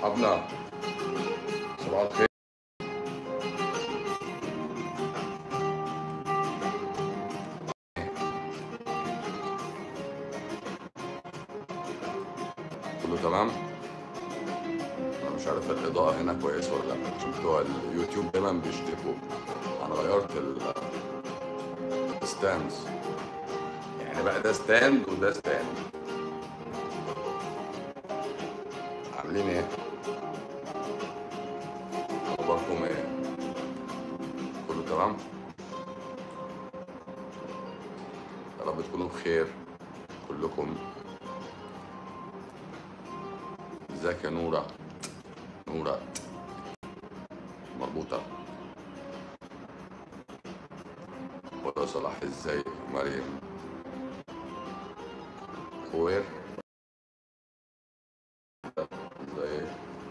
أصحابنا صباح الخير كله تمام انا مش عارف الاضاءه هنا كويسه ولا لا عشان بتوع اليوتيوب دايما بيشتكوا انا غيرت ال- الستاندز يعني بقى ده ستاند وده ستاند عاملين ايه اخباركم ايه كله تمام يا رب تكونوا بخير كلكم ازيك يا نورة نورة مربوطة ولا صلاح ازاي مريم خوير ازاي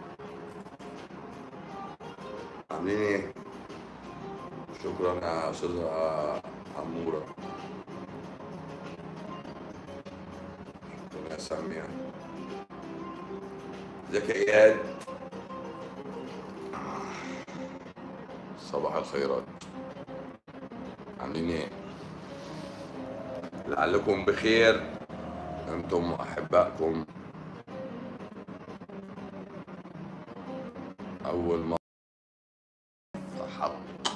عاملين ايه شكرا يا استاذة عمورة شكرا يا سامية ازيك يا اياد صباح الخيرات عاملين ايه لعلكم بخير انتم واحبائكم اول ما حق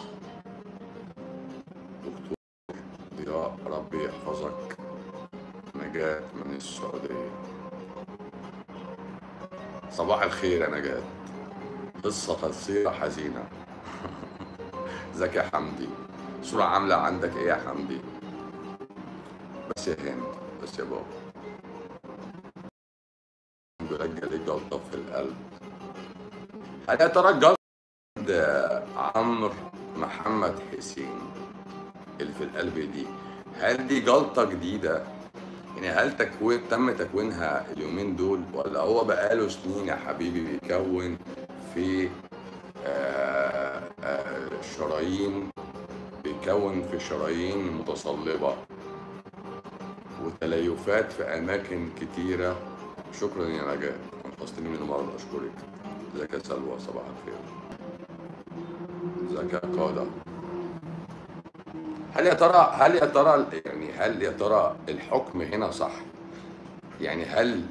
دكتور ضياء ربي يحفظك نجاة من السعودية صباح الخير يا نجاة قصة قصيرة حزينة ازيك يا حمدي صورة عاملة عندك ايه يا حمدي بس يا هند بس يا بابا بيرجع لي جلطة في القلب هل يا ترى الجلطة عند عمرو محمد حسين اللي في القلب دي هل دي جلطة جديدة يعني هل تكوين تم تكوينها اليومين دول ولا هو بقاله سنين يا حبيبي بيكون في آه، آه، شرايين بيكون في شرايين متصلبة وتليفات في أماكن كتيرة شكرا يا نجاة أنقذتني من المرض أشكرك ازيك يا سلوى صباح الخير ازيك يا قادة هل يا ترى هل يا ترى يعني هل يا ترى الحكم هنا صح؟ يعني هل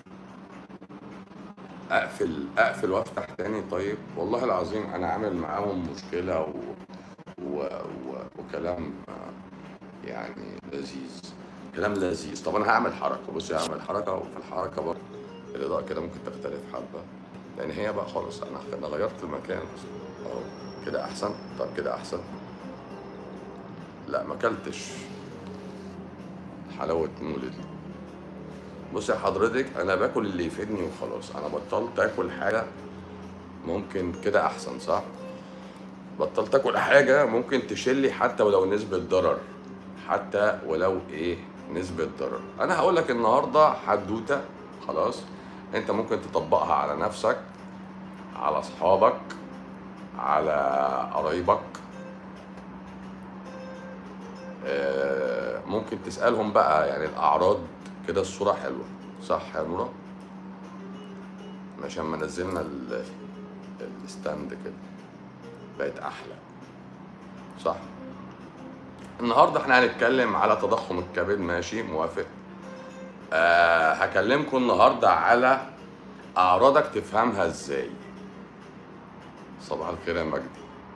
اقفل اقفل وافتح تاني طيب والله العظيم انا عامل معاهم مشكله و... و... و... وكلام آه، يعني لذيذ كلام لذيذ طب انا هعمل حركه بصي هعمل حركه وفي الحركه برضه الاضاءه كده ممكن تختلف حبه لان هي بقى خالص انا انا غيرت المكان اهو كده احسن طب كده احسن لا ما اكلتش حلاوه مولد بص يا حضرتك انا باكل اللي يفيدني وخلاص انا بطلت اكل حاجه ممكن كده احسن صح بطلت اكل حاجه ممكن تشيلي حتى ولو نسبه ضرر حتى ولو ايه نسبه ضرر انا هقول لك النهارده حدوته خلاص انت ممكن تطبقها على نفسك على اصحابك على قرايبك آه، ممكن تسالهم بقى يعني الاعراض كده الصوره حلوه صح يا نورا عشان ما نزلنا ال- الستاند كده بقت احلى صح النهارده احنا هنتكلم على تضخم الكبد ماشي موافق آه هكلمكم النهارده على اعراضك تفهمها ازاي صباح الخير يا مجدي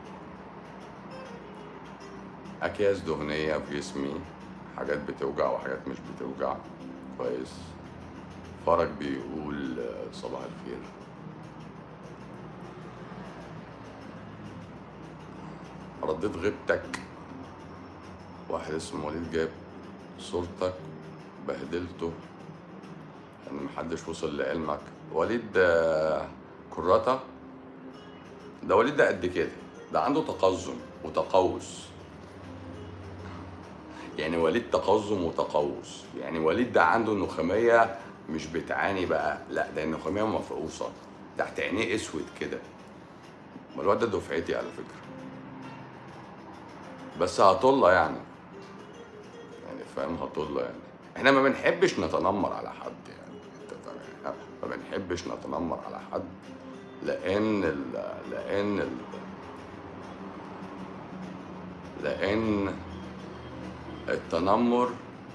اكياس دهنيه في جسمي حاجات بتوجع وحاجات مش بتوجع كويس فرج بيقول آه، صباح الخير رديت غيبتك واحد اسمه وليد جاب صورتك بهدلته ان محدش وصل لعلمك وليد آه، كراته ده وليد ده قد كده ده عنده تقزم وتقوس يعني وليد تقزم وتقوس يعني وليد ده عنده النخامية مش بتعاني بقى لا ده النخامية مفقوصة تحت عينيه اسود كده ما الواد ده دفعتي على فكرة بس هطلة يعني يعني فاهم هطلة يعني احنا ما بنحبش نتنمر على حد يعني انت فاهم؟ ما ما بنحبش نتنمر على حد لان ال لان ال لان التنمر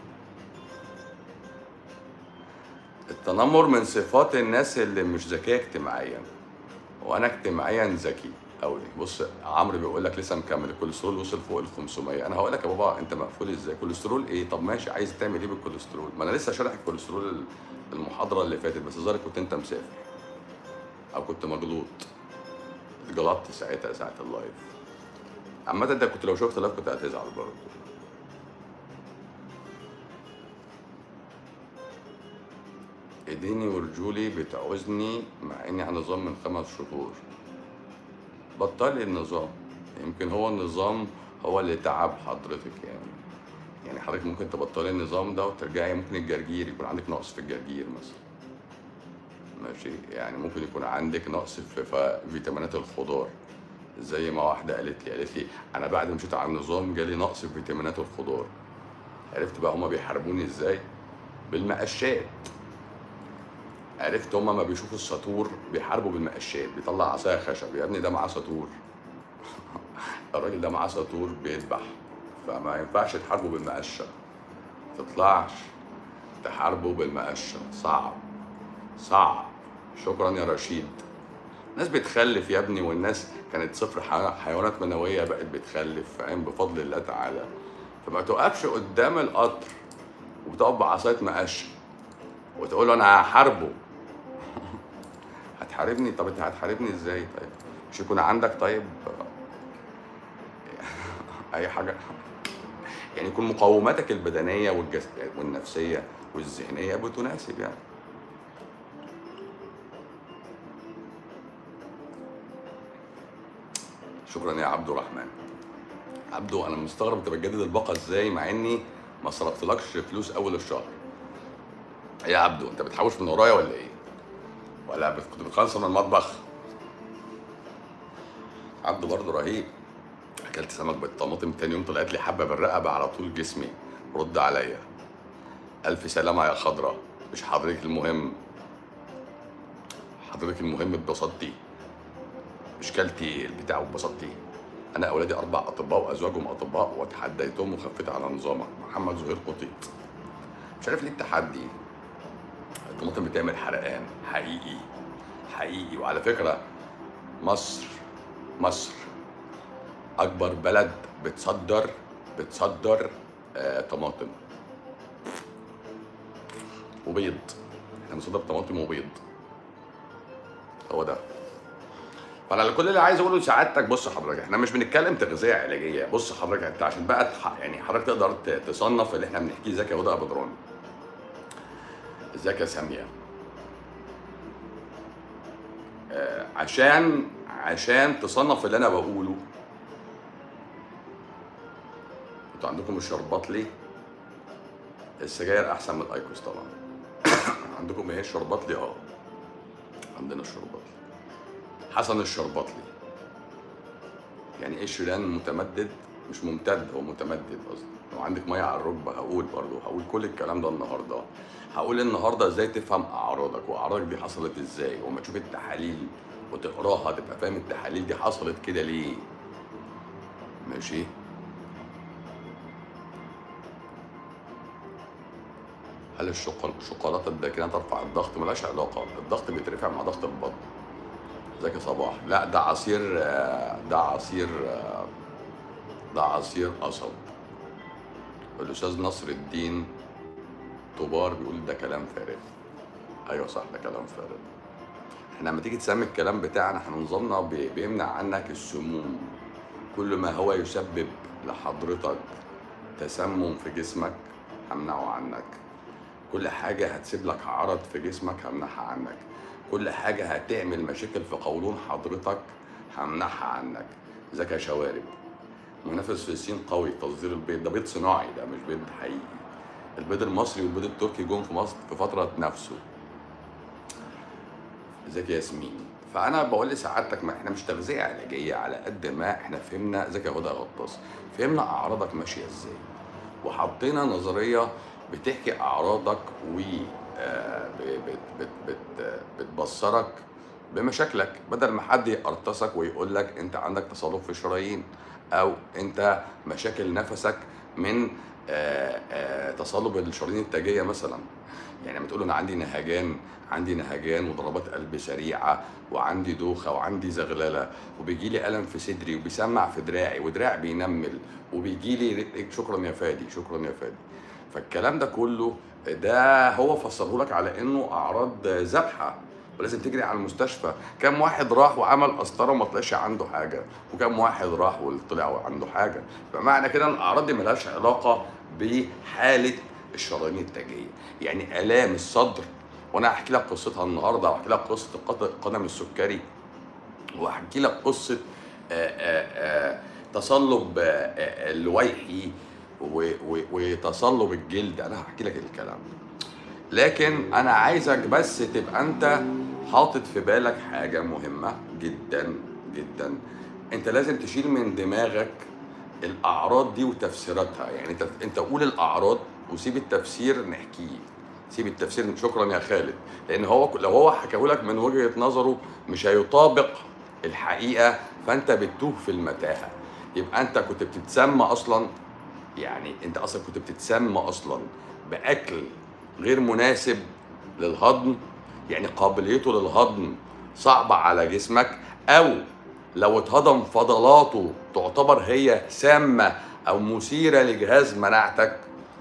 التنمر من صفات الناس اللي مش ذكيه اجتماعيا وانا اجتماعيا ذكي قوي بص عمرو بيقول لك لسه مكمل الكوليسترول وصل فوق ال 500 انا هقول لك يا بابا انت مقفول ازاي كوليسترول ايه طب ماشي عايز تعمل ايه بالكوليسترول ما انا لسه شارح الكوليسترول المحاضره اللي فاتت بس ظهر كنت انت مسافر او كنت مجلوط اتجلطت ساعتها ساعه اللايف عامة انت كنت لو شفت اللايف كنت هتزعل برضه ايديني ورجولي بتعوزني مع اني على نظام من خمس شهور بطلي النظام يمكن هو النظام هو اللي تعب حضرتك يعني يعني حضرتك ممكن تبطلي النظام ده وترجعي ممكن الجرجير يكون عندك نقص في الجرجير مثلا ماشي يعني ممكن يكون عندك نقص في في فيتامينات الخضار زي ما واحده قالت لي قالت لي انا بعد ما مشيت على النظام جالي نقص في فيتامينات الخضار عرفت بقى هما بيحاربوني ازاي بالمقشات عرفت هما ما بيشوفوا الساطور بيحاربوا بالمقشات بيطلع عصايه خشب يا ابني ده معاه ساطور الراجل ده معاه ساطور بيذبح فما ينفعش تحاربه بالمقشه تطلعش تحاربه بالمقشه صعب صعب شكرا يا رشيد الناس بتخلف يا ابني والناس كانت صفر ح- حيوانات منوية بقت بتخلف فاهم بفضل الله تعالى فما تقفش قدام القطر وتقف بعصاية مقشة وتقول له انا هحاربه هتحاربني طب انت هتحاربني ازاي طيب مش يكون عندك طيب اي حاجة يعني يكون مقوماتك البدنية والجس... والنفسية والذهنية بتناسب يعني شكرا يا عبد الرحمن عبدو انا مستغرب انت بتجدد الباقه ازاي مع اني ما صرفتلكش فلوس اول الشهر إيه يا عبدو انت بتحوش من ورايا ولا ايه ولا بت- كنت بتخلص من المطبخ عبدو برضه رهيب اكلت سمك بالطماطم تاني يوم طلعت لي حبه بالرقبه على طول جسمي رد عليا الف سلامه يا خضره مش حضرتك المهم حضرتك المهم اتبسطتي مش كلتي البتاع واتبسطتي انا اولادي اربع اطباء وازواجهم اطباء وتحديتهم وخفيت على نظامك محمد زهير قطيط مش عارف ليه التحدي الطماطم بتعمل حرقان حقيقي حقيقي وعلى فكره مصر مصر اكبر بلد بتصدر بتصدر آه طماطم وبيض احنا بنصدر طماطم وبيض هو ده فانا كل اللي عايز اقوله لسعادتك بص حضرتك احنا مش بنتكلم تغذيه علاجيه بص حضرتك انت عشان بقى تح... يعني حضرتك تقدر ت- تصنف اللي احنا بنحكيه ازيك يا هدى بدران ازيك يا ساميه آه عشان عشان تصنف اللي انا بقوله انتوا عندكم الشربات ليه السجاير احسن من الايكوس طبعا عندكم ايه الشربات ليه اه عندنا الشربات حسن الشربطلي يعني ايه شريان متمدد مش ممتد هو متمدد قصدي لو عندك ميه على الركبه هقول برضه هقول كل الكلام ده النهارده هقول النهارده ازاي تفهم اعراضك واعراضك دي حصلت ازاي وما تشوف التحاليل وتقراها تبقى فاهم التحاليل دي حصلت كده ليه ماشي هل الشوكول- الشوكولاته الداكنه ترفع الضغط ملهاش علاقه الضغط بيترفع مع ضغط البطن ازيك يا صباح لا ده عصير آه، ده عصير آه، ده عصير قصب الاستاذ نصر الدين طوبار بيقول ده كلام فارغ ايوه صح ده كلام فارغ احنا لما تيجي تسمي الكلام بتاعنا احنا نظامنا بي- بيمنع عنك السموم كل ما هو يسبب لحضرتك تسمم في جسمك همنعه عنك كل حاجة هتسيب لك عرض في جسمك همنعها عنك كل حاجة هتعمل مشاكل في قولون حضرتك همنعها عنك ذكى شوارب منافس في الصين قوي تصدير البيض ده بيض صناعي ده مش بيض حقيقي البيض المصري والبيض التركي جم في مصر في فترة نفسه ازيك يا ياسمين فانا بقول لسعادتك ما احنا مش تغذيه علاجيه على قد ما احنا فهمنا ازيك يا هدى غطاس فهمنا اعراضك ماشيه ازاي وحطينا نظريه بتحكي اعراضك و آه، ب- بت بت بت بتبصرك بمشاكلك بدل ما حد يقرطسك ويقول لك انت عندك تصلب في الشرايين او انت مشاكل نفسك من آه، آه، تصلب الشرايين التاجيه مثلا يعني لما تقول انا عندي نهجان عندي نهجان وضربات قلب سريعه وعندي دوخه وعندي زغلله وبيجي لي الم في صدري وبيسمع في دراعي ودراعي بينمل وبيجي لي شكرا يا فادي شكرا يا فادي فالكلام ده كله ده هو فسره لك على انه اعراض ذبحه ولازم تجري على المستشفى كم واحد راح وعمل قسطره وما طلعش عنده حاجه وكم واحد راح وطلع وعنده حاجه فمعنى كده ان الاعراض دي ملهاش علاقه بحاله الشرايين التاجيه يعني الام الصدر وانا هحكي لك قصتها النهارده وهحكي لك قصه القد- القدم السكري وهحكي لك قصه آه، آه، آه، تصلب آه، آه، الويحي و- و- وتصلب الجلد انا هحكي لك الكلام ده لكن انا عايزك بس تبقى انت حاطط في بالك حاجه مهمه جدا جدا انت لازم تشيل من دماغك الاعراض دي وتفسيراتها يعني انت انت قول الاعراض وسيب التفسير نحكيه سيب التفسير شكرا يا خالد لان هو لو هو حكاه لك من وجهه نظره مش هيطابق الحقيقه فانت بتتوه في المتاهه يبقى انت كنت بتتسمى اصلا يعني انت اصلا كنت بتتسمى اصلا باكل غير مناسب للهضم يعني قابليته للهضم صعبة على جسمك او لو اتهضم فضلاته تعتبر هي سامة او مثيرة لجهاز مناعتك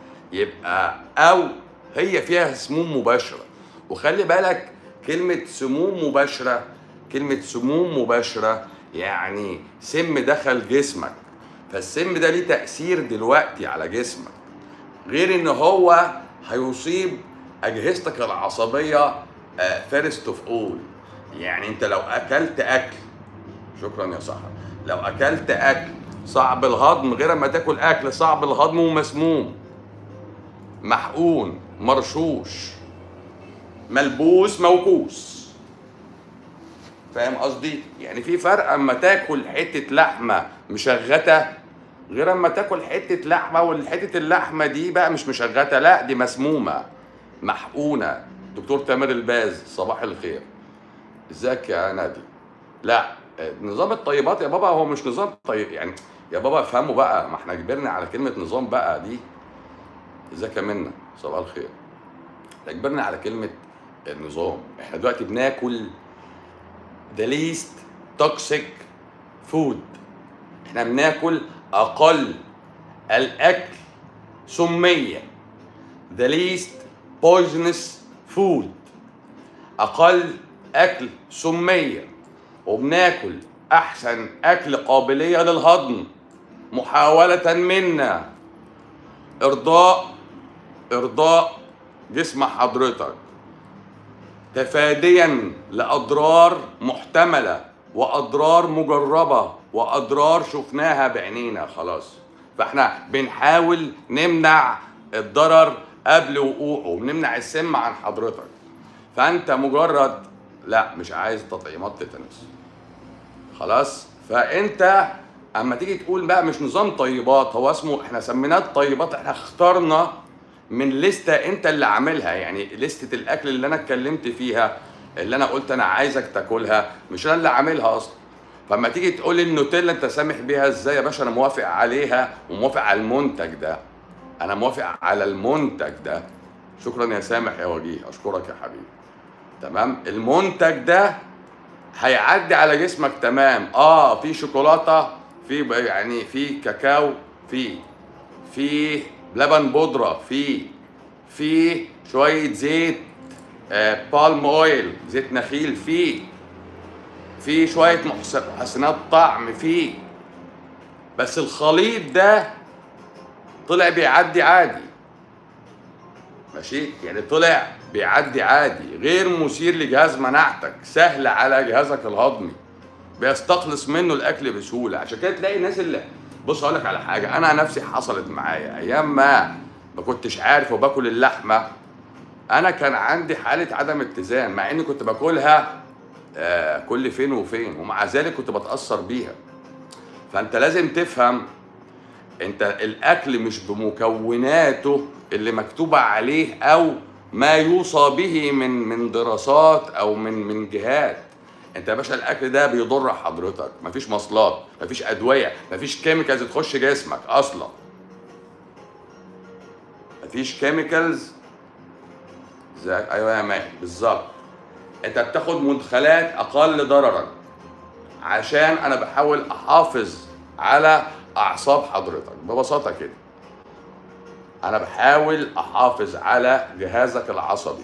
يبقى او هي فيها سموم مباشرة وخلي بالك كلمة سموم مباشرة كلمة سموم مباشرة يعني سم دخل جسمك فالسم ده ليه تأثير دلوقتي على جسمك غير ان هو هيصيب اجهزتك العصبيه فيرست اوف اول يعني انت لو اكلت اكل شكرا يا صاحبي لو اكلت اكل صعب الهضم غير ما تاكل اكل صعب الهضم ومسموم محقون مرشوش ملبوس موكوس فاهم قصدي يعني في فرق اما تاكل حته لحمه مشغته غير اما تاكل حته لحمه والحته اللحمه دي بقى مش مشغته لا دي مسمومه محقونه دكتور تامر الباز صباح الخير ازيك يا نادي لا نظام الطيبات يا بابا هو مش نظام طيب يعني يا بابا افهموا بقى ما احنا كبرنا على كلمه نظام بقى دي ازيك يا منى صباح الخير احنا كبرنا على كلمه النظام احنا دلوقتي بناكل the least toxic food احنا بناكل اقل الاكل سميه the least poisonous food اقل اكل سميه وبناكل احسن اكل قابليه للهضم محاوله منا ارضاء ارضاء جسم حضرتك تفاديا لاضرار محتمله واضرار مجربه واضرار شفناها بعينينا خلاص فاحنا بنحاول نمنع الضرر قبل وقوعه ونمنع السم عن حضرتك فانت مجرد لا مش عايز تطعيمات تيتانوس خلاص فانت اما تيجي تقول بقى مش نظام طيبات هو اسمه احنا سميناه الطيبات احنا اخترنا من لستة انت اللي عاملها يعني لستة الاكل اللي انا اتكلمت فيها اللي انا قلت انا عايزك تاكلها مش انا اللي عاملها اصلا فلما تيجي تقول لي النوتيلا انت سامح بيها ازاي يا باشا انا موافق عليها وموافق على المنتج ده انا موافق على المنتج ده شكرا يا سامح يا وجيه اشكرك يا حبيبي تمام المنتج ده هيعدي على جسمك تمام اه في شوكولاته في ب- يعني في كاكاو في في لبن بودره في في شويه زيت آه بالم اويل زيت نخيل في في شويه محس- محسنات طعم في بس الخليط ده طلع بيعدي عادي ماشي يعني طلع بيعدي عادي غير مثير لجهاز مناعتك سهل على جهازك الهضمي بيستخلص منه الاكل بسهوله عشان كده تلاقي الناس اللي بص اقول لك على حاجه انا نفسي حصلت معايا ايام ما ما كنتش عارف وباكل اللحمه انا كان عندي حاله عدم اتزان مع اني كنت باكلها آه كل فين وفين ومع ذلك كنت بتاثر بيها فانت لازم تفهم انت الاكل مش بمكوناته اللي مكتوبه عليه او ما يوصى به من من دراسات او من من جهات انت يا باشا الاكل ده بيضر حضرتك مفيش مصلات مفيش ادويه مفيش كيميكالز تخش جسمك اصلا مفيش كيميكالز زي ايوه يا ماهي بالظبط انت بتاخد مدخلات اقل ضررا عشان انا بحاول احافظ على اعصاب حضرتك ببساطه كده انا بحاول احافظ على جهازك العصبي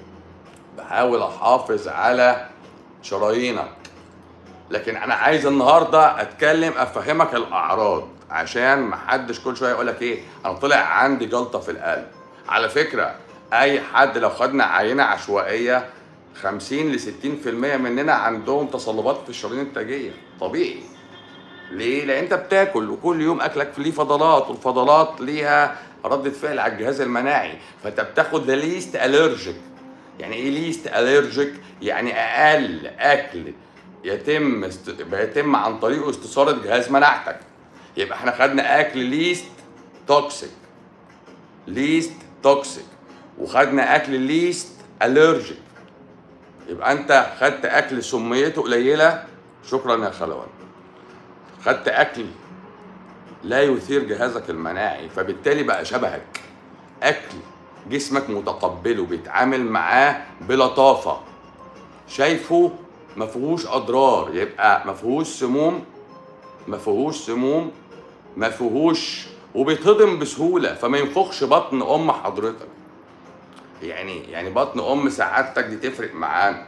بحاول احافظ على شرايينك لكن انا عايز النهارده اتكلم افهمك الاعراض عشان محدش كل شويه يقول لك ايه انا طلع عندي جلطه في القلب على فكره اي حد لو خدنا عينه عشوائيه 50 ل 60% مننا عندهم تصلبات في الشرايين التاجيه طبيعي ليه؟ لان انت بتاكل وكل يوم اكلك ليه فضلات والفضلات ليها ردة فعل على الجهاز المناعي فانت بتاخد ذا ليست الرجيك يعني ايه ليست الرجيك؟ يعني اقل اكل يتم است... بيتم عن طريقه استثارة جهاز مناعتك يبقى احنا خدنا اكل ليست توكسيك ليست توكسيك وخدنا اكل ليست الرجيك يبقى انت خدت اكل سميته قليله شكرا يا خلوان خدت اكل لا يثير جهازك المناعي فبالتالي بقى شبهك اكل جسمك متقبله بيتعامل معاه بلطافه شايفه ما فيهوش اضرار يبقى ما فيهوش سموم ما فيهوش سموم ما فيهوش وبيتهضم بسهوله فما ينفخش بطن ام حضرتك يعني يعني بطن ام سعادتك دي تفرق معانا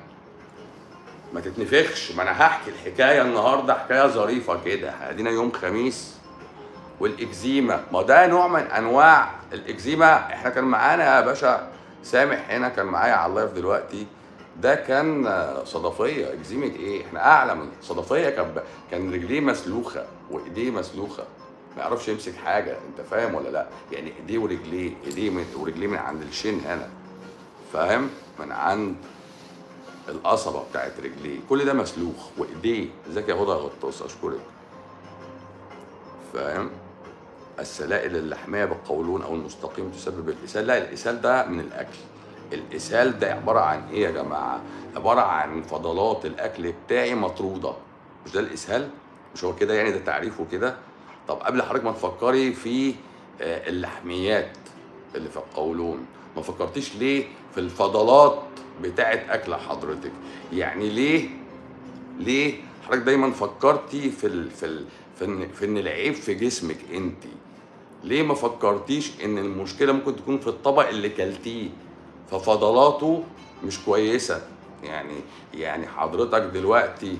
ما تتنفخش ما انا هحكي الحكايه النهارده حكايه ظريفه كده ادينا يوم خميس والاكزيما ما ده نوع من انواع الاكزيما احنا كان معانا يا باشا سامح هنا كان معايا على اللايف دلوقتي ده كان آه، صدفيه اكزيمه ايه احنا اعلى من صدفيه كان ب- كان رجليه مسلوخه وايديه مسلوخه ما يعرفش يمسك حاجه انت فاهم ولا لا يعني ايديه ورجليه ايديه من ورجليه من عند الشين هنا فاهم من عند القصبه بتاعت رجليه كل ده مسلوخ وايديه ازيك يا هدى غطاس اشكرك فاهم السلائل اللحميه بالقولون او المستقيم تسبب الاسهال لا الاسهال ده من الاكل الاسهال ده عباره عن ايه يا جماعه عباره عن فضلات الاكل بتاعي مطروده مش ده الاسهال مش هو كده يعني ده تعريفه كده طب قبل حضرتك ما تفكري في آه، اللحميات اللي في القولون ما فكرتيش ليه في الفضلات بتاعت اكل حضرتك يعني ليه ليه حضرتك دايما فكرتي في ال في ال في ان في ان العيب في جسمك انت ليه ما فكرتيش ان المشكله ممكن تكون في الطبق اللي كلتيه ففضلاته مش كويسه يعني يعني حضرتك دلوقتي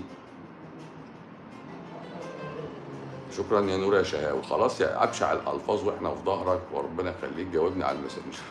شكرا يا نور يا شهاوي خلاص يا ابشع الالفاظ واحنا في ظهرك وربنا يخليك جاوبني على المسج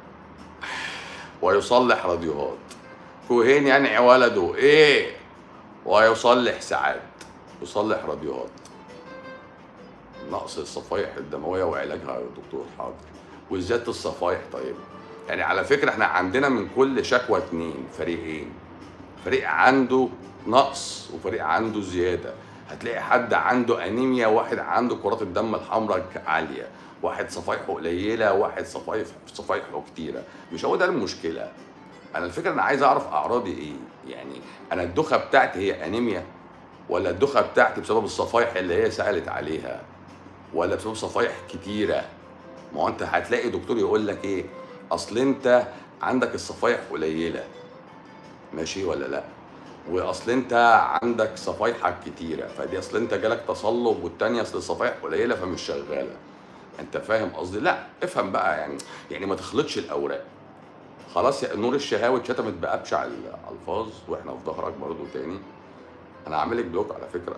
ويصلح راديوهات كوهين ينعي ولده ايه ويصلح ساعات يصلح راديوهات نقص الصفائح الدمويه وعلاجها يا دكتور حاضر وزياده الصفائح طيب يعني على فكره احنا عندنا من كل شكوى اتنين فريقين فريق عنده نقص وفريق عنده زياده هتلاقي حد عنده انيميا واحد عنده كرات الدم الحمراء عاليه واحد صفايحه قليله واحد صفايح صفايحه كتيره مش هو ده المشكله انا الفكره انا عايز اعرف اعراضي ايه يعني انا الدخه بتاعتي هي انيميا ولا الدخه بتاعتي بسبب الصفايح اللي هي سالت عليها ولا بسبب صفايح كتيره ما هو انت هتلاقي دكتور يقول لك ايه اصل انت عندك الصفايح قليله ماشي ولا لا واصل انت عندك صفايحك كتيره فدي اصل انت جالك تصلب والتانيه اصل الصفايح قليله فمش شغاله انت فاهم قصدي لا افهم بقى يعني يعني ما تخلطش الاوراق خلاص يا نور الشهاوي اتشتمت بابشع الالفاظ واحنا في ظهرك برضو تاني انا عاملك بلوك على فكره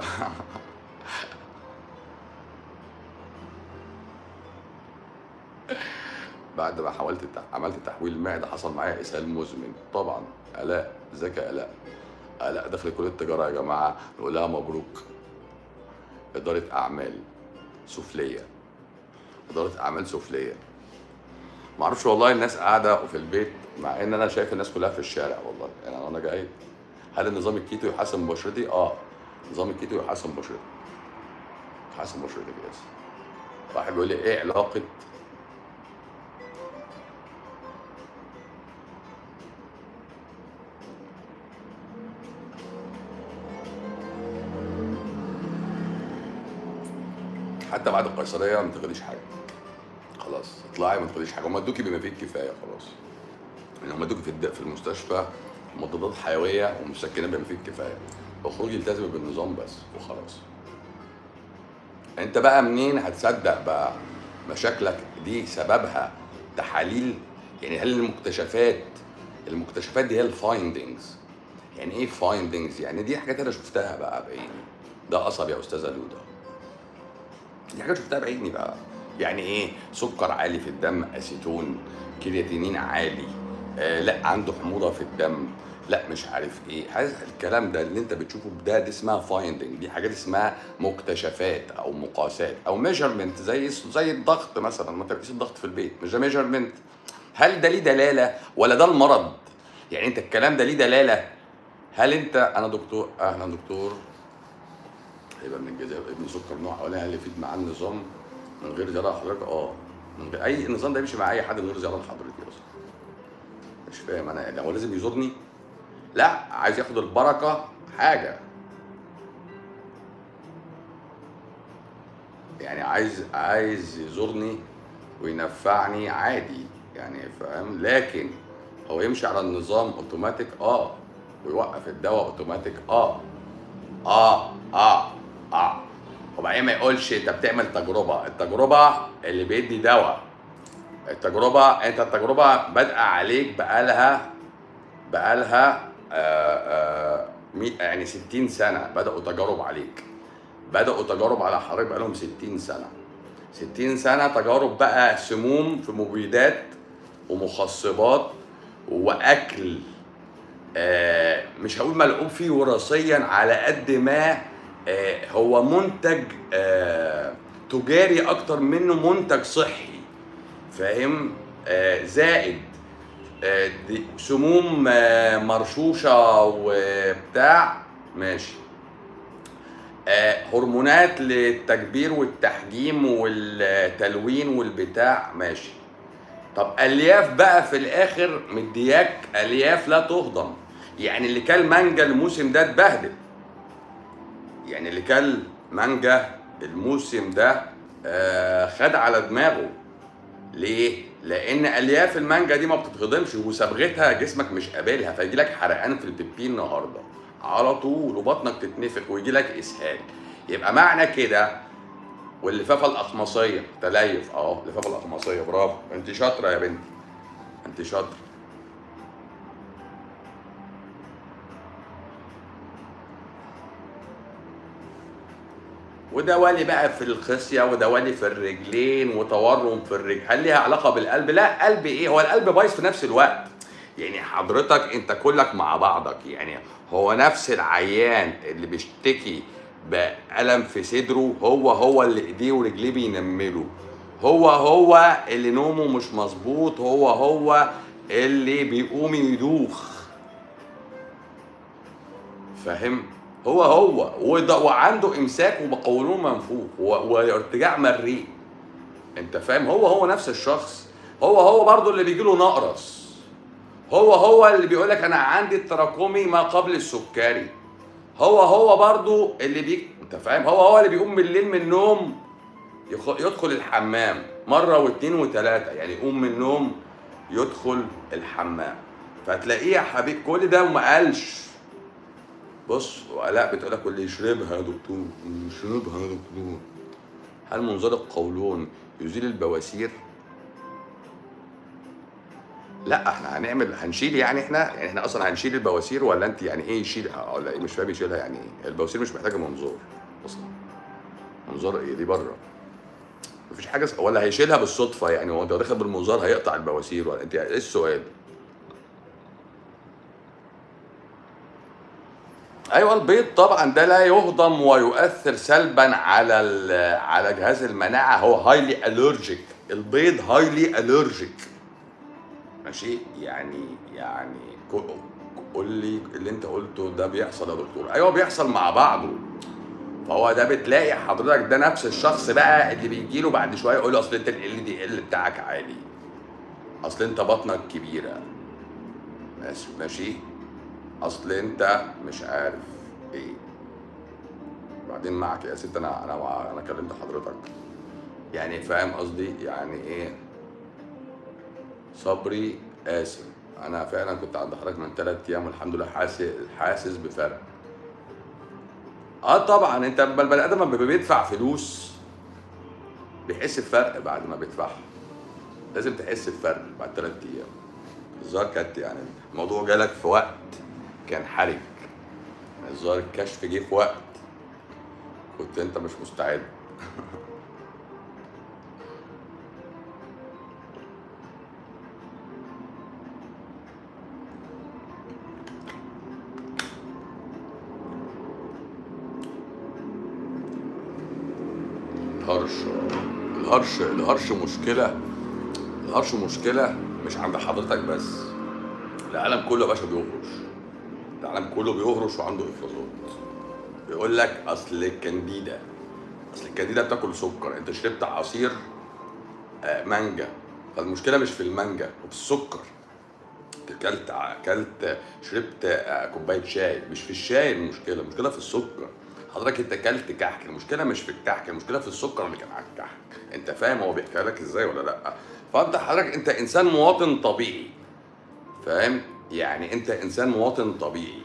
بعد ما حاولت التح- عملت تحويل معده حصل معايا اسهال مزمن طبعا الاء ازيك يا الاء الاء داخل كليه التجاره يا جماعه نقول لها مبروك اداره اعمال سفليه اداره اعمال سفليه ما اعرفش والله الناس قاعده في البيت مع ان انا شايف الناس كلها في الشارع والله يعني انا جاي هل النظام الكيتو يحسن بشرتي؟ اه نظام الكيتو يحسن بشرتي يحسن بشرتك يس واحد بيقول لي ايه علاقه حتى بعد القيصريه ما تاخديش حاجه خلاص اطلعي ما تاخديش حاجه هم ادوكي بما فيه الكفايه خلاص يعني هم ادوكي في الد- في المستشفى مضادات حيويه ومسكنات بما فيه الكفايه اخرجي التزمي بالنظام بس وخلاص انت بقى منين هتصدق بقى مشاكلك دي سببها تحاليل يعني هل المكتشفات المكتشفات دي هي الفايندنجز يعني ايه فايندنجز يعني دي حاجات انا شفتها بقى بعيني ده قصب يا استاذه لوده دي حاجات شفتها بعيني بقى يعني ايه سكر عالي في الدم اسيتون كرياتينين عالي آه لا عنده حموضه في الدم لا مش عارف ايه هذا الكلام ده اللي انت بتشوفه ده دي اسمها فايندنج دي حاجات اسمها مكتشفات او مقاسات او ميجرمنت زي زي الضغط مثلا ما انت بتقيس الضغط في البيت مش ده ميجرمنت هل ده ليه دلاله ولا ده المرض يعني انت الكلام ده ليه دلاله هل انت انا دكتور اهلا دكتور هيبقى من الجزائر ابن سكر نوع اولاني هل يفيد معاه النظام من غير زياره حضرتك اه من غير اي النظام ده يمشي مع اي حد من غير زياره لحضرتك اصلا مش فاهم انا يعني هو لازم يزورني لا عايز ياخد البركه حاجه يعني عايز عايز يزورني وينفعني عادي يعني فاهم لكن هو يمشي على النظام اوتوماتيك اه ويوقف الدواء اوتوماتيك اه اه اه اه وبعدين ما يقولش انت بتعمل تجربه التجربه اللي بيدي دواء التجربه انت التجربه بادئه عليك بقالها بقالها آه آه مي- يعني 60 سنه بداوا تجارب عليك بداوا تجارب على حضرتك بقالهم 60 سنه 60 سنه تجارب بقى سموم في مبيدات ومخصبات واكل آه، مش هقول ملعوب فيه وراثيا على قد ما آه، هو منتج آه، تجاري اكتر منه منتج صحي فاهم آه، زائد آه، دي سموم آه، مرشوشه وبتاع ماشي آه، هرمونات للتكبير والتحجيم والتلوين والبتاع ماشي طب الياف بقى في الاخر مدياك الياف لا تهضم يعني اللي كل مانجا الموسم ده اتبهدل يعني اللي كل مانجا الموسم ده آه خد على دماغه ليه؟ لأن ألياف المانجا دي ما بتتهضمش وصبغتها جسمك مش قابلها فيجي لك حرقان في البيبي النهارده على طول وبطنك تتنفخ ويجي لك إسهال يبقى معنى كده واللفافه الاخمصيه تليف اه اللفافه الاخمصيه برافو انت شاطره يا بنتي انت شاطره ودوالي بقى في الخصيه ودوالي في الرجلين وتورم في الرجل هل ليها علاقه بالقلب لا قلب ايه هو القلب بايظ في نفس الوقت يعني حضرتك انت كلك مع بعضك يعني هو نفس العيان اللي بيشتكي بألم في صدره هو هو اللي ايديه ورجليه بينملوا هو هو اللي نومه مش مظبوط هو هو اللي بيقوم يدوخ فاهم هو هو وده وعنده امساك وقولون منفوخ و- وارتجاع مريء انت فاهم هو هو نفس الشخص هو هو برضه اللي بيجي له نقرس هو هو اللي بيقول لك انا عندي التراكمي ما قبل السكري هو هو برضو اللي بي انت فاهم هو هو اللي بيقوم بالليل من النوم يخ... يدخل الحمام مره واثنين وثلاثه يعني يقوم من النوم يدخل الحمام فتلاقيه يا حبيب كل ده وما قالش بص وآلاء بتقول لك اللي يشربها يا دكتور اللي يشربها يا دكتور هل منظار القولون يزيل البواسير؟ لا احنا هنعمل هنشيل يعني احنا يعني احنا اصلا هنشيل البواسير ولا انت يعني ايه يشيلها ولا ايه مش فاهم يشيلها يعني ايه البواسير مش محتاجه منظور اصلا منظار ايه دي بره مفيش حاجه س- ولا هيشيلها بالصدفه يعني هو انت داخل بالمنظار هيقطع البواسير ولا انت ايه السؤال ايوه البيض طبعا ده لا يهضم ويؤثر سلبا على ال- على جهاز المناعه هو هايلي الرجيك البيض هايلي الرجيك ماشي يعني يعني كو- قول لي اللي انت قلته ده بيحصل يا دكتور ايوه بيحصل مع بعضه فهو ده بتلاقي حضرتك ده نفس الشخص بقى اللي بيجي له بعد شويه يقول له اصل انت ال دي ال بتاعك عالي اصل انت بطنك كبيره ماشي ماشي اصل انت مش عارف ايه بعدين معك يا ست انا انا انا كلمت حضرتك يعني فاهم قصدي يعني ايه صبري قاسي انا فعلا كنت عند حضرتك من ثلاث ايام والحمد لله حاسس حاسس بفرق اه طبعا انت لما البني ادم لما بيدفع فلوس بيحس بفرق بعد ما بيدفعها لازم تحس بفرق بعد ثلاث ايام الظاهر كانت يعني الموضوع جالك في وقت كان حرج الظاهر الكشف جه في وقت كنت انت مش مستعد الهرش الهرش الهرش مشكلة الهرش مشكلة مش عند حضرتك بس العالم كله يا باشا بيهرش العالم كله بيهرش وعنده افرازات بيقول لك اصل الكانديدا اصل الكانديدا بتاكل سكر انت شربت عصير آه، مانجا فالمشكله مش في المانجا وفي السكر اكلت اكلت شربت آه، كوبايه شاي مش في الشاي المشكله المشكله في السكر حضرتك انت اكلت كحك المشكله مش في الكحك المشكله في السكر اللي كان على الكحك انت فاهم هو بيحكي لك ازاي ولا لا فانت حضرتك انت انسان مواطن طبيعي فاهم يعني انت انسان مواطن طبيعي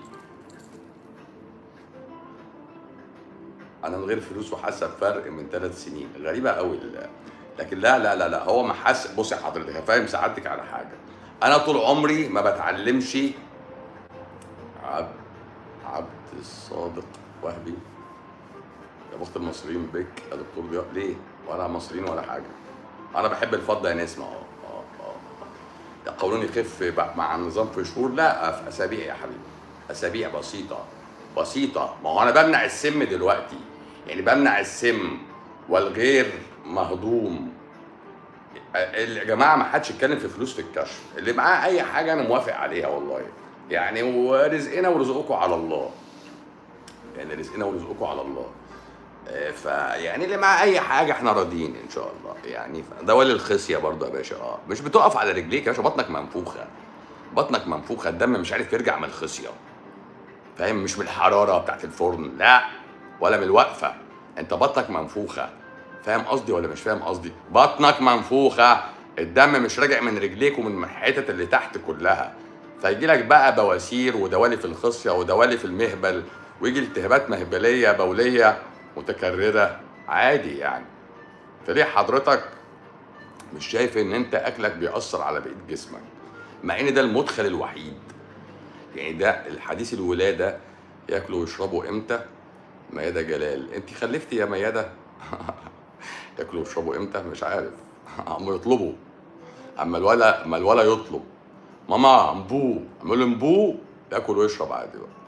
انا من غير فلوس وحاسه بفرق من ثلاث سنين غريبه قوي ال- لكن لا لا لا لا هو ما حس بص يا حضرتك فاهم سعادتك على حاجه انا طول عمري ما بتعلمش عبد عبد الصادق وهبي يا بخت المصريين بك يا دكتور ضياء ليه ولا مصريين ولا حاجه انا بحب الفضه يا نسمه اه اه اه ده قولون يخف بقى مع النظام في شهور لا في اسابيع يا حبيبي اسابيع بسيطه بسيطه ما هو انا بمنع السم دلوقتي يعني بمنع السم والغير مهضوم يا جماعه ما حدش يتكلم في فلوس في الكشف اللي معاه اي حاجه انا موافق عليها والله يعني ورزقنا ورزقكم على الله يعني رزقنا ورزقكم على الله آه، فيعني اللي معاه اي حاجه احنا راضيين ان شاء الله يعني ده ولي الخصيه برضه يا باشا اه مش بتقف على رجليك يا باشا بطنك منفوخه بطنك منفوخه الدم مش عارف يرجع من الخصيه فاهم مش من الحراره بتاعت الفرن لا ولا من الوقفه انت بطنك منفوخه فاهم قصدي ولا مش فاهم قصدي بطنك منفوخه الدم مش راجع من رجليك ومن الحتت اللي تحت كلها فيجي لك بقى بواسير ودوالي في الخصيه ودوالي في المهبل ويجي التهابات مهبليه بوليه متكرره عادي يعني فليه حضرتك مش شايف ان انت اكلك بيأثر على بقيه جسمك مع ان ده المدخل الوحيد يعني ده الحديث الولاده ياكلوا ويشربوا امتى ميادة جلال انت خلفتي يا ميادة ياكلوا ويشربوا امتى مش عارف عم يطلبوا اما الولا اما الولا يطلب ماما امبو اعمل امبو ياكل ويشرب عادي بقى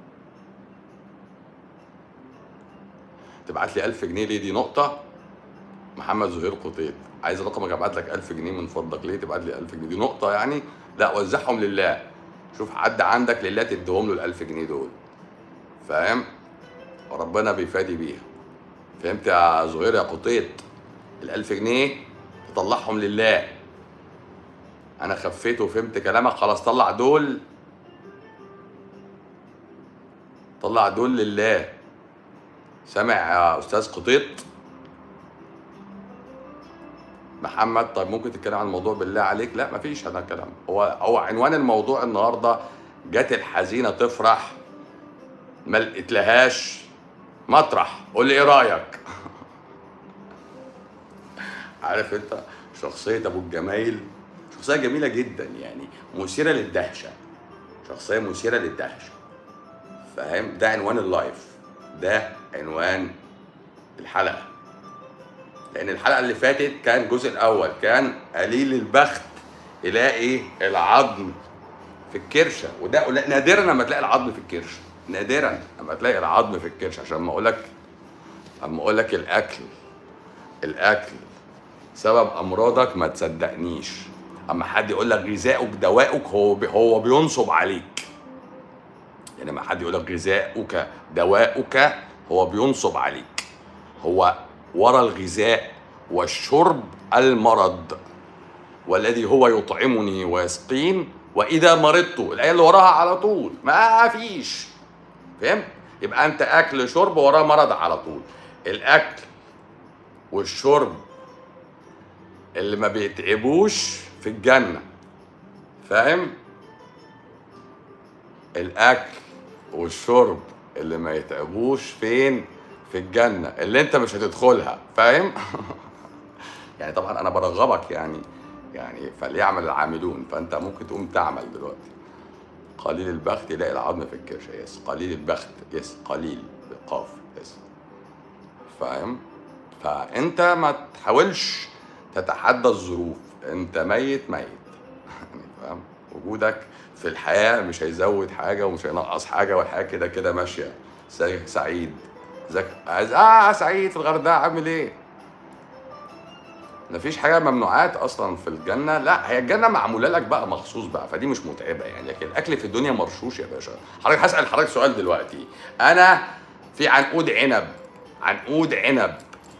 تبعت لي 1000 جنيه ليه دي نقطة محمد زهير قطيط عايز رقمك ابعت لك 1000 جنيه من فضلك ليه تبعت لي 1000 جنيه دي نقطة يعني لا وزعهم لله شوف حد عندك لله تديهم له ال 1000 جنيه دول فاهم وربنا بيفادي بيها فهمت يا زهير يا قطيط ال 1000 جنيه تطلعهم لله انا خفيت وفهمت كلامك خلاص طلع دول طلع دول لله سامع يا استاذ قطيط محمد طيب ممكن تتكلم عن الموضوع بالله عليك لا مفيش هذا الكلام هو هو عنوان الموضوع النهارده جت الحزينه تفرح ما لقيتلهاش مطرح قول لي ايه رايك عارف انت شخصيه ابو الجمايل شخصيه جميله جدا يعني مثيره للدهشه شخصيه مثيره للدهشه فاهم ده عنوان اللايف ده عنوان الحلقه لان الحلقه اللي فاتت كان الجزء الاول كان قليل البخت يلاقي العظم في الكرشه وده قل- نادرا لما تلاقي العظم في الكرشه نادرا لما تلاقي العظم في الكرشه عشان ما اقول لك اما اقول لك الاكل الاكل سبب امراضك ما تصدقنيش اما حد يقول لك غذائك دواءك هو بي هو بينصب عليك يعني لما حد يقول لك غذائك دواؤك هو بينصب عليك هو ورا الغذاء والشرب المرض والذي هو يطعمني ويسقين واذا مرضت الايه اللي وراها على طول ما فيش فهمت يبقى انت اكل شرب وراه مرض على طول الاكل والشرب اللي ما بيتعبوش في الجنه فاهم الاكل والشرب اللي ما يتعبوش فين في الجنه اللي انت مش هتدخلها فاهم يعني طبعا انا برغبك يعني يعني فليعمل العاملون فانت ممكن تقوم تعمل دلوقتي قليل البخت يلاقي العظم في الكرشه يس قليل البخت يس قليل بالقاف يس فاهم فانت ما تحاولش تتحدى الظروف انت ميت ميت يعني فاهم وجودك في الحياه مش هيزود حاجه ومش هينقص حاجه والحياه كده كده ماشيه سا- سعيد زك... عايز اه سعيد في الغردقه عامل ايه مفيش حاجه ممنوعات اصلا في الجنه لا هي الجنه معموله لك بقى مخصوص بقى فدي مش متعبه يعني لكن الاكل في الدنيا مرشوش يا باشا حضرتك هسال حضرتك سؤال دلوقتي انا في عنقود عنب عنقود عنب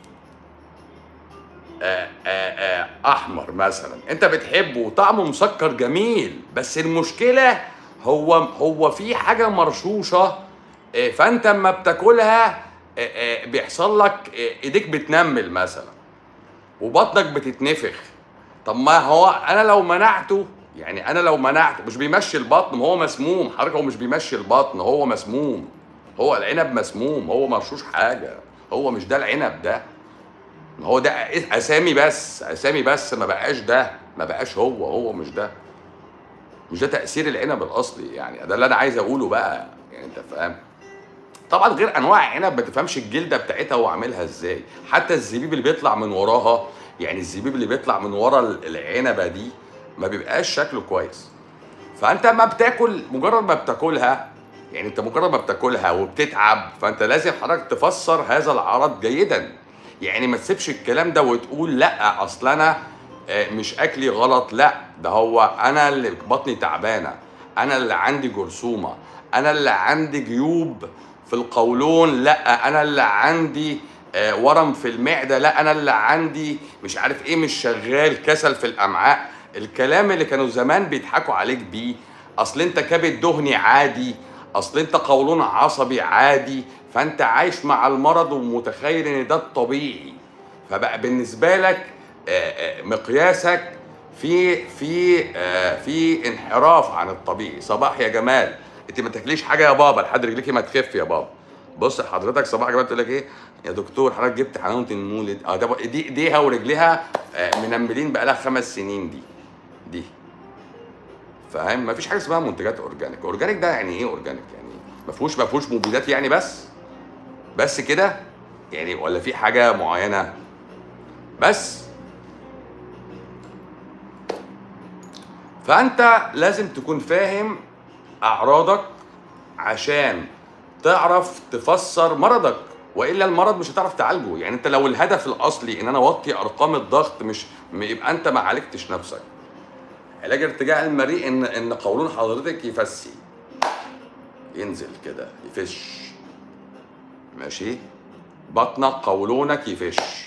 آه، آه، آه، احمر مثلا انت بتحبه وطعمه مسكر جميل بس المشكله هو هو في حاجه مرشوشه آه، فانت اما بتاكلها آه، آه، بيحصل لك آه، ايديك بتنمل مثلا وبطنك بتتنفخ طب ما هو انا لو منعته يعني انا لو منعته مش بيمشي البطن ما هو مسموم حضرتك هو مش بيمشي البطن هو مسموم هو العنب مسموم هو مرشوش حاجه هو مش ده العنب ده ما هو ده اسامي بس اسامي بس ما بقاش ده ما بقاش هو هو مش ده مش ده تاثير العنب الاصلي يعني ده اللي انا عايز اقوله بقى يعني انت فاهم طبعا غير انواع عنب ما تفهمش الجلده بتاعتها هو عاملها ازاي حتى الزبيب اللي بيطلع من وراها يعني الزبيب اللي بيطلع من ورا العنبه دي ما بيبقاش شكله كويس فانت ما بتاكل مجرد ما بتاكلها يعني انت مجرد ما بتاكلها وبتتعب فانت لازم حضرتك تفسر هذا العرض جيدا يعني ما تسيبش الكلام ده وتقول لا اصل انا آه، مش اكلي غلط لا ده هو انا اللي بطني تعبانه انا اللي عندي جرثومه انا اللي عندي جيوب في القولون لا انا اللي عندي آه، ورم في المعده لا انا اللي عندي مش عارف ايه مش شغال كسل في الامعاء الكلام اللي كانوا زمان بيضحكوا عليك بيه اصل انت كبد دهني عادي اصل انت قولون عصبي عادي فانت عايش مع المرض ومتخيل ان ده الطبيعي فبقى بالنسبه لك آه، آه، مقياسك في في آه، في انحراف عن الطبيعي صباح يا جمال انت ما تاكليش حاجه يا بابا لحد رجليكي ما تخف يا بابا بص حضرتك صباح يا جمال تقول لك ايه يا دكتور حضرتك جبت حنونه المولد اه ده بقى- دي ايديها ورجليها آه، منملين بقى لها خمس سنين دي دي فاهم ما فيش حاجه اسمها منتجات اورجانيك اورجانيك ده يعني ايه اورجانيك يعني ما فيهوش ما فيهوش مبيدات يعني بس بس كده يعني ولا في حاجه معينه بس فانت لازم تكون فاهم اعراضك عشان تعرف تفسر مرضك والا المرض مش هتعرف تعالجه يعني انت لو الهدف الاصلي ان انا اوطي ارقام الضغط مش م- يبقى انت ما عالجتش نفسك علاج ارتجاع المريء ان ان قولون حضرتك يفسي ينزل كده يفش ماشي بطنك قولونك يفش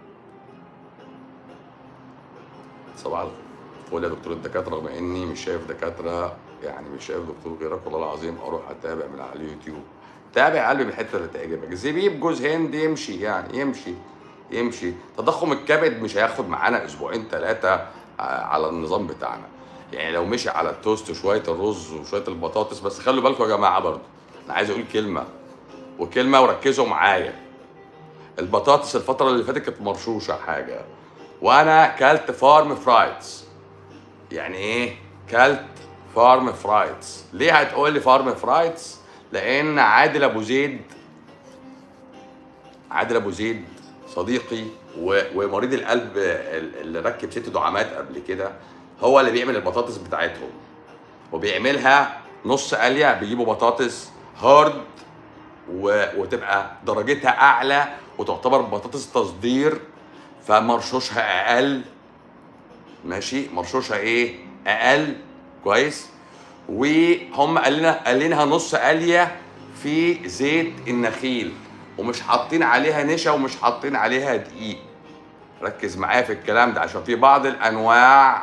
صباح الفل يا دكتور الدكاتره رغم اني مش شايف دكاتره يعني مش شايف دكتور غيرك والله العظيم اروح اتابع من على اليوتيوب تابع قلبي من الحته اللي تعجبك زبيب جوز هند يمشي يعني يمشي يمشي تضخم الكبد مش هياخد معانا اسبوعين ثلاثه على النظام بتاعنا يعني لو مشي على التوست شويه الرز وشويه البطاطس بس خلوا بالكم يا جماعه برضه انا عايز اقول كلمه وكلمه وركزوا معايا البطاطس الفتره اللي فاتت كانت مرشوشه حاجه وانا كلت فارم فرايدز يعني ايه كلت فارم فرايدز ليه هتقول لي فارم فرايدز لان عادل ابو زيد عادل ابو زيد صديقي و- ومريض القلب ال- اللي ركب ست دعامات قبل كده هو اللي بيعمل البطاطس بتاعتهم وبيعملها نص قليه بيجيبوا بطاطس هارد و... وتبقى درجتها اعلى وتعتبر بطاطس تصدير فمرشوشها اقل ماشي مرشوشها ايه اقل كويس وهم قال لنا قال لنا نص قليه في زيت النخيل ومش حاطين عليها نشا ومش حاطين عليها دقيق ركز معايا في الكلام ده عشان في بعض الانواع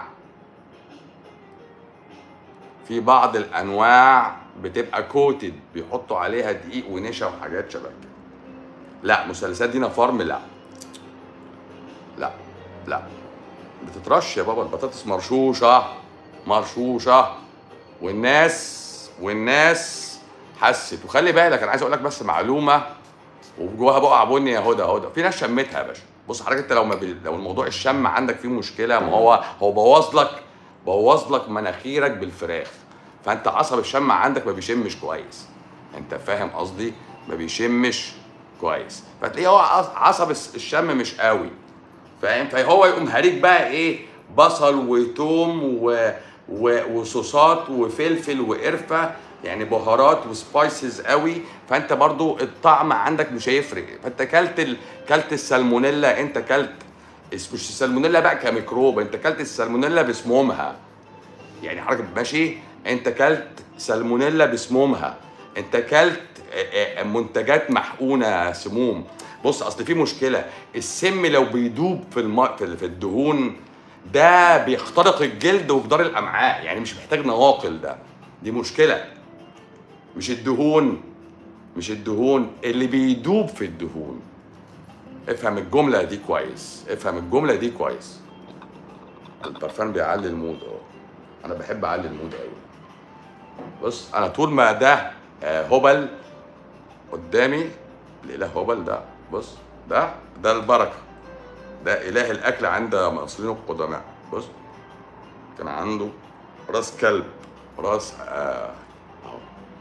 في بعض الانواع بتبقى كوتد بيحطوا عليها دقيق ونشا وحاجات شبه كده لا مثلثات دينا فارم لا لا لا بتترش يا بابا البطاطس مرشوشه مرشوشه والناس والناس حست وخلي بالك انا عايز اقول لك بس معلومه وجواها بقع بني يا هدى هدى في ناس شمتها يا باشا بص حضرتك انت لو ما بي... لو الموضوع الشم عندك فيه مشكله ما هو هو بوظ لك بوظ لك مناخيرك بالفراخ فانت عصب الشم عندك ما بيشمش كويس انت فاهم قصدي ما بيشمش كويس فتلاقيه هو عصب الشم مش قوي فاهم فهو يقوم هاريك بقى ايه بصل وتوم و... و... وصوصات وفلفل وقرفه يعني بهارات وسبايسز قوي فانت برضو الطعم عندك مش هيفرق فانت كلت ال... كلت السالمونيلا انت كلت مش السالمونيلا بقى كميكروب انت كلت السالمونيلا بسمومها يعني حضرتك ماشي انت كلت سالمونيلا بسمومها انت كلت منتجات محقونه سموم بص اصل في مشكله السم لو بيدوب في الم... في الدهون ده بيخترق الجلد وجدار الامعاء يعني مش محتاج نواقل ده دي مشكله مش الدهون مش الدهون اللي بيدوب في الدهون افهم الجمله دي كويس افهم الجمله دي كويس البرفان بيعلي المود اه انا بحب اعلي المود قوي بص انا طول ما ده آه، هبل قدامي الاله هبل ده بص ده ده البركه ده اله الاكل عند المصريين القدماء بص كان عنده راس كلب راس آه اهو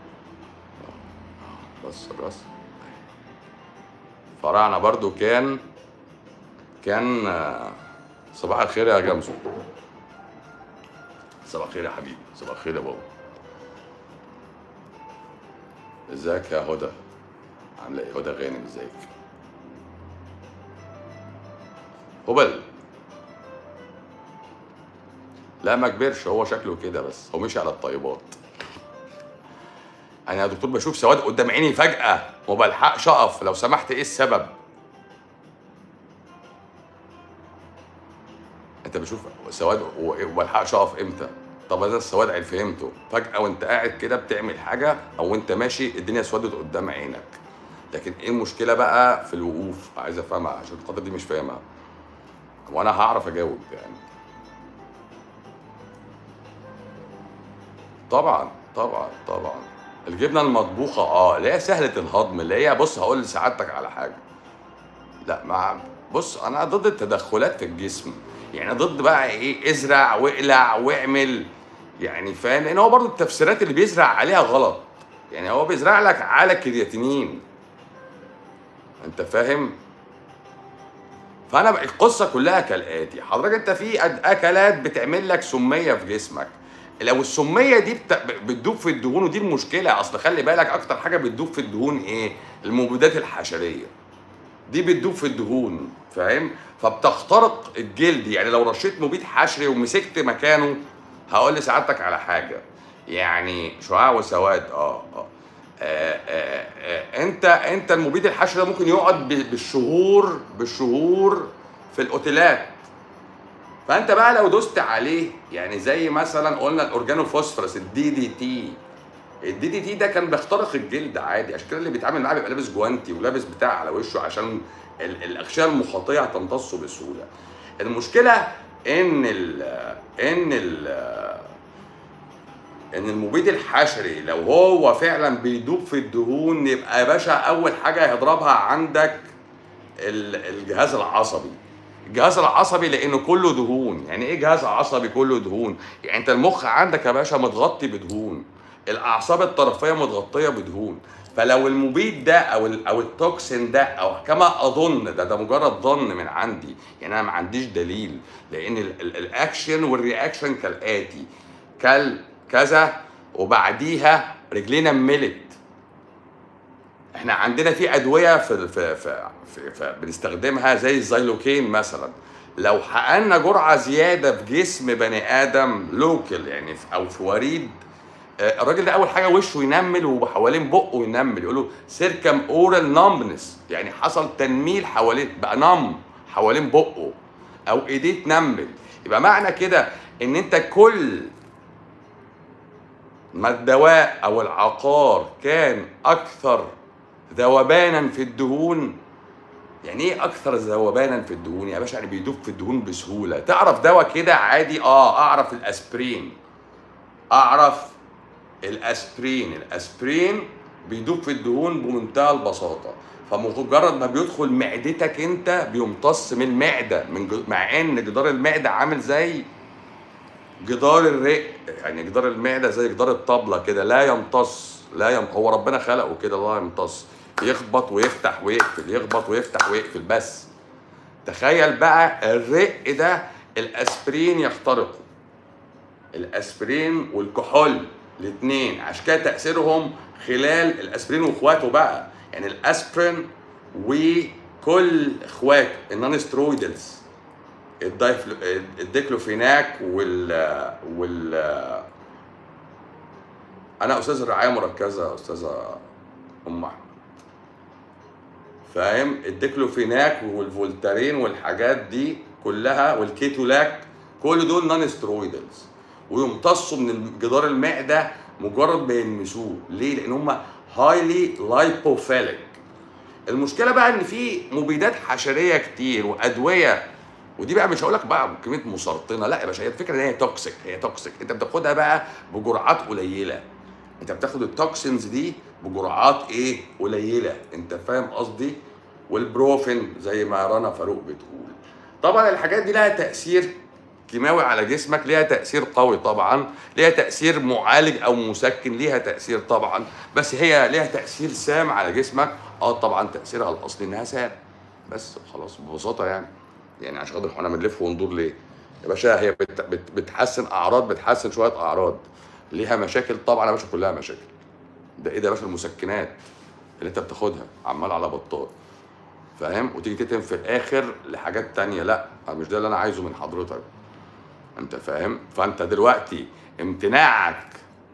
بص الراس فراعنه برضو كان كان آه صباح الخير يا جمسو صباح الخير يا حبيبي صباح الخير يا بابا ازيك يا هدى عامله ايه هدى غانم ازيك هبل لا ما كبرش هو شكله كده بس هو مشي على الطيبات انا يا دكتور بشوف سواد قدام عيني فجاه وما بلحقش اقف لو سمحت ايه السبب انت بشوف سواد وما بلحقش اقف امتى طب هذا السواد عين فهمته فجاه وانت قاعد كده بتعمل حاجه او انت ماشي الدنيا اسودت قدام عينك لكن ايه المشكله بقى في الوقوف عايز افهمها عشان خاطر دي مش فاهمها وانا هعرف اجاوب يعني طبعا طبعا طبعا الجبنه المطبوخه اه اللي هي سهله الهضم اللي هي بص هقول لسعادتك على حاجه لا مع بص انا ضد التدخلات في الجسم يعني ضد بقى ايه ازرع واقلع واعمل يعني فاهم لان هو برضو التفسيرات اللي بيزرع عليها غلط يعني هو بيزرع لك على كرياتينين انت فاهم فانا القصه كلها كالاتي حضرتك انت في اكلات بتعمل لك سميه في جسمك لو السميه دي بتدوب في الدهون ودي المشكله اصل خلي بالك اكتر حاجه بتدوب في الدهون ايه المبيدات الحشريه دي بتدوب في الدهون فاهم فبتخترق الجلد يعني لو رشيت مبيد حشري ومسكت مكانه هقول لسعادتك على حاجه يعني شعاع وسواد اه اه آه، آه، آه، انت انت المبيد الحشري ده ممكن يقعد بالشهور بالشهور في الاوتيلات فانت بقى لو دوست عليه يعني زي مثلا قلنا الاورجانوفوسفورس الدي دي تي الدي دي تي ده كان بيخترق الجلد عادي عشان كده اللي بيتعامل معاه بيبقى لابس جوانتي ولابس بتاع على وشه عشان الاغشيه المخاطيه تمتصه بسهوله المشكله ان ال ان ال ان المبيد الحشري لو هو فعلا بيدوب في الدهون يبقى يا باشا اول حاجه هيضربها عندك الجهاز العصبي الجهاز العصبي لانه كله دهون يعني ايه جهاز عصبي كله دهون يعني انت المخ عندك يا باشا متغطي بدهون الاعصاب الطرفيه متغطيه بدهون فلو المبيد ده او او التوكسين ده او كما اظن ده ده مجرد ظن من عندي يعني انا ما عنديش دليل لان الاكشن والرياكشن كالاتي كل كذا وبعديها رجلينا ملت احنا عندنا في ادويه في في في, في, في بنستخدمها زي الزيلوكين مثلا لو حققنا جرعه زياده في جسم بني ادم لوكل يعني او في وريد آه، الراجل ده اول حاجه وشه ينمل وحوالين بقه ينمل يقولوا سيركم اورال نمبنس يعني حصل تنميل حوالين بقى نم حوالين بقه او ايديه تنمل يبقى معنى كده ان انت كل ما الدواء او العقار كان اكثر ذوبانا في الدهون يعني ايه اكثر ذوبانا في الدهون يا باشا يعني بيدوب في الدهون بسهوله تعرف دواء كده عادي اه اعرف الاسبرين اعرف الاسبرين الاسبرين بيدوب في الدهون بمنتهى البساطه فمجرد ما بيدخل معدتك انت بيمتص من المعده من ج- مع ان جدار المعده عامل زي جدار الرئ يعني جدار المعده زي جدار الطبله كده لا يمتص لا يم... هو ربنا خلقه كده لا يمتص يخبط ويفتح ويقفل يخبط ويفتح ويقفل بس تخيل بقى الرق ده الاسبرين يخترقه الاسبرين والكحول الاثنين عشان كده تاثيرهم خلال الاسبرين واخواته بقى يعني الاسبرين وكل اخواته النون سترويدلز الدايفلو الديكلوفيناك وال وال انا استاذ الرعايه مركزه استاذه ام احمد فاهم الديكلوفيناك والفولتارين والحاجات دي كلها والكيتولاك كل دول نون سترويدلز ويمتصوا من جدار المعده مجرد ما يلمسوه ليه لان هم هايلي لايبوفيليك المشكله بقى ان في مبيدات حشريه كتير وادويه ودي بقى مش هقول لك بقى كميه مسرطنه لا يا باشا هي الفكره ان هي توكسيك هي توكسيك انت بتاخدها بقى بجرعات قليله انت بتاخد التوكسينز دي بجرعات ايه قليله انت فاهم قصدي والبروفين زي ما رنا فاروق بتقول طبعا الحاجات دي لها تاثير كيماوي على جسمك ليها تاثير قوي طبعا ليها تاثير معالج او مسكن ليها تاثير طبعا بس هي ليها تاثير سام على جسمك اه طبعا تاثيرها الاصلي انها سام بس خلاص ببساطه يعني يعني عشان خاطر احنا بنلف وندور ليه يا باشا هي بت بت بتحسن اعراض بتحسن شويه اعراض ليها مشاكل طبعا يا باشا كلها مشاكل ده ايه ده يا باشا المسكنات اللي انت بتاخدها عمال على بطال فاهم وتيجي تتم في الاخر لحاجات تانية لا مش ده اللي انا عايزه من حضرتك انت فاهم فانت دلوقتي امتناعك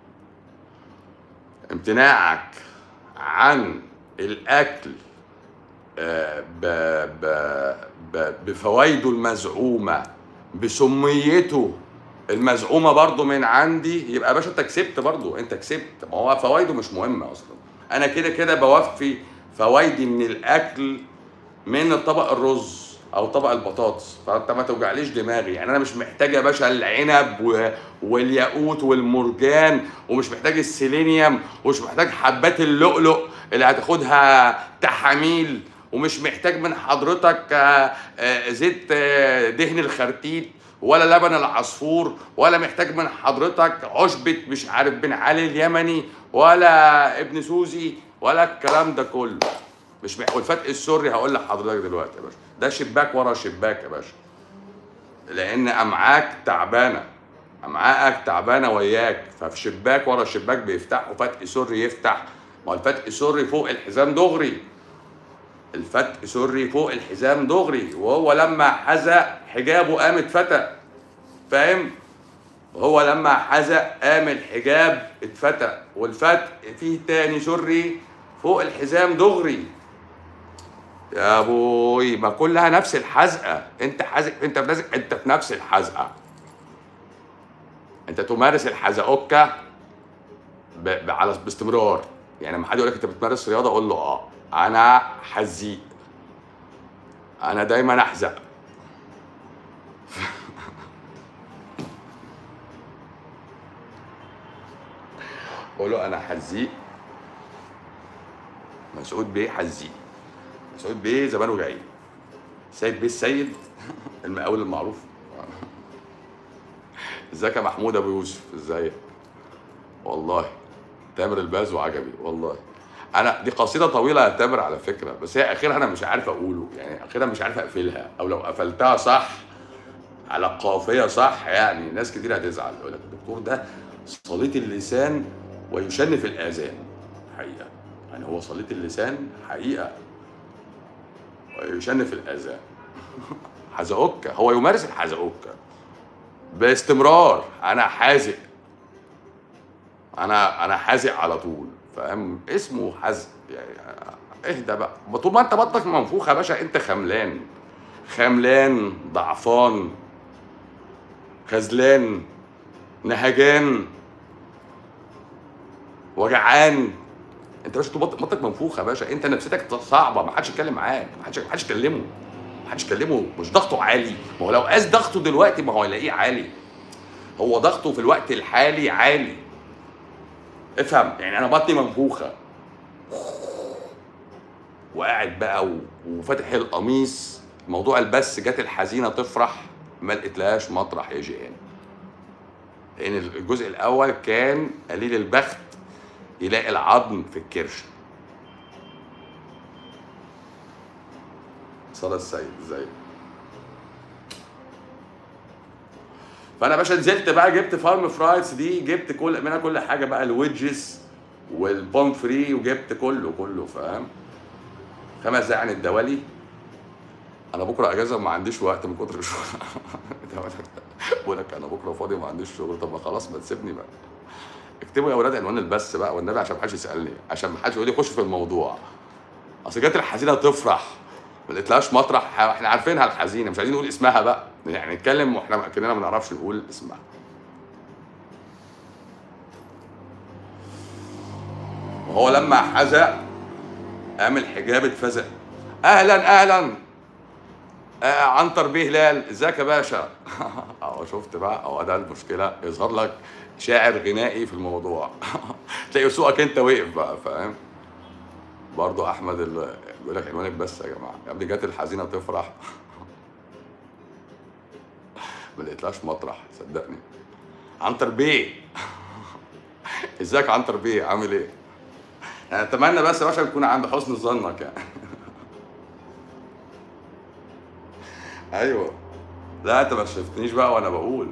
امتناعك عن الاكل آه، ب ب ب بفوائده المزعومه بسميته المزعومه برضو من عندي يبقى يا باشا انت كسبت برضو انت كسبت ما هو فوائده مش مهمه اصلا انا كده كده بوفي فوائدي من الاكل من طبق الرز او طبق البطاطس فانت ما توجعليش دماغي يعني انا مش محتاج يا باشا العنب و... والياقوت والمرجان ومش محتاج السيلينيوم ومش محتاج حبات اللؤلؤ اللي هتاخدها تحاميل ومش محتاج من حضرتك آه، آه، زيت آه، دهن الخرتيت ولا لبن العصفور ولا محتاج من حضرتك عشبة مش عارف بن علي اليمني ولا ابن سوزي ولا الكلام ده كله مش مح... والفتق السري هقول لحضرتك دلوقتي يا باشا ده شباك ورا شباك يا باشا لان امعاك تعبانه امعائك تعبانه وياك ففي شباك ورا شباك بيفتح وفتق سري يفتح ما هو الفتق سري فوق الحزام دغري الفتق سري فوق الحزام دغري وهو لما حزق حجابه قام اتفتق فاهم هو لما حزق قام الحجاب اتفتق والفتق فيه تاني سري فوق الحزام دغري يا ابوي ما كلها نفس الحزقه انت حزق انت بلازق انت في نفس الحزقه انت تمارس الحزقوكه ب... ب... على باستمرار يعني لما حد يقول لك انت بتمارس رياضه قول له اه انا حزيق انا دايما احزق قول له انا حزيق مسعود بيه حزيق مسعود بيه زمانه جاي سيد بيه السيد المقاول المعروف ازيك يا محمود ابو يوسف ازيك والله تامر الباز وعجبي والله انا دي قصيده طويله يا تامر على فكره بس هي اخرها انا مش عارف اقوله يعني اخرها مش عارف اقفلها او لو قفلتها صح على القافيه صح يعني ناس كتير هتزعل يقول لك الدكتور ده صليت اللسان ويشنف الاذان حقيقه يعني هو صليت اللسان حقيقه ويشنف الاذان حزقوكة هو يمارس الحزقوكة باستمرار انا حازق انا انا حازق على طول فاهم اسمه حزق يعني اهدى بقى طول ما انت بطنك منفوخه يا باشا انت خملان خملان ضعفان خذلان نهجان وجعان انت يا باشا بط- بطنك منفوخه يا باشا انت نفسيتك صعبه ما حدش يتكلم معاك ما حدش ما حدش يكلمه ما حدش يكلمه مش ضغطه عالي ما هو لو قاس ضغطه دلوقتي ما هو هيلاقيه عالي هو ضغطه في الوقت الحالي عالي افهم يعني انا بطني منفوخه وقاعد بقى و- وفاتح القميص موضوع البس جت الحزينه تفرح ما لقيتلهاش مطرح يا جيهان لان الجزء الاول كان قليل البخت يلاقي العظم في الكرش صلاة السيد ازاي فانا يا باشا نزلت بقى جبت فارم فرايز دي جبت كل منها كل حاجه بقى الويدجز والبوم فري وجبت كله كله فاهم خمس دقايق عن الدوالي انا بكره اجازه ما عنديش وقت من كتر الشغل بقول لك انا بكره فاضي وما عنديش شغل طب ما خلاص ما تسيبني بقى اكتبوا يا اولاد عنوان البث بقى والنبي عشان ما حدش يسالني عشان ما حدش يقول لي خش في الموضوع اصل جت الحزينه تفرح ما لقيتلهاش مطرح احنا عارفينها الحزينه مش عايزين نقول اسمها بقى يعني نتكلم واحنا كاننا ما نعرفش نقول اسمها وهو لما حزق قام الحجاب اتفزق اهلا اهلا آه عنتر بيه هلال ازيك يا باشا اهو شفت بقى اهو ده المشكله يظهر لك شاعر غنائي في الموضوع تلاقي سوقك انت وقف بقى فاهم برضه احمد ال... بيقول لك عنوانك بس يا جماعه يا ابني جت الحزينه تفرح ما لقيتلاش مطرح صدقني عنتر بيه ازيك يا عنتر بيه عامل ايه؟ يعني اتمنى بس يا باشا تكون عند حسن ظنك يعني ايوه لا انت ما شفتنيش بقى وانا بقول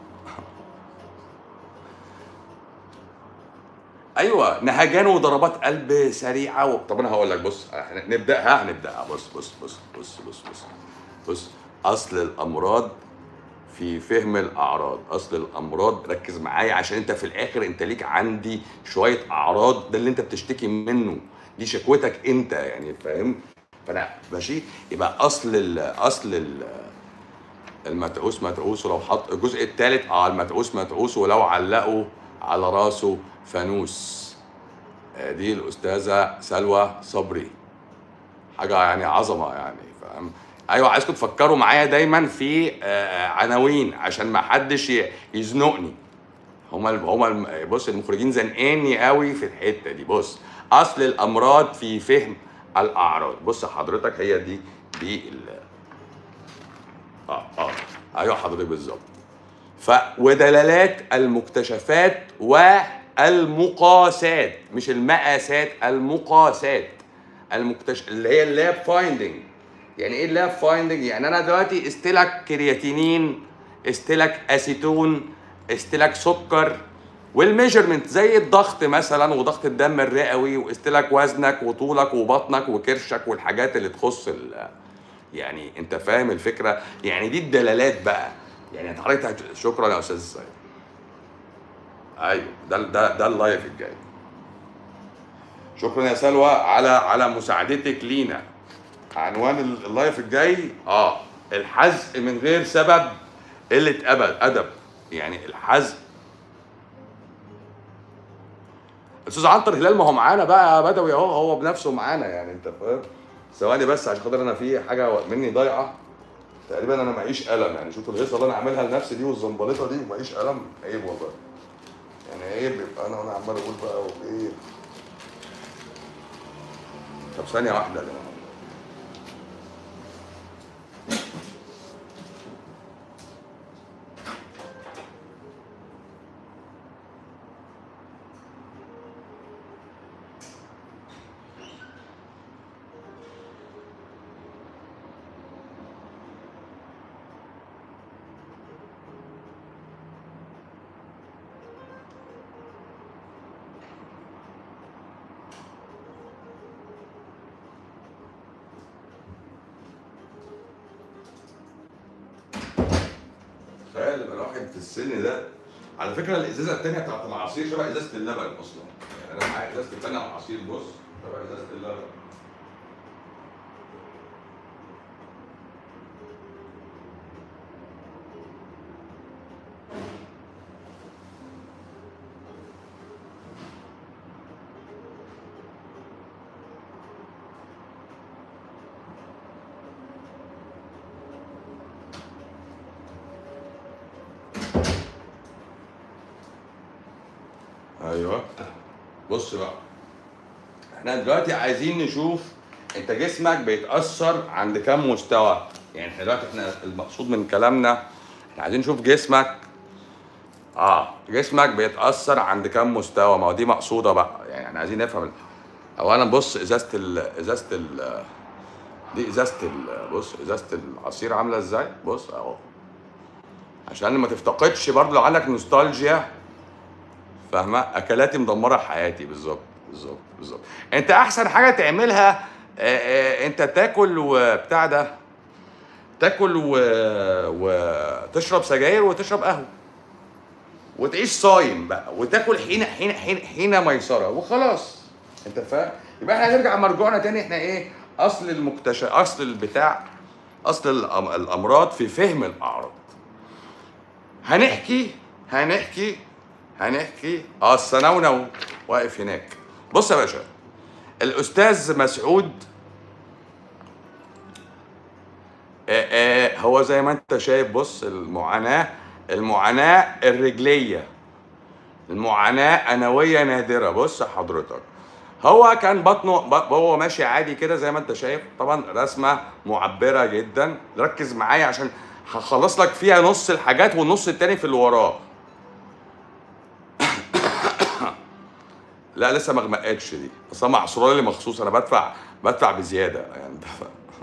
ايوه نهجان وضربات قلب سريعه و... طب انا هقول لك بص احنا نبداها هنبداها بص بص بص بص بص بص بص اصل الامراض في فهم الاعراض اصل الامراض ركز معايا عشان انت في الاخر انت ليك عندي شويه اعراض ده اللي انت بتشتكي منه دي شكوتك انت يعني فاهم فانا ماشي يبقى اصل ال اصل ال المتعوس متعوس ولو حط الجزء الثالث اه المتعوس متعوس ولو علقوا على راسه فانوس آه، دي الاستاذه سلوى صبري حاجه يعني عظمه يعني فاهم ايوه عايزكم تفكروا معايا دايما في آه، عناوين عشان ما حدش ي- يزنقني هما الم- هما الم- بص المخرجين زنقاني قوي في الحته دي بص اصل الامراض في فهم الاعراض بص حضرتك هي دي دي ال اه اه ايوه حضرتك بالظبط ف ودلالات المكتشفات والمقاسات مش المقاسات المقاسات المكتش اللي هي اللاب فايندنج يعني ايه اللاب فايندنج يعني انا دلوقتي استلك كرياتينين استلك اسيتون استلك سكر والميجرمنت زي الضغط مثلا وضغط الدم الرئوي واستلك وزنك وطولك وبطنك وكرشك والحاجات اللي تخص ال يعني انت فاهم الفكره يعني دي الدلالات بقى يعني انت حضرتك هت- شكرا يا استاذ سيد ايوه ده ده ده اللايف الجاي شكرا يا سلوى على على مساعدتك لينا عنوان ال- اللايف الجاي اه الحزق من غير سبب قله ابد ادب يعني الحزق استاذ عنتر هلال ما هو معانا بقى يا بدوي اهو هو بنفسه معانا يعني انت فاهم ثواني بس عشان خاطر انا في حاجه مني ضايعه تقريبا انا معيش قلم يعني شوف الهيصه اللي انا عاملها لنفسي دي والزنبلطه دي ومعيش قلم عيب والله يعني عيب يبقى انا وانا عمال اقول بقى وايه طب ثانيه واحده يا جماعه تخيل يبقى الواحد في السن ده على فكره الازازه الثانيه بتاعت العصير شبه ازازه اللبن اصلا يعني انا معايا ازازه الثانيه عصير بص شبه ازازه اللبن ايوه بص بقى احنا دلوقتي عايزين نشوف انت جسمك بيتاثر عند كام مستوى يعني احنا دلوقتي احنا المقصود من كلامنا احنا عايزين نشوف جسمك اه جسمك بيتاثر عند كام مستوى ما هو دي مقصوده بقى يعني احنا عايزين نفهم ال- اولا بص ازازه ال ازازه ال دي ازازه ال بص ازازه العصير عامله ازاي بص اهو عشان ما تفتقدش برضه لو عندك نوستالجيا فاهمه اكلاتي مدمره حياتي بالظبط بالظبط بالظبط انت احسن حاجه تعملها آه، آه، انت تاكل وبتاع ده تاكل و... وتشرب سجاير وتشرب قهوه وتعيش صايم بقى وتاكل حين حين حين حين ميسره وخلاص انت فاهم يبقى احنا هنرجع مرجوعنا تاني احنا ايه اصل المكتشف اصل البتاع اصل الأم... الامراض في فهم الاعراض هنحكي هنحكي هنحكي اه السنونو واقف هناك بص يا باشا الاستاذ مسعود آه آه هو زي ما انت شايف بص المعاناه المعاناه الرجليه المعاناه انويه نادره بص حضرتك هو كان بطنه ب- هو ماشي عادي كده زي ما انت شايف طبعا رسمه معبره جدا ركز معايا عشان هخلص لك فيها نص الحاجات والنص التاني في اللي وراه لا لسه ما غمقتش دي اصل معصوره لي مخصوص انا بدفع بدفع بزياده يعني دفع.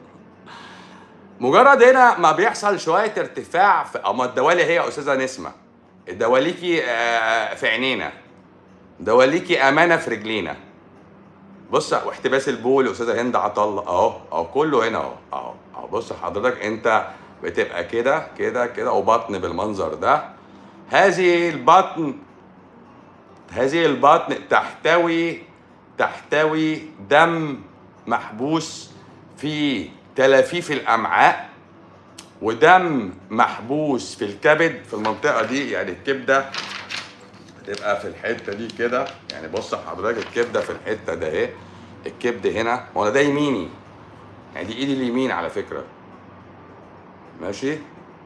مجرد هنا ما بيحصل شويه ارتفاع في اما الدوالي هي يا استاذه نسمه الدواليكي آه، في عينينا دواليكي امانه في رجلينا بص واحتباس البول استاذه هند عطله اهو اهو كله هنا اهو اهو اهو بص حضرتك انت بتبقى كده كده كده وبطن بالمنظر ده هذه البطن هذه البطن تحتوي تحتوي دم محبوس في تلافيف الامعاء ودم محبوس في الكبد في المنطقه دي يعني الكبده تبقى في الحته دي كده يعني بص حضرتك الكبده في الحته ده اهي الكبد هنا هو أنا ده يميني يعني دي ايدي اليمين على فكره ماشي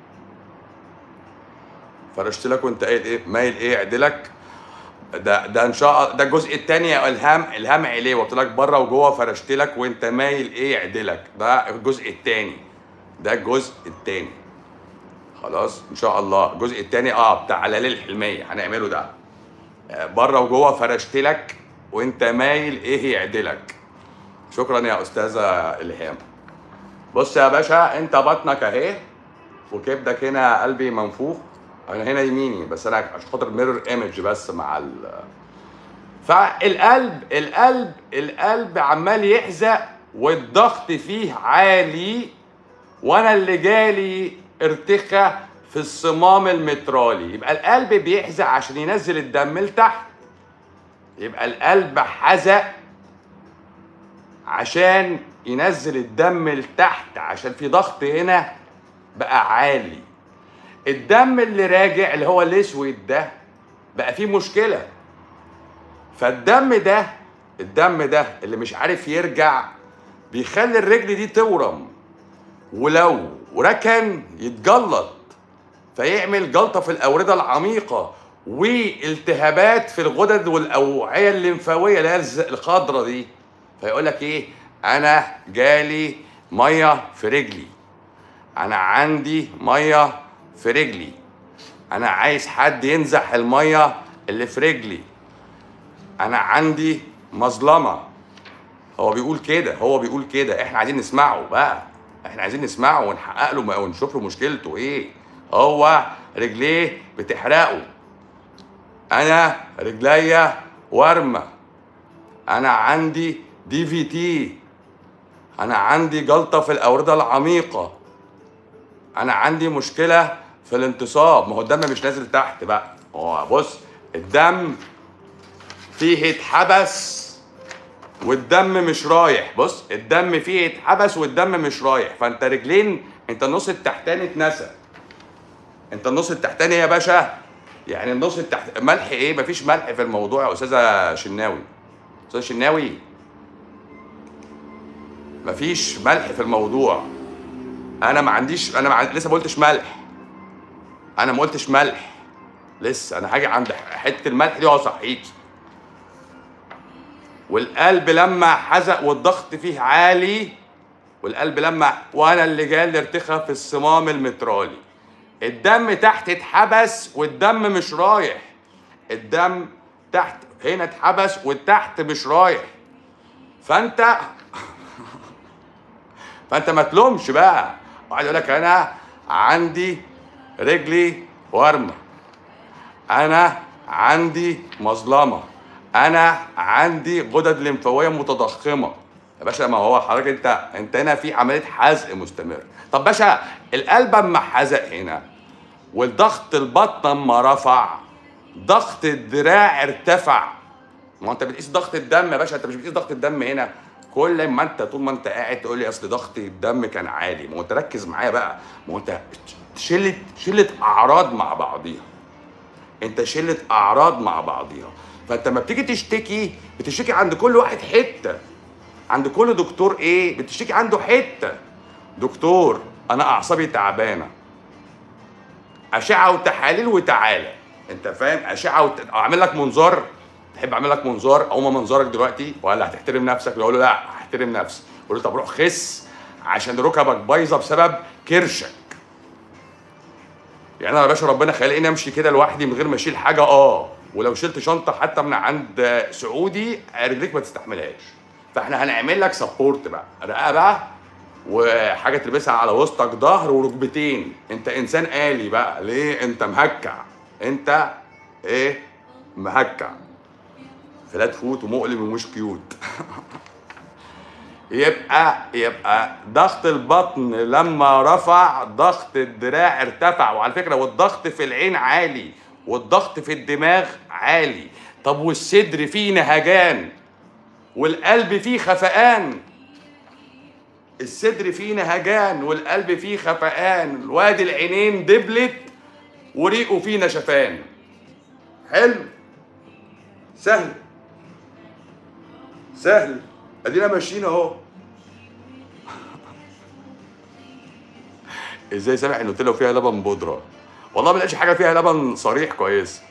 فرشت لك وانت قايل ايه مايل ايه اعدلك ده ده ان شاء الله ده الجزء الثاني يا الهام الهام عليه قلت لك بره وجوه فرشت لك وانت مايل ايه اعدلك ده الجزء الثاني ده الجزء الثاني خلاص ان شاء الله الجزء الثاني اه بتاع علالي الحلميه هنعمله ده آه، بره وجوه فرشت لك وانت مايل ايه يعدلك شكرا يا استاذه الهام بص يا باشا انت بطنك اهي وكبدك هنا قلبي منفوخ انا هنا يميني بس انا عشان خاطر ميرور ايمج بس مع ال فالقلب القلب القلب عمال يحزق والضغط فيه عالي وانا اللي جالي ارتخاء في الصمام المترالي يبقى القلب بيحزق عشان ينزل الدم لتحت يبقى القلب حزق عشان ينزل الدم لتحت عشان في ضغط هنا بقى عالي الدم اللي راجع اللي هو الاسود ده بقى فيه مشكله فالدم ده الدم ده اللي مش عارف يرجع بيخلي الرجل دي تورم ولو ركن يتجلط فيعمل جلطه في الاورده العميقه والتهابات في الغدد والاوعيه الليمفاويه اللي هي الز- الخضره دي فيقول لك ايه انا جالي ميه في رجلي انا عندي ميه في رجلي انا عايز حد ينزح الميه اللي في رجلي انا عندي مظلمه هو بيقول كده هو بيقول كده احنا عايزين نسمعه بقى احنا عايزين نسمعه ونحقق له ونشوف له مشكلته ايه هو رجليه بتحرقه انا رجليا ورمه انا عندي دي في تي انا عندي جلطه في الاورده العميقه انا عندي مشكله في الانتصاب ما هو الدم مش نازل تحت بقى هو بص الدم فيه اتحبس والدم مش رايح بص الدم فيه اتحبس والدم مش رايح فانت رجلين انت النص التحتاني اتنسى انت النص التحتاني يا باشا يعني النص التحت ملح ايه مفيش ملح في الموضوع يا استاذه شناوي استاذه شناوي مفيش ملح في الموضوع انا ما عنديش انا ما عند... لسه ما قلتش ملح انا ما قلتش ملح لسه انا هاجي عند حته الملح دي واصحيك والقلب لما حزق والضغط فيه عالي والقلب لما وانا اللي جالي ارتخاء في الصمام المترالي الدم تحت اتحبس والدم مش رايح الدم تحت هنا اتحبس والتحت مش رايح فانت فانت ما تلومش بقى واحد يقول لك انا عندي رجلي ورمه انا عندي مظلمه انا عندي غدد لمفاويه متضخمه يا باشا ما هو حضرتك انت انت هنا في عمليه حزق مستمر طب باشا القلب اما حزق هنا والضغط البطن اما رفع ضغط الدراع ارتفع ما هو انت بتقيس ضغط الدم يا باشا انت مش بتقيس ضغط الدم هنا كل ما انت طول ما انت قاعد تقول لي اصل ضغط الدم كان عالي ما هو انت ركز معايا بقى ما هو انت شله شله اعراض مع بعضيها انت شله اعراض مع بعضيها فانت لما بتيجي تشتكي بتشتكي عند كل واحد حته عند كل دكتور ايه بتشتكي عنده حته دكتور انا اعصابي تعبانه اشعه وتحاليل وتعالى انت فاهم اشعه وت... اعمل لك منظار تحب اعمل لك منظار اقوم منظرك دلوقتي ولا هتحترم نفسك يقول له لا هحترم نفسي يقول له طب روح خس عشان ركبك بايظه بسبب كرشك يعني انا يا باشا ربنا خلقني امشي كده لوحدي من غير ما اشيل حاجه اه ولو شلت شنطه حتى من عند سعودي رجليك ما تستحملهاش فاحنا هنعمل لك سبورت بقى رقبه وحاجه تلبسها على وسطك ظهر وركبتين انت انسان آلي بقى ليه انت مهكع انت ايه مهكع فلات فوت ومؤلم ومش كيوت يبقى يبقى ضغط البطن لما رفع ضغط الدراع ارتفع وعلى فكره والضغط في العين عالي والضغط في الدماغ عالي طب والصدر فيه نهجان والقلب فيه خفقان الصدر فيه نهجان والقلب فيه خفقان وادي العينين دبلت وريقه فيه نشفان حلو سهل سهل ادينا ماشيين اهو ازاي سامع النوتيلا وفيها لبن بودره والله ما لقيتش حاجه فيها لبن صريح كويس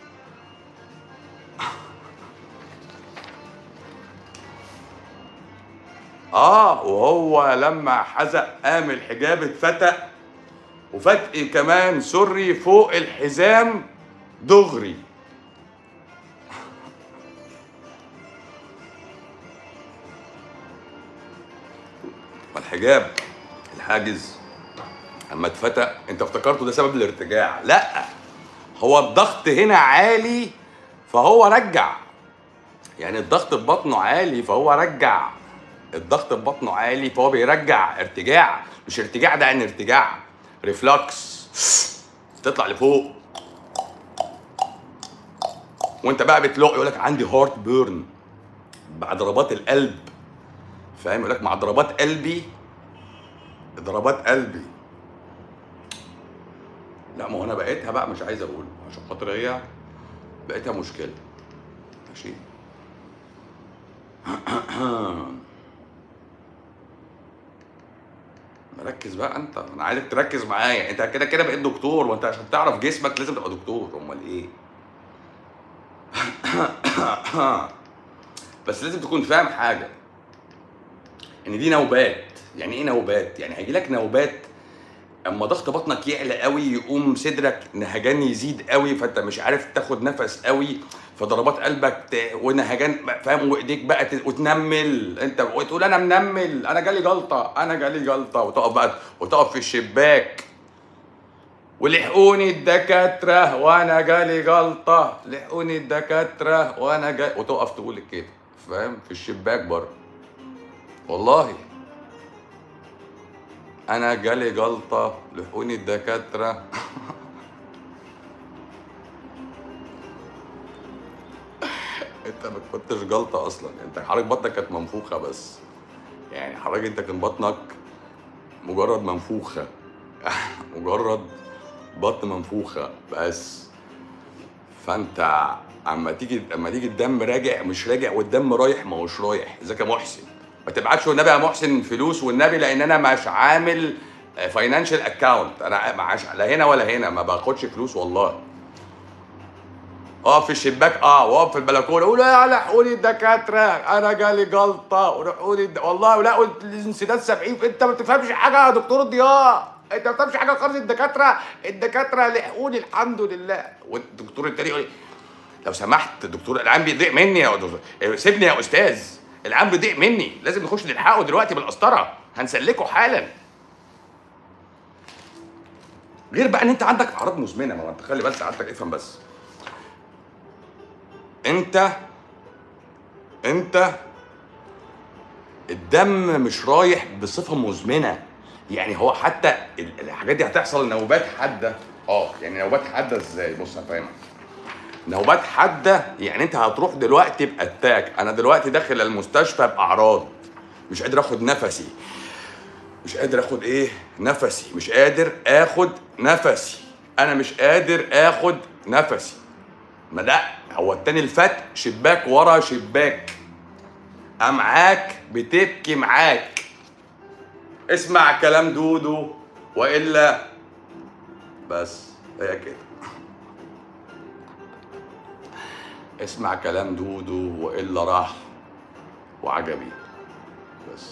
اه وهو لما حزق قام الحجاب اتفتق وفتق كمان سري فوق الحزام دغري والحجاب الحاجز اما اتفتق انت افتكرته ده سبب الارتجاع لا هو الضغط هنا عالي فهو رجع يعني الضغط في بطنه عالي فهو رجع الضغط في بطنه عالي فهو بيرجع ارتجاع مش ارتجاع ده يعني ارتجاع ريفلكس تطلع لفوق وانت بقى بتلق يقول لك عندي هارت بيرن مع ضربات القلب فاهم يقول لك مع ضربات قلبي ضربات قلبي لا ما هو انا بقيتها بقى مش عايز اقول عشان خاطر هي بقيتها مشكله ماشي مركز بقى انت انا عايزك تركز معايا انت كده كده بقيت دكتور وانت عشان تعرف جسمك لازم تبقى دكتور امال ايه بس لازم تكون فاهم حاجه ان دي نوبات يعني ايه نوبات يعني هيجي لك نوبات اما ضغط بطنك يعلى قوي يقوم صدرك نهجان يزيد قوي فانت مش عارف تاخد نفس قوي فضربات قلبك ت... ونهجان فاهم وايديك بقى ت... وتنمل انت وتقول انا منمل انا جالي جلطه انا جالي جلطه وتقف بقى وتقف في الشباك ولحقوني الدكاتره وانا جالي جلطه لحقوني الدكاتره وانا جالي وتقف تقول كده فاهم في الشباك بره والله انا جالي جلطه لحقوني الدكاتره انت ما كنتش جلطه اصلا انت حضرتك بطنك كانت منفوخه بس يعني حضرتك انت كان بطنك مجرد منفوخه مجرد بطن منفوخه بس فانت اما تيجي اما تيجي الدم راجع مش راجع والدم رايح ما هوش رايح ازيك يا محسن ما تبعتش والنبي يا محسن فلوس والنبي لان انا مش عامل فاينانشال اكاونت انا معاش لا هنا ولا هنا ما باخدش فلوس والله اقف في الشباك اه واقف في البلكونه اقول يا لحقوني الدكاتره انا جالي جلطه ولحقوني الد... والله لا قلت الانسداد 70 انت ما بتفهمش حاجه يا دكتور ضياء انت ما بتفهمش حاجه خالص الدكاتره الدكاتره لحقوني الحمد لله والدكتور التاني يقول لي لو سمحت دكتور العام بيضيق مني يا دكتور إيه، سيبني يا استاذ العام بيضيق مني لازم نخش نلحقه دلوقتي بالقسطره هنسلكه حالا غير بقى ان انت عندك اعراض مزمنه ما هو انت خلي بالك سعادتك افهم بس انت انت الدم مش رايح بصفه مزمنه يعني هو حتى ال- الحاجات دي هتحصل نوبات حاده اه يعني نوبات حاده ازاي بص هفهمك نوبات حاده يعني انت هتروح دلوقتي باتاك انا دلوقتي داخل المستشفى باعراض مش قادر اخد نفسي مش قادر اخد ايه نفسي مش قادر اخد نفسي انا مش قادر اخد نفسي ما لا هو التاني الفت شباك ورا شباك امعاك بتبكي معاك اسمع كلام دودو والا بس هي كده اسمع كلام دودو والا راح وعجبي بس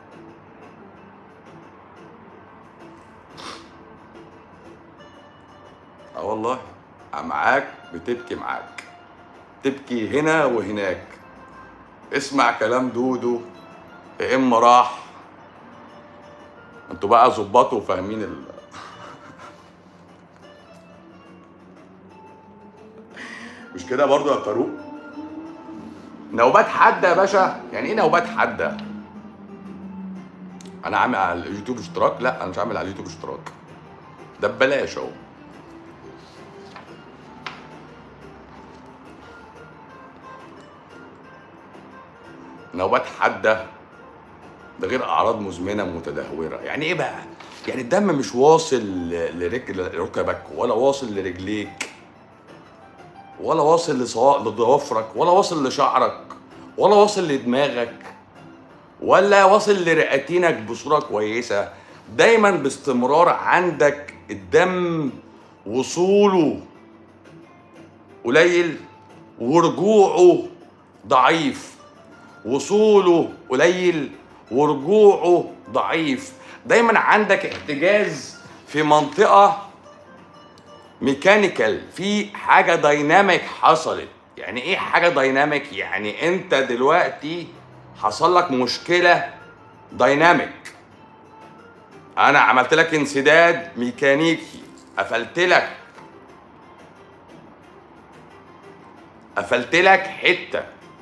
اه والله معاك بتبكي معاك تبكي هنا وهناك اسمع كلام دودو يا اما راح انتوا بقى ظبطوا وفاهمين ال... مش كده برضو يا فاروق نوبات حاده يا باشا يعني ايه نوبات حاده انا عامل على اليوتيوب اشتراك لا انا مش عامل على اليوتيوب اشتراك ده ببلاش اهو نوبات حاده ده غير اعراض مزمنه متدهوره يعني ايه بقى يعني الدم مش واصل ل- لرجل ركبك ولا واصل لرجليك ولا واصل لصوا- لضوافرك ولا واصل لشعرك ولا واصل لدماغك ولا واصل لرئتينك بصوره كويسه دايما باستمرار عندك الدم وصوله قليل ورجوعه ضعيف وصوله قليل ورجوعه ضعيف دايما عندك احتجاز في منطقة ميكانيكال في حاجة دايناميك حصلت يعني ايه حاجة دايناميك يعني انت دلوقتي حصل لك مشكلة دايناميك انا عملت لك انسداد ميكانيكي قفلت لك قفلت لك حته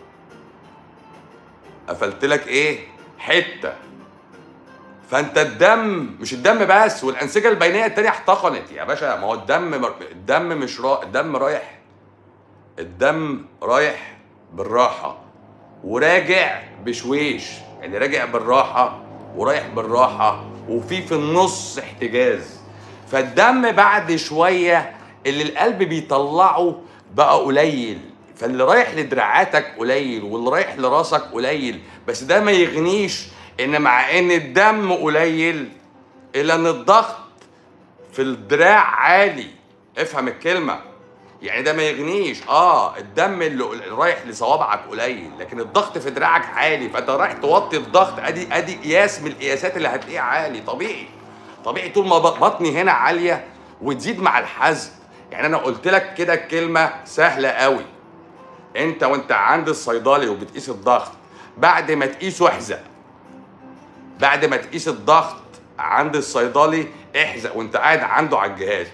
قفلت لك ايه حته فانت الدم مش الدم بس والانسجه البينيه التانية احتقنت يا باشا ما هو الدم الدم مش را... الدم رايح الدم رايح بالراحه وراجع بشويش يعني راجع بالراحه ورايح بالراحه وفي في النص احتجاز فالدم بعد شويه اللي القلب بيطلعه بقى قليل فاللي رايح لدراعاتك قليل واللي رايح لراسك قليل بس ده ما يغنيش ان مع ان الدم قليل الا ان الضغط في الدراع عالي افهم الكلمه يعني ده ما يغنيش اه الدم اللي اللي رايح لصوابعك قليل لكن الضغط في دراعك عالي فانت رايح توطي الضغط ادي ادي قياس من القياسات اللي هتلاقيه عالي طبيعي طبيعي طول ما بطني هنا عاليه وتزيد مع الحزم يعني انا قلت لك كده الكلمه سهله قوي انت وانت عند الصيدلي وبتقيس الضغط بعد ما تقيسه احزق بعد ما تقيس الضغط عند الصيدلي احزق وانت قاعد عنده على الجهاز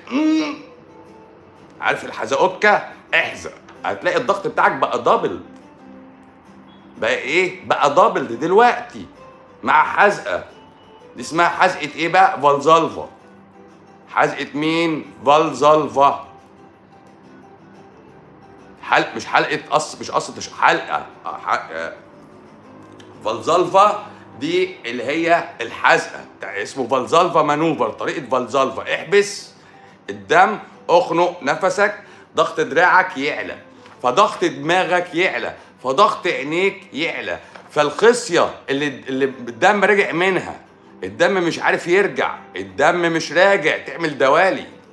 عارف الحزقوكة احزق هتلاقي الضغط بتاعك بقى دبل بقى ايه بقى دبل دلوقتي مع حزقه دي اسمها حزقه ايه بقى فالزالفا حزقه مين فالزالفا حلق مش حلقه قص مش قصه مش حلقه آه، ح- آه، فالزالفا دي اللي هي الحزقه بتاع اسمه فالزالفا مانوفر طريقه فالزالفا احبس الدم اخنق نفسك ضغط دراعك يعلى فضغط دماغك يعلى فضغط عينيك يعلى فالخصيه اللي اللي الدم راجع منها الدم مش عارف يرجع الدم مش راجع تعمل دوالي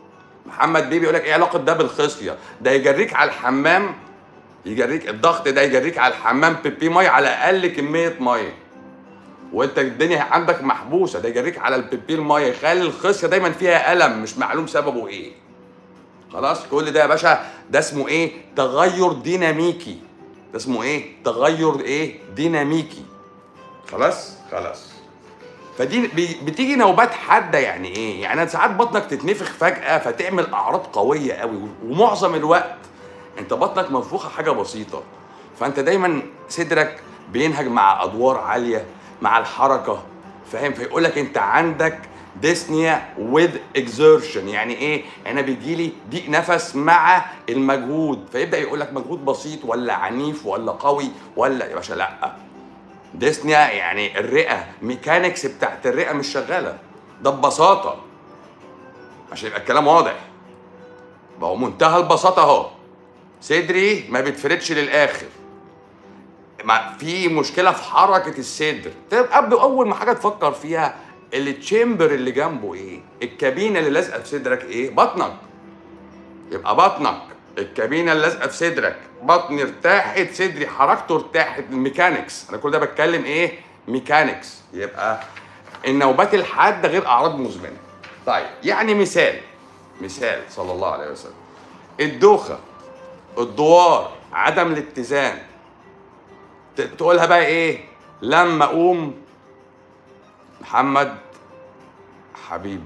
محمد بيه بيقول لك ايه علاقه ده بالخصيه ده يجريك على الحمام يجريك الضغط ده يجريك على الحمام بيبي ميه على اقل كميه ميه وانت الدنيا عندك محبوسه ده يجريك على البيبي الميه يخلي الخصيه دايما فيها الم مش معلوم سببه ايه خلاص كل ده يا باشا ده اسمه ايه تغير ديناميكي ده اسمه ايه تغير ايه ديناميكي خلاص خلاص فدي بي- بتيجي نوبات حاده يعني ايه يعني ساعات بطنك تتنفخ فجاه فتعمل اعراض قويه قوي ومعظم الوقت انت بطنك منفوخه حاجه بسيطه فانت دايما صدرك بينهج مع ادوار عاليه مع الحركه فاهم فيقول لك انت عندك ديسنيا with exertion يعني ايه انا بيجي لي ضيق نفس مع المجهود فيبدا يقول لك مجهود بسيط ولا عنيف ولا قوي ولا يا باشا لا ديسنيا يعني الرئه ميكانيكس بتاعت الرئه مش شغاله ده ببساطه عشان يبقى الكلام واضح بقى منتهى البساطه اهو صدري ما بيتفردش للاخر ما في مشكله في حركه الصدر تبقى اول ما حاجه تفكر فيها التشامبر اللي جنبه ايه الكابينه اللي لازقه في صدرك ايه بطنك يبقى بطنك الكابينه اللي لازقه في صدرك بطني ارتاحت صدري حركته ارتاحت الميكانيكس انا كل ده بتكلم ايه ميكانيكس يبقى النوبات الحاده غير اعراض مزمنه طيب يعني مثال مثال صلى الله عليه وسلم الدوخه الدوار عدم الاتزان ت- تقولها بقى ايه لما اقوم محمد حبيب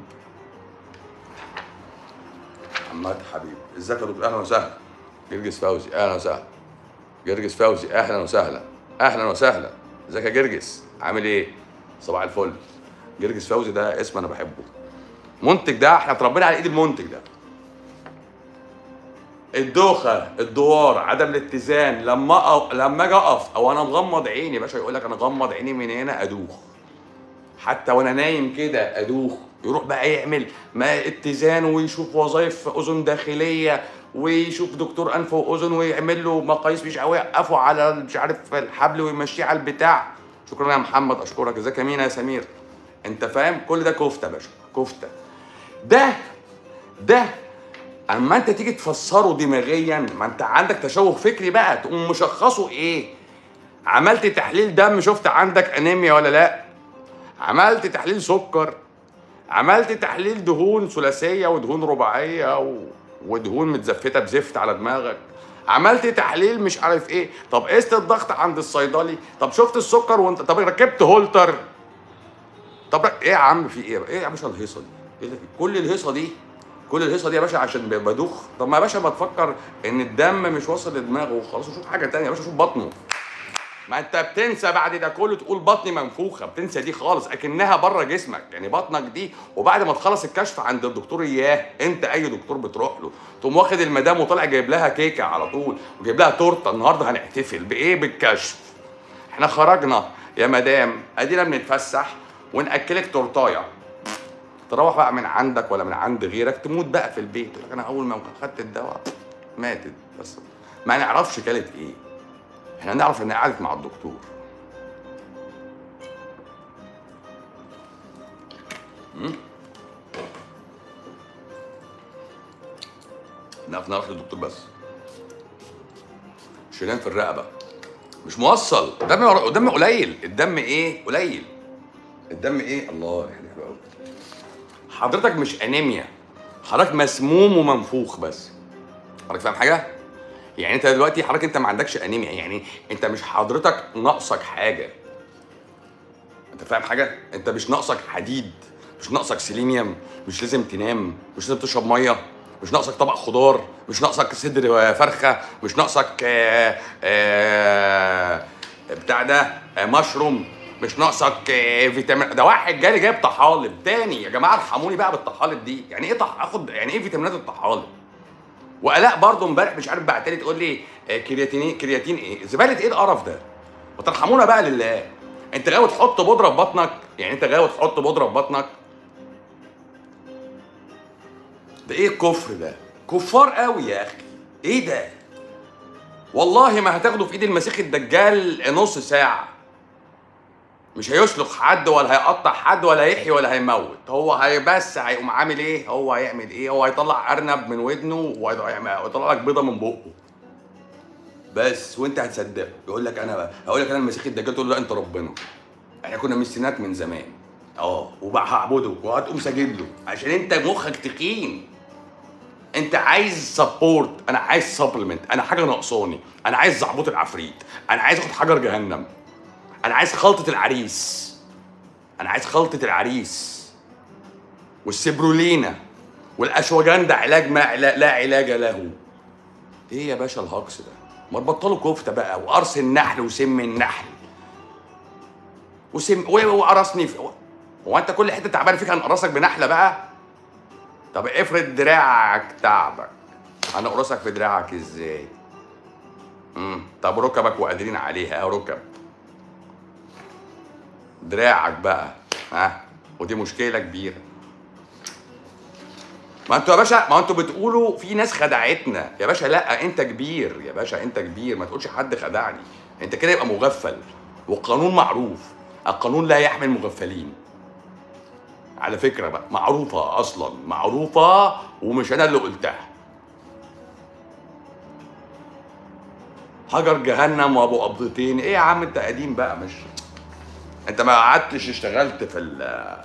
محمد حبيب ازيك يا دكتور اهلا وسهلا جرجس فوزي اهلا وسهلا جرجس فوزي اهلا وسهلا اهلا وسهلا ازيك يا جرجس عامل ايه صباح الفل جرجس فوزي ده اسم انا بحبه منتج ده احنا اتربينا على ايد المنتج ده الدوخه الدوار عدم الاتزان لما أقف لما اجي اقف او انا مغمض عيني يا باشا يقول لك انا غمض عيني من هنا ادوخ حتى وانا نايم كده ادوخ يروح بقى يعمل ما اتزان ويشوف وظائف اذن داخليه ويشوف دكتور انف واذن ويعمل له مقاييس مش عارف يوقفه على مش عارف الحبل ويمشيه على البتاع شكرا يا محمد اشكرك ازيك يا مينا يا سمير انت فاهم كل ده كفته يا باشا كفته ده ده اما انت تيجي تفسره دماغيا ما انت عندك تشوه فكري بقى تقوم مشخصه ايه عملت تحليل دم شفت عندك انيميا ولا لا عملت تحليل سكر عملت تحليل دهون ثلاثيه ودهون رباعيه و... ودهون متزفته بزفت على دماغك عملت تحليل مش عارف ايه طب قست الضغط عند الصيدلي طب شفت السكر وانت طب ركبت هولتر طب ايه يا عم في ايه ايه يا باشا الهيصه دي إيه ده؟ كل الهيصه دي كل الهيصه دي يا باشا عشان ب- بدوخ طب ما يا باشا ما تفكر ان الدم مش واصل لدماغه وخلاص وشوف حاجه تانية يا باشا شوف بطنه ما انت بتنسى بعد ده كله تقول بطني منفوخه بتنسى دي خالص اكنها بره جسمك يعني بطنك دي وبعد ما تخلص الكشف عند الدكتور اياه انت اي دكتور بتروح له تقوم واخد المدام وطالع جايب لها كيكه على طول وجايب لها تورته النهارده هنحتفل بايه بالكشف احنا خرجنا يا مدام ادينا بنتفسح وناكلك تورتايه تروح بقى من عندك ولا من عند غيرك تموت بقى في البيت تقول لك انا اول ما خدت الدواء ماتت بس ما نعرفش كانت ايه احنا نعرف انها قعدت مع الدكتور مم؟ نعرف نعرف للدكتور بس شيلان في الرقبه مش موصل الدم الدم قليل الدم ايه قليل الدم ايه الله حلو قوي حضرتك مش انيميا حضرتك مسموم ومنفوخ بس حضرتك فاهم حاجه يعني انت دلوقتي حضرتك انت ما عندكش انيميا يعني انت مش حضرتك ناقصك حاجه انت فاهم حاجه انت مش ناقصك حديد مش ناقصك سيلينيوم مش لازم تنام مش لازم تشرب ميه مش ناقصك طبق خضار مش ناقصك صدر فرخه مش ناقصك آه، آه، بتاع ده آه، مشروم مش ناقصك آه، فيتامين ده واحد جالي جايب طحالب تاني يا جماعه ارحموني بقى بالطحالب دي يعني ايه طح... اخد يعني ايه فيتامينات الطحالب والاء برضه امبارح مش عارف بعتلي تقول لي آه، كرياتين كرياتين ايه زباله ايه القرف ده ما ترحمونا بقى لله انت غاوي تحط بودره في بطنك يعني انت غاوي تحط بودره في بطنك ده ايه الكفر ده كفار قوي يا اخي ايه ده والله ما هتاخده في ايد المسيح الدجال نص ساعه مش هيسلخ حد ولا هيقطع حد ولا هيحيي ولا هيموت هو هي بس هيقوم عامل ايه هو هيعمل ايه هو هيطلع ارنب من ودنه وهيطلع لك بيضه من بقه بس وانت هتصدق يقول لك انا هقول لك انا المسيح الدجال تقول له لا انت ربنا احنا كنا مسيناك من زمان اه وبقى هعبده وهتقوم ساجد له عشان انت مخك تخين انت عايز سبورت انا عايز سبلمنت انا حاجه ناقصاني انا عايز زعبوط العفريت انا عايز اخد حجر جهنم انا عايز خلطه العريس انا عايز خلطه العريس والسبرولينا والاشواجندا علاج ما علا- لا علاج له ايه يا باشا الهجص ده ما تبطلوا كفته بقى وقرص النحل وسم النحل وسم و- وقرصني في هو انت كل حته تعبان فيك هنقرصك بنحله بقى طب افرض دراعك تعبك هنقرصك في دراعك ازاي امم طب ركبك وقادرين عليها ركب دراعك بقى ها ودي مشكله كبيره ما انتوا يا باشا ما انتوا بتقولوا في ناس خدعتنا يا باشا لا انت كبير يا باشا انت كبير ما تقولش حد خدعني انت كده يبقى مغفل والقانون معروف القانون لا يحمي المغفلين على فكره بقى معروفه اصلا معروفه ومش انا اللي قلتها حجر جهنم وابو قبضتين ايه يا عم انت قديم بقى مش انت ما قعدتش اشتغلت في ال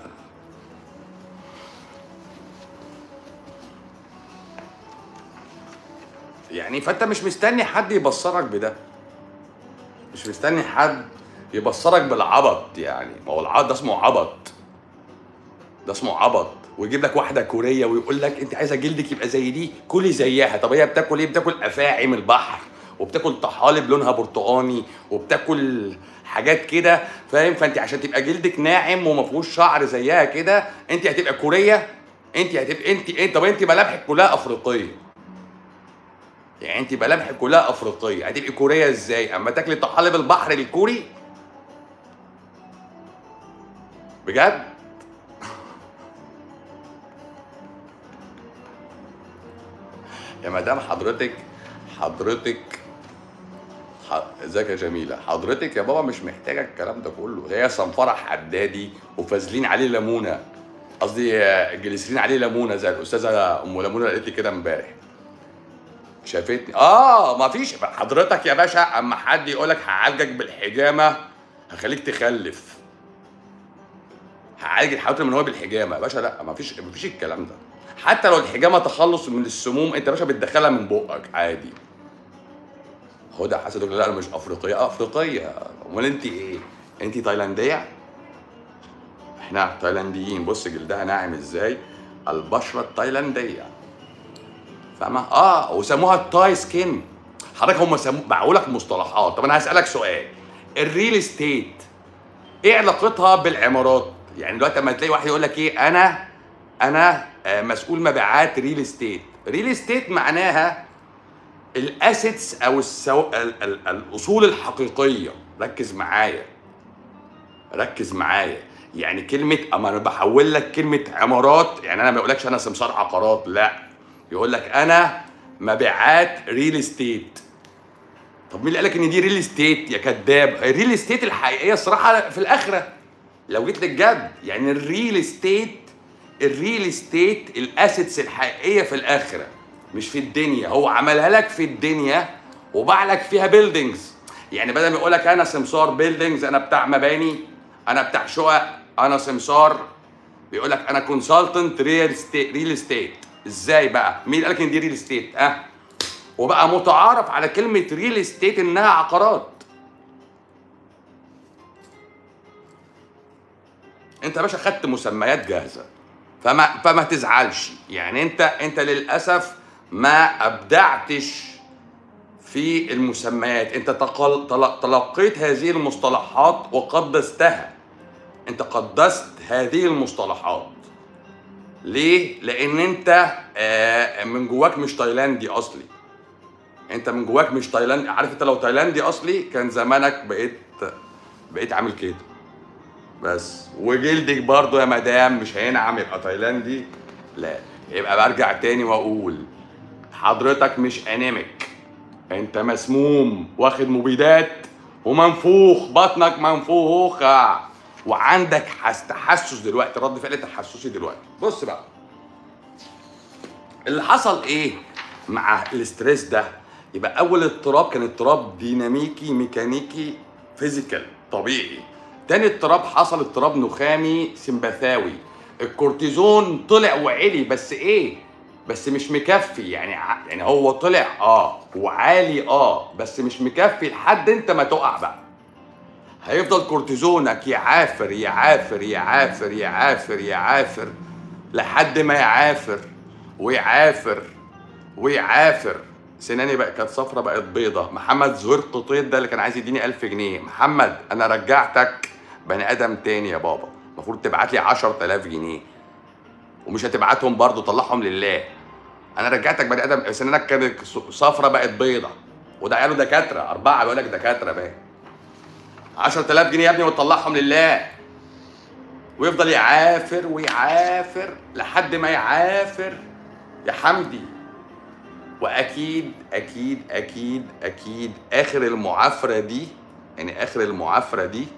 يعني فانت مش مستني حد يبصرك بده مش مستني حد يبصرك بالعبط يعني ما هو العبط ده اسمه عبط ده اسمه عبط ويجيب لك واحده كوريه ويقول لك انت عايزه جلدك يبقى زي دي كلي زيها طب هي بتاكل ايه بتاكل افاعي من البحر وبتاكل طحالب لونها برتقاني وبتاكل حاجات كده فاهم فانت عشان تبقى جلدك ناعم وما فيهوش شعر زيها كده انت هتبقى كوريه انت هتبقى انت انت طب انت ملامحك كلها افريقيه يعني انت ملامحك كلها افريقيه هتبقي كوريه ازاي اما تاكلي طحالب البحر الكوري بجد يا مدام حضرتك حضرتك ح- ازيك يا جميله حضرتك يا بابا مش محتاجه الكلام ده كله هي صنفره حدادي وفازلين عليه ليمونه قصدي آه، جليسرين عليه ليمونه زي الاستاذه ام ليمونه اللي قالت لي كده امبارح شافتني اه ما فيش حضرتك يا باشا اما حد يقول لك هعالجك بالحجامه هخليك تخلف هعالج الحيوانات المنويه بالحجامه يا باشا لا ما فيش ما فيش الكلام ده حتى لو الحجامه تخلص من السموم انت يا باشا بتدخلها من بقك عادي هدى حسن تقول لا انا مش افريقيه آه، افريقيه امال انت ايه انت تايلانديه احنا تايلانديين بص جلدها ناعم ازاي البشره التايلانديه فاهمه اه وسموها التاي سكين حضرتك هم سمو بقول لك مصطلحات طب انا هسالك سؤال الريل استيت ايه علاقتها بالعمارات يعني دلوقتي لما تلاقي واحد يقول لك ايه انا انا آه، مسؤول مبيعات ريل استيت ريل استيت معناها الاسيتس او السو... ال... ال... الاصول الحقيقيه ركز معايا ركز معايا يعني كلمه اما انا بحول لك كلمه عمارات يعني انا ما بقولكش انا سمسار عقارات لا يقول لك انا مبيعات ريل استيت طب مين اللي قالك ان دي ريل استيت يا كذاب الريل استيت الحقيقيه الصراحه في الاخره لو جيت للجد يعني الريل استيت الريل استيت الاسيتس الحقيقيه في الاخره مش في الدنيا هو عملها لك في الدنيا وباع لك فيها بيلدينجز يعني بدل ما يقول لك انا سمسار بيلدينجز انا بتاع مباني انا بتاع شقق انا سمسار بيقول لك انا كونسلتنت ريل استيت ريل استيت ازاي بقى مين قال لك ان دي ريل استيت اه وبقى متعارف على كلمه ريل استيت انها عقارات انت يا باشا خدت مسميات جاهزه فما فما تزعلش يعني انت انت للاسف ما ابدعتش في المسميات انت تقل تل- تلقيت هذه المصطلحات وقدستها انت قدست هذه المصطلحات ليه لان انت آه، من جواك مش تايلاندي اصلي انت من جواك مش تايلاندي عارف انت لو تايلاندي اصلي كان زمانك بقيت بقيت عامل كده بس وجلدك برضو يا مدام مش هينعم يبقى تايلاندي لا يبقى برجع تاني واقول حضرتك مش انيميك انت مسموم واخد مبيدات ومنفوخ بطنك منفوخة وعندك حس- تحسس دلوقتي رد فعل تحسسي دلوقتي بص بقى اللي حصل ايه مع الاستريس ده يبقى اول اضطراب كان اضطراب ديناميكي ميكانيكي فيزيكال طبيعي تاني اضطراب حصل اضطراب نخامي سمباثاوي الكورتيزون طلع وعلي بس ايه بس مش مكفي يعني ع- يعني هو طلع اه وعالي اه بس مش مكفي لحد انت ما تقع بقى هيفضل كورتيزونك يعافر يعافر يعافر يعافر يعافر لحد ما يعافر ويعافر ويعافر سناني بقى كانت صفرة بقت بيضة محمد زهير قطيط ده اللي كان عايز يديني ألف جنيه محمد أنا رجعتك بني آدم تاني يا بابا المفروض تبعت لي 10000 جنيه ومش هتبعتهم برضه طلعهم لله انا رجعتك بني ادم سنانك كانت صفرة بقت بيضة وده قالوا دكاترة أربعة بيقول لك دكاترة بقى 10000 جنيه يا ابني وتطلعهم لله ويفضل يعافر ويعافر لحد ما يعافر يا حمدي واكيد اكيد اكيد اكيد اخر المعافره دي يعني اخر المعافره دي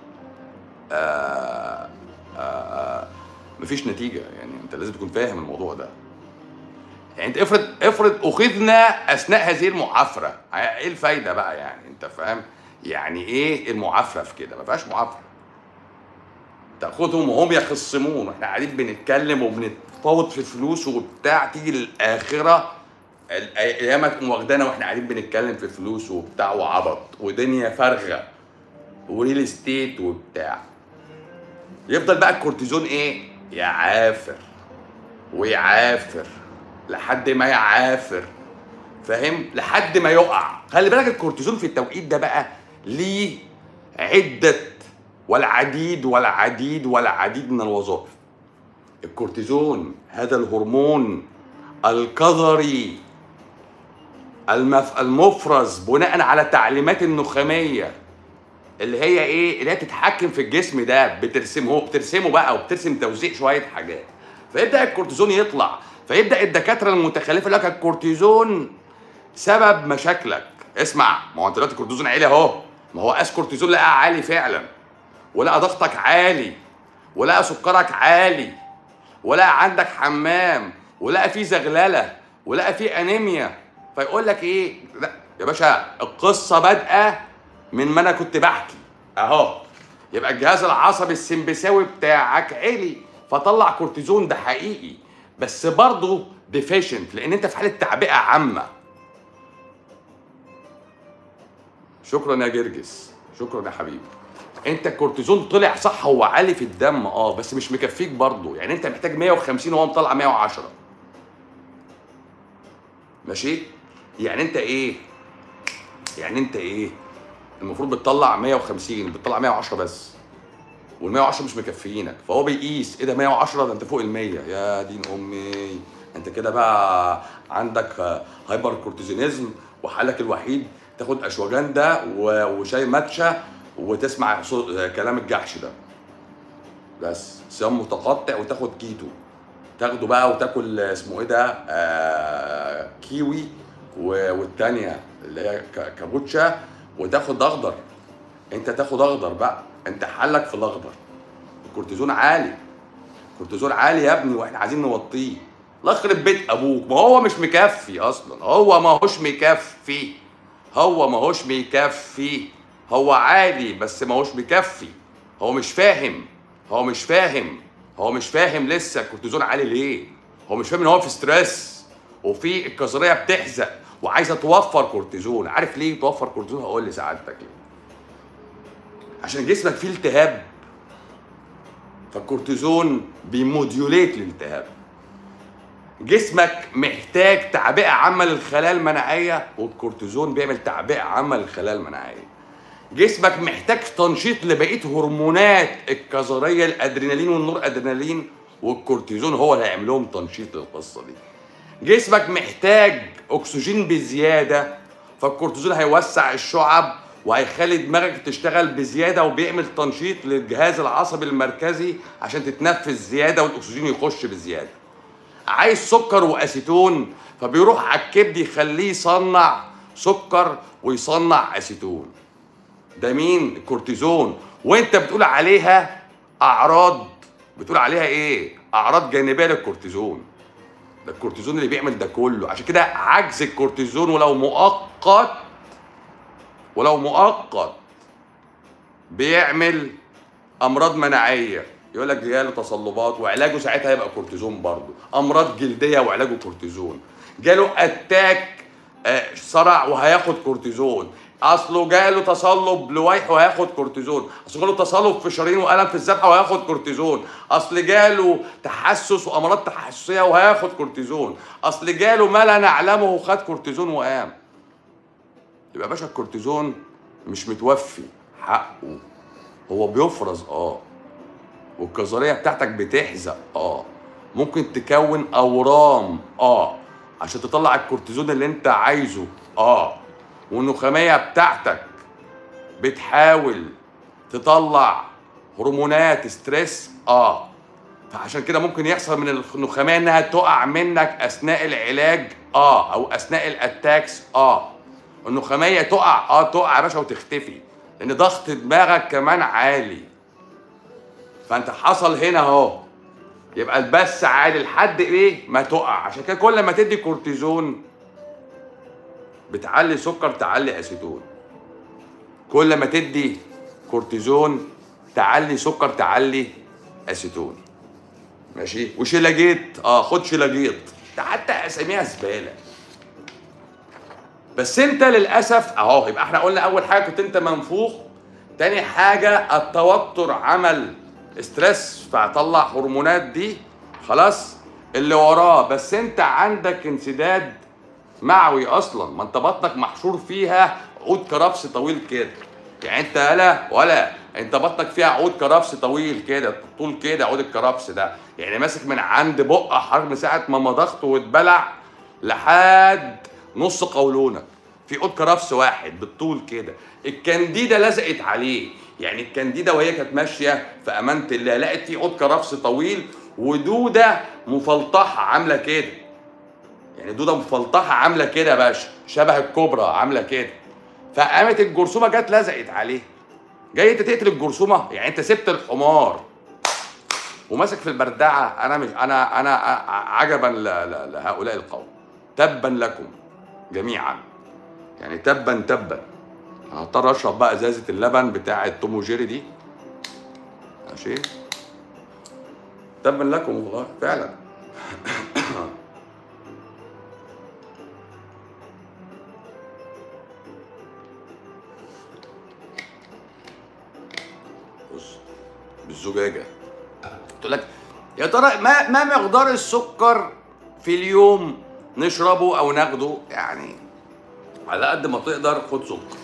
آه آه مفيش نتيجه يعني انت لازم تكون فاهم الموضوع ده يعني انت افرض افرض اخذنا اثناء هذه المعافره ايه الفايده بقى يعني انت فاهم يعني ايه المعافره في كده ما فيهاش معافره تاخدهم وهم يخصمون واحنا قاعدين بنتكلم وبنتفاوض في الفلوس وبتاع تيجي الاخره الايام تقوم واخدانا واحنا قاعدين بنتكلم في فلوس وبتاع وعبط ودنيا فارغه وريل استيت وبتاع يفضل بقى الكورتيزون ايه يعافر ويعافر لحد ما يعافر فاهم لحد ما يقع خلي بالك الكورتيزون في التوقيت ده بقى ليه عده والعديد والعديد والعديد من الوظائف الكورتيزون هذا الهرمون القذري المف... المفرز بناء على تعليمات النخاميه اللي هي ايه اللي هي تتحكم في الجسم ده بترسمه بترسمه بقى وبترسم توزيع شويه حاجات فيبدا الكورتيزون يطلع فيبدا الدكاتره المتخلفه لك الكورتيزون سبب مشاكلك اسمع ما هو انت دلوقتي الكورتيزون عالي اهو ما هو قاس كورتيزون لقى عالي فعلا ولقى ضغطك عالي ولقى سكرك عالي ولقى عندك حمام ولقى فيه زغلله ولقى فيه انيميا فيقول لك ايه لا يا باشا القصه بادئه من ما انا كنت بحكي اهو يبقى الجهاز العصبي السمبساوي بتاعك عالي فطلع كورتيزون ده حقيقي بس برضه ديفيشنت لان انت في حاله تعبئه عامه شكرا يا جرجس شكرا يا حبيبي انت الكورتيزون طلع صح هو عالي في الدم اه بس مش مكفيك برضه يعني انت محتاج 150 وهو مطلع 110 ماشي يعني انت ايه يعني انت ايه المفروض بتطلع 150 بتطلع 110 بس وال 110 مش مكفيينك فهو بيقيس ايه ده 110 ده انت فوق ال 100 يا دين امي انت كده بقى عندك هايبر كورتيزونيزم وحلك الوحيد تاخد اشواجندا و- وشاي ماتشا وتسمع صوت كلام الجحش ده بس صيام متقطع وتاخد كيتو تاخده بقى وتاكل اسمه ايه ده آه كيوي و- والتانية اللي هي ك- كابوتشا وتاخد اخضر انت تاخد اخضر بقى انت حلك في الاخضر الكورتيزون عالي الكورتيزون عالي يا ابني واحنا عايزين نوطيه الله يخرب بيت ابوك ما هو مش مكفي اصلا هو ما هوش مكفي هو ما هوش مكفي هو عالي بس ما هوش مكفي هو مش فاهم هو مش فاهم هو مش فاهم لسه الكورتيزون عالي ليه هو مش فاهم ان هو في ستريس وفي الكظريه بتحزق وعايزه توفر كورتيزون عارف ليه توفر كورتيزون هقول لسعادتك ليه عشان جسمك فيه التهاب فالكورتيزون بيموديوليت الالتهاب جسمك محتاج تعبئه عامه للخلايا المناعيه والكورتيزون بيعمل تعبئه عامه للخلايا المناعيه جسمك محتاج تنشيط لبقيه هرمونات الكظريه الادرينالين والنور ادرينالين والكورتيزون هو اللي هيعمل لهم تنشيط للقصه دي جسمك محتاج اكسجين بزياده فالكورتيزون هيوسع الشعب وهيخلي دماغك تشتغل بزياده وبيعمل تنشيط للجهاز العصبي المركزي عشان تتنفس زياده والاكسجين يخش بزياده عايز سكر واسيتون فبيروح على الكبد يخليه يصنع سكر ويصنع اسيتون ده مين الكورتيزون وانت بتقول عليها اعراض بتقول عليها ايه اعراض جانبيه للكورتيزون ده الكورتيزون اللي بيعمل ده كله عشان كده عجز الكورتيزون ولو مؤقت ولو مؤقت بيعمل امراض مناعيه يقول لك جاله تصلبات وعلاجه ساعتها هيبقى كورتيزون برضه امراض جلديه وعلاجه كورتيزون جاله اتاك آه، صرع وهياخد كورتيزون اصله جاله تصلب لويح وهياخد كورتيزون اصله جاله تصلب في شرايين والم في الذبحه وهياخد كورتيزون اصل جاله تحسس وامراض تحسسيه وهياخد كورتيزون اصل جاله ما لا نعلمه وخد كورتيزون وقام يبقى يا باشا الكورتيزون مش متوفي حقه هو بيفرز اه والكظريه بتاعتك بتحزق اه ممكن تكون اورام اه عشان تطلع الكورتيزون اللي انت عايزه اه والنخاميه بتاعتك بتحاول تطلع هرمونات ستريس اه فعشان كده ممكن يحصل من النخاميه انها تقع منك اثناء العلاج اه او اثناء الاتاكس اه النخاميه تقع اه تقع يا باشا وتختفي لان ضغط دماغك كمان عالي فانت حصل هنا اهو يبقى البث عالي لحد ايه ما تقع عشان كده كل ما تدي كورتيزون بتعلي سكر تعلي اسيتون كل ما تدي كورتيزون تعلي سكر تعلي اسيتون ماشي وشيلاجيت اه خد شيلاجيت ده حتى اساميها زباله بس انت للاسف اهو يبقى احنا قلنا اول حاجه كنت انت منفوخ تاني حاجه التوتر عمل ستريس فطلع هرمونات دي خلاص اللي وراه بس انت عندك انسداد معوي اصلا ما انت بطنك محشور فيها عود كرفس طويل كده يعني انت ولا ولا انت بطنك فيها عود كرفس طويل كده طول كده عود الكرفس ده يعني ماسك من عند بق حرف من ساعه ما مضغته واتبلع لحد نص قولونك في عود كرفس واحد بالطول كده الكانديدا لزقت عليه يعني الكانديدا وهي كانت ماشيه في امانه الله لقت في عود كرفس طويل ودوده مفلطحه عامله كده يعني دوده مفلطحه عامله كده يا باشا شبه الكوبرا عامله كده فقامت الجرثومه جت لزقت عليه جاي انت تقتل الجرثومه يعني انت سبت الحمار وماسك في البردعه انا مش انا انا عجبا ل- ل- لهؤلاء القوم تبا لكم جميعا يعني تبا تبا هضطر اشرب بقى ازازه اللبن بتاعه توم وجيري دي ماشي تبا لكم والله فعلا بص بالزجاجه تقول لك يا ترى ما ما مقدار السكر في اليوم نشربه او ناخده يعني على قد ما تقدر خد سكر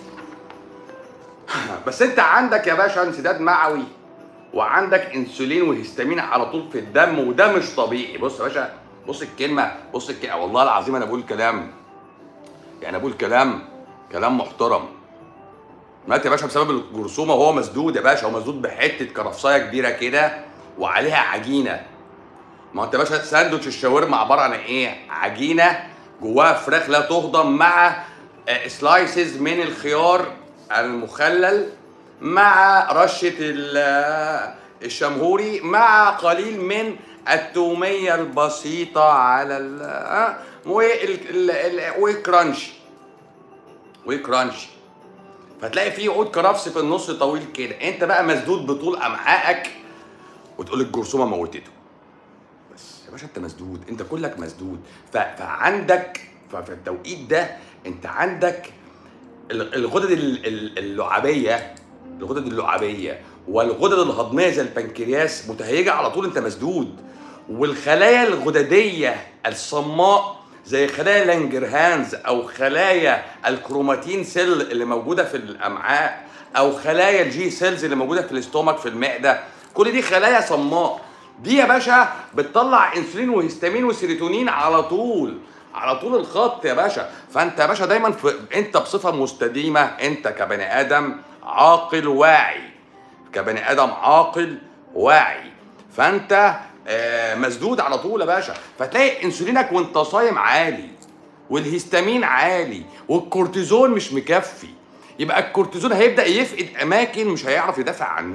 بس انت عندك يا باشا انسداد معوي وعندك انسولين وهستامين على طول في الدم وده مش طبيعي بص يا باشا بص الكلمه بص الكلمة. والله العظيم انا بقول كلام يعني بقول كلام كلام محترم مات يا باشا بسبب الجرثومه وهو مسدود يا باشا هو مسدود بحته كرفصايه كبيره كده وعليها عجينه ما انت يا باشا ساندوتش الشاورما عباره عن ايه؟ عجينه جواها فراخ لا تهضم مع سلايسز من الخيار المخلل مع رشه ال- آه، الشمهوري مع قليل من التوميه البسيطه على ال آه، وال- ال- ال- وكرانشي وكرانشي فتلاقي فيه عود كرفس في النص طويل كده انت بقى مسدود بطول امعائك وتقول الجرثومه موتته بس يا باشا انت مسدود انت كلك مسدود ف... فعندك ففي التوقيت ده انت عندك ال- الغدد ال- ال- اللعابيه الغدد اللعابيه والغدد الهضميه زي البنكرياس متهيجه على طول انت مسدود والخلايا الغدديه الصماء زي خلايا لانجرهانز او خلايا الكروماتين سيل اللي موجوده في الامعاء او خلايا الجي سيلز اللي موجوده في الاستومك في المعده كل دي خلايا صماء دي يا باشا بتطلع انسولين وهستامين وسيروتونين على طول على طول الخط يا باشا فانت يا باشا دايما في انت بصفه مستديمه انت كبني ادم عاقل واعي كبني ادم عاقل واعي فانت آه، مسدود على طول يا باشا فتلاقي انسولينك وانت صايم عالي والهستامين عالي والكورتيزون مش مكفي يبقى الكورتيزون هيبدا يفقد اماكن مش هيعرف يدافع عنها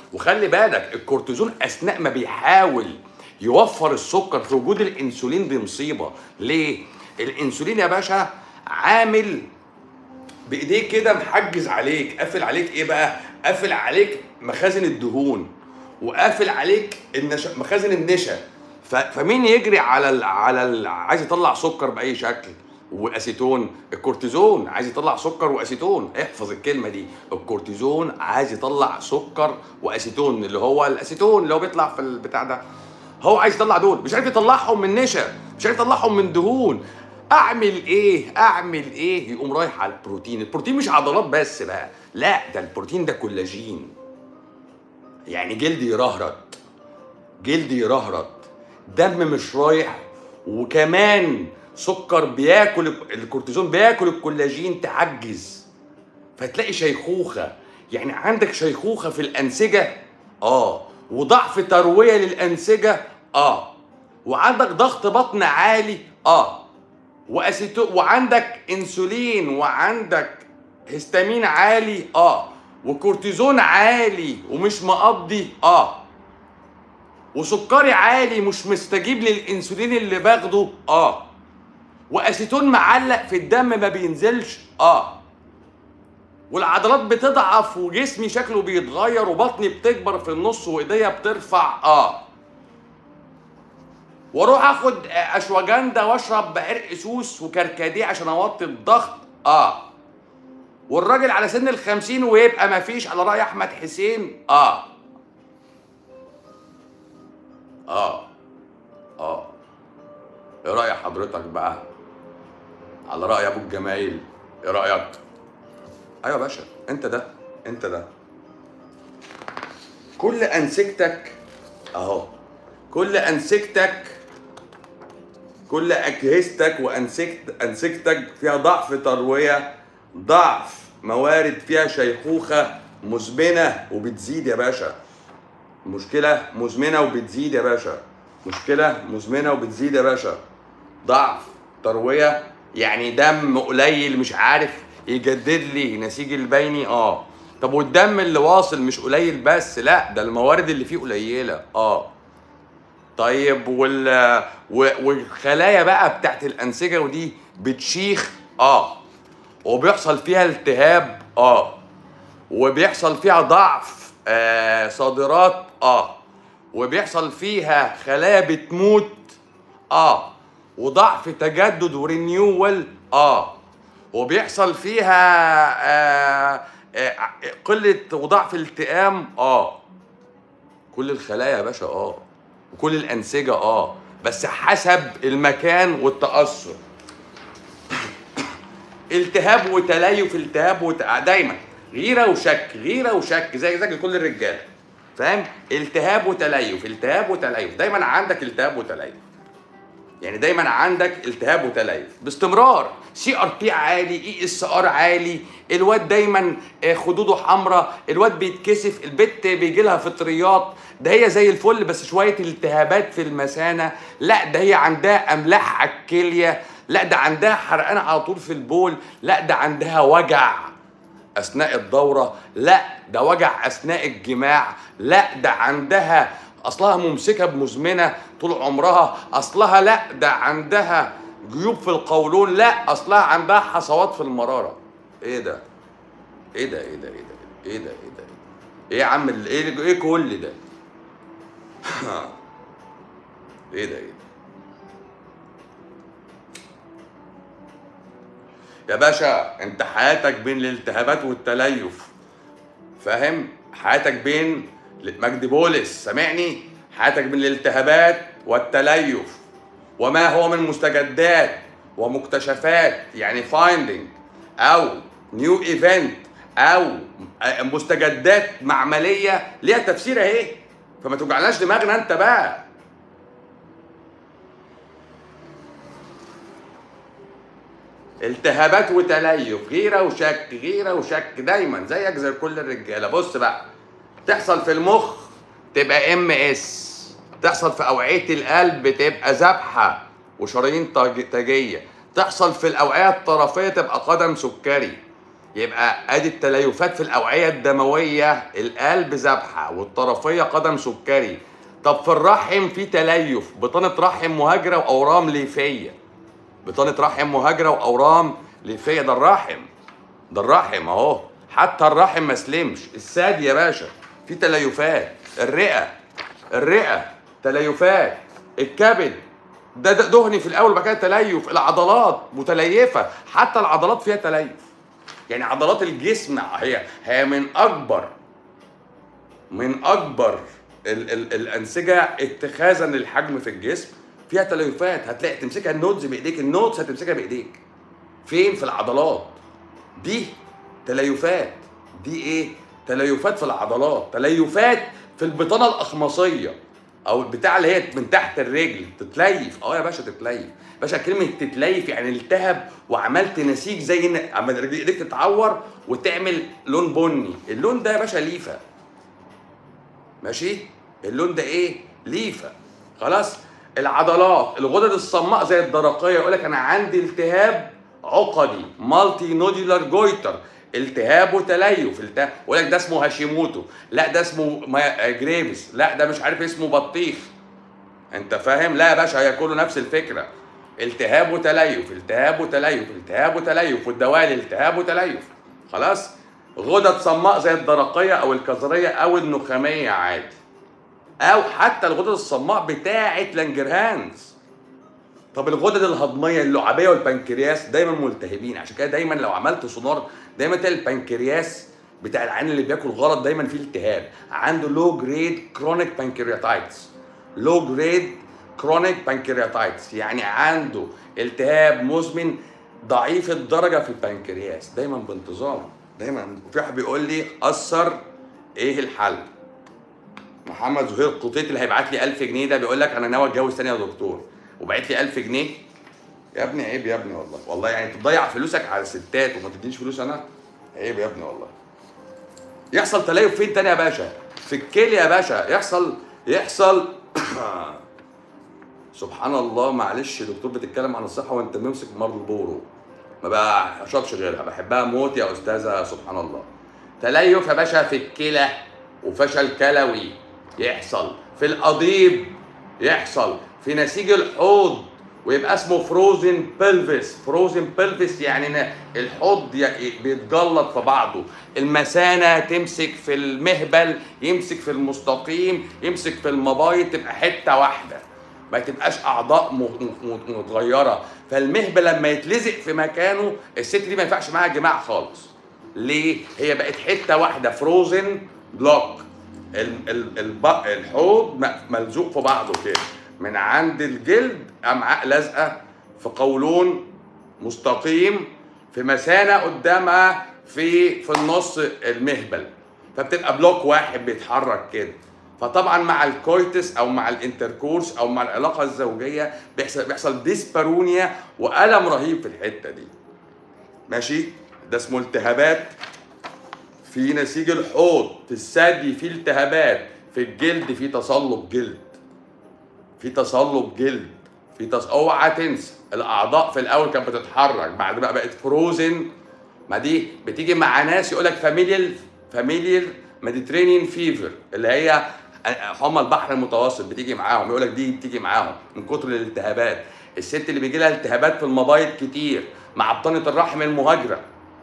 وخلي بالك الكورتيزون اثناء ما بيحاول يوفر السكر في وجود الانسولين دي مصيبه ليه الانسولين يا باشا عامل بايديه كده محجز عليك قافل عليك ايه بقى قافل عليك مخازن الدهون وقافل عليك النشا مخازن النشا ف... فمين يجري على ال... على ال... عايز يطلع سكر باي شكل واسيتون الكورتيزون عايز يطلع سكر واسيتون احفظ الكلمه دي الكورتيزون عايز يطلع سكر واسيتون اللي هو الاسيتون اللي هو بيطلع في البتاع ده هو عايز يطلع دول مش عارف يطلعهم من نشا مش عارف يطلعهم من دهون اعمل ايه اعمل ايه يقوم رايح على البروتين البروتين مش عضلات بس بقى لا ده البروتين ده كولاجين يعني جلد يرهرط جلد يرهرط دم مش رايح وكمان سكر بياكل الكورتيزون بياكل الكولاجين تعجز فتلاقي شيخوخه يعني عندك شيخوخه في الانسجه اه وضعف ترويه للانسجه اه وعندك ضغط بطن عالي اه واسيتو وعندك انسولين وعندك هستامين عالي اه وكورتيزون عالي ومش مقضي اه وسكري عالي مش مستجيب للانسولين اللي باخده اه واسيتون معلق في الدم ما بينزلش اه والعضلات بتضعف وجسمي شكله بيتغير وبطني بتكبر في النص وايديا بترفع اه واروح اخد اشواجندا واشرب بعرق سوس وكركديه عشان اوطي الضغط اه والراجل على سن الخمسين ويبقى مفيش على رأي أحمد حسين آه آه آه إيه رأي حضرتك بقى على رأي أبو الجمايل إيه رأيك أيوة يا باشا أنت ده أنت ده كل أنسجتك أهو كل أنسجتك كل أجهزتك وأنسجت أنسجتك فيها ضعف تروية ضعف موارد فيها شيخوخة مزمنة وبتزيد يا باشا مشكلة مزمنة وبتزيد يا باشا مشكلة مزمنة وبتزيد يا باشا ضعف تروية يعني دم قليل مش عارف يجدد لي نسيج البيني اه طب والدم اللي واصل مش قليل بس لا ده الموارد اللي فيه قليلة اه طيب وال والخلايا بقى بتاعت الانسجه ودي بتشيخ اه وبيحصل فيها التهاب اه وبيحصل فيها ضعف آه صادرات اه وبيحصل فيها خلايا بتموت اه وضعف تجدد ورينيوال اه وبيحصل فيها آه آه قلة وضعف التئام اه كل الخلايا يا باشا اه وكل الأنسجة اه بس حسب المكان والتأثر التهاب وتليف التهاب وت... دايما غيره وشك غيره وشك زي زي كل الرجاله فاهم التهاب وتليف التهاب وتليف دايما عندك التهاب وتليف يعني دايما عندك التهاب وتليف باستمرار سي ار بي عالي اي اس ار عالي الواد دايما خدوده حمراء الواد بيتكسف البت بيجي لها فطريات ده هي زي الفل بس شويه التهابات في المثانه لا ده هي عندها املاح على الكليه لا ده عندها حرقان على طول في البول لا ده عندها وجع اثناء الدوره لا ده وجع اثناء الجماع لا ده عندها اصلها ممسكه بمزمنه طول عمرها اصلها لا ده عندها جيوب في القولون لا اصلها عندها حصوات في المراره ايه ده ايه ده ايه ده ايه ده ايه ده ايه ده ايه يا عم ايه ايه كل ده ايه ده ايه ده يا باشا انت حياتك بين الالتهابات والتليف فاهم حياتك بين مجدي بولس سامعني حياتك بين الالتهابات والتليف وما هو من مستجدات ومكتشفات يعني فايندينج او نيو ايفنت او مستجدات معمليه ليها تفسير اهي فما توجعناش دماغنا انت بقى التهابات وتليف غيره وشك غيره وشك دايما زيك زي كل الرجاله بص بقى تحصل في المخ تبقى ام اس تحصل في اوعيه القلب تبقى ذبحه وشرايين تاجيه تحصل في الاوعيه الطرفيه تبقى قدم سكري يبقى ادي التليفات في الاوعيه الدمويه القلب ذبحه والطرفيه قدم سكري طب في الرحم في تليف بطانه رحم مهاجره واورام ليفيه بطانه رحم مهاجره واورام ليفيه ده الرحم ده الرحم اهو حتى الرحم ما سلمش الثدي يا باشا في تليفات الرئه الرئه تليفات الكبد ده ده دهني في الاول وبعد كده تليف العضلات متليفه حتى العضلات فيها تليف يعني عضلات الجسم هي هي من اكبر من اكبر ال ال الانسجه اتخاذا للحجم في الجسم فيها تليفات هتلاقي تمسكها النودز بايديك النودز هتمسكها بايديك فين في العضلات دي تليفات دي ايه تليفات في العضلات تليفات في البطانه الاخمصيه او البتاع اللي هي من تحت الرجل تتليف اه يا باشا تتليف باشا كلمه تتليف يعني التهب وعملت نسيج زي ان اما رجل- ايديك تتعور وتعمل لون بني اللون ده يا باشا ليفه ماشي اللون ده ايه ليفه خلاص العضلات الغدد الصماء زي الدرقيه يقول لك انا عندي التهاب عقدي مالتي نودولار جويتر التهاب وتليف التهاب يقول لك ده اسمه هاشيموتو لا ده اسمه ما- جريفز لا ده مش عارف اسمه بطيخ انت فاهم لا يا باشا هي كله نفس الفكره التهاب وتليف التهاب وتليف التهاب وتليف والدوالي التهاب وتليف خلاص غدد صماء زي الدرقيه او الكظريه او النخاميه عادي او حتى الغدد الصماء بتاعه لانجرهانز طب الغدد الهضميه اللعابيه والبنكرياس دايما ملتهبين عشان كده دايما لو عملت سونار دايما تلاقي البنكرياس بتاع العين اللي بياكل غلط دايما فيه التهاب عنده لو جريد كرونيك بانكرياتايتس لو جريد كرونيك بانكرياتايتس يعني عنده التهاب مزمن ضعيف الدرجه في البنكرياس دايما بانتظام دايما في واحد بيقول لي اثر ايه الحل محمد زهير قطيط اللي هيبعت لي 1000 جنيه ده بيقول لك انا ناوي اتجوز تاني يا دكتور وبعت لي 1000 جنيه يا ابني عيب يا ابني والله والله يعني تضيع فلوسك على الستات وما تدينيش فلوس انا عيب يا ابني والله يحصل تليف فين تاني يا باشا في الكلى يا باشا يحصل يحصل سبحان الله معلش يا دكتور بتتكلم عن الصحه وانت ممسك مرض البورو ما بشربش غيرها بحبها موت يا استاذه سبحان الله تليف يا باشا في الكلى وفشل كلوي يحصل في القضيب يحصل في نسيج الحوض ويبقى اسمه فروزن بلفس فروزن بلفس يعني ن- الحوض ي- بيتجلط في بعضه المثانه تمسك في المهبل يمسك في المستقيم يمسك في المبايض تبقى حته واحده ما تبقاش اعضاء م- م- م- متغيره فالمهبل لما يتلزق في مكانه الست دي ما ينفعش معاها جماع خالص ليه هي بقت حته واحده فروزن بلوك ال- ال- الب- الحوض م- ملزوق في بعضه كده من عند الجلد امعاء لازقه في قولون مستقيم في مثانه قدامها في في النص المهبل فبتبقى بلوك واحد بيتحرك كده فطبعا مع الكويتس او مع الانتركورس او مع العلاقه الزوجيه بيحصل بيحصل ديسبارونيا والم رهيب في الحته دي ماشي ده اسمه التهابات في نسيج الحوض في الثدي في التهابات في الجلد في تصلب جلد في تصلب جلد في تص... اوعى تنسى الاعضاء في الاول كانت بتتحرك بعد بقى بقت فروزن ما دي بتيجي مع ناس يقول لك فاميليال فاميليال ميديترينيان فيفر اللي هي حمى البحر المتوسط بتيجي معاهم يقول لك دي بتيجي معاهم من كتر الالتهابات الست اللي بيجي لها التهابات في المبايض كتير مع بطانه الرحم المهاجره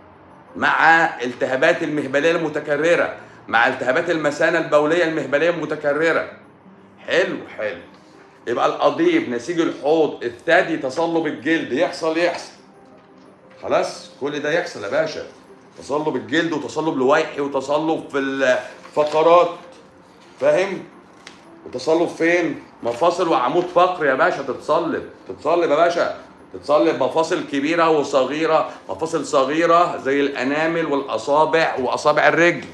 مع التهابات المهبليه المتكرره مع التهابات المثانه البوليه المهبليه المتكرره حلو حلو يبقى القضيب نسيج الحوض الثدي تصلب الجلد يحصل يحصل خلاص كل ده يحصل يا باشا تصلب الجلد وتصلب لويحي وتصلب في الفقرات فاهم وتصلب فين مفاصل وعمود فقري يا باشا تتصلب تتصلب يا باشا تتصلب مفاصل كبيرة وصغيرة مفاصل صغيرة زي الأنامل والأصابع وأصابع الرجل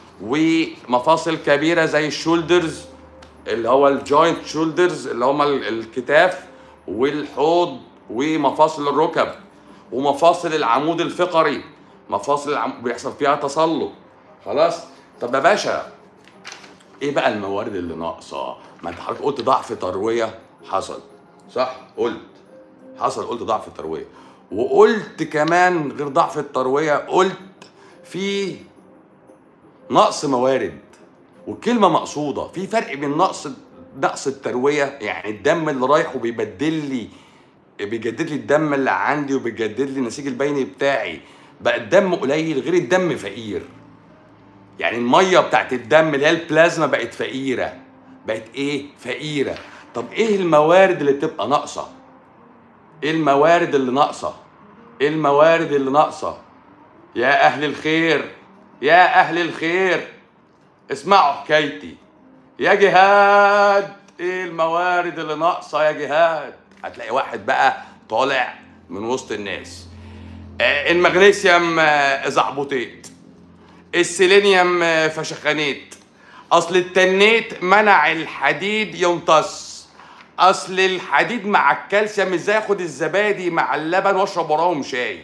ومفاصل كبيرة زي الشولدرز اللي هو الجوينت شولدرز اللي هما ال- الكتاف والحوض ومفاصل الركب ومفاصل العمود الفقري مفاصل العم... بيحصل فيها تصلب خلاص طب يا باشا ايه بقى الموارد اللي ناقصه ما انت حضرتك قلت ضعف ترويه حصل صح قلت حصل قلت ضعف الترويه وقلت كمان غير ضعف الترويه قلت في نقص موارد والكلمه مقصوده في فرق بين نقص نقص الترويه يعني الدم اللي رايح وبيبدل لي بيجدد لي الدم اللي عندي وبيجدد لي النسيج البيني بتاعي بقى الدم قليل غير الدم فقير يعني الميه بتاعت الدم اللي هي البلازما بقت فقيره بقت ايه فقيره طب ايه الموارد اللي بتبقى ناقصه ايه الموارد اللي ناقصه ايه الموارد اللي ناقصه يا اهل الخير يا اهل الخير اسمعوا حكايتي يا جهاد ايه الموارد اللي ناقصه يا جهاد هتلاقي واحد بقى طالع من وسط الناس آه، المغنيسيوم آه، زعبطيت السيلينيوم آه، فشخانيت اصل التنيت منع الحديد يمتص اصل الحديد مع الكالسيوم ازاي اخد الزبادي مع اللبن واشرب وراهم شاي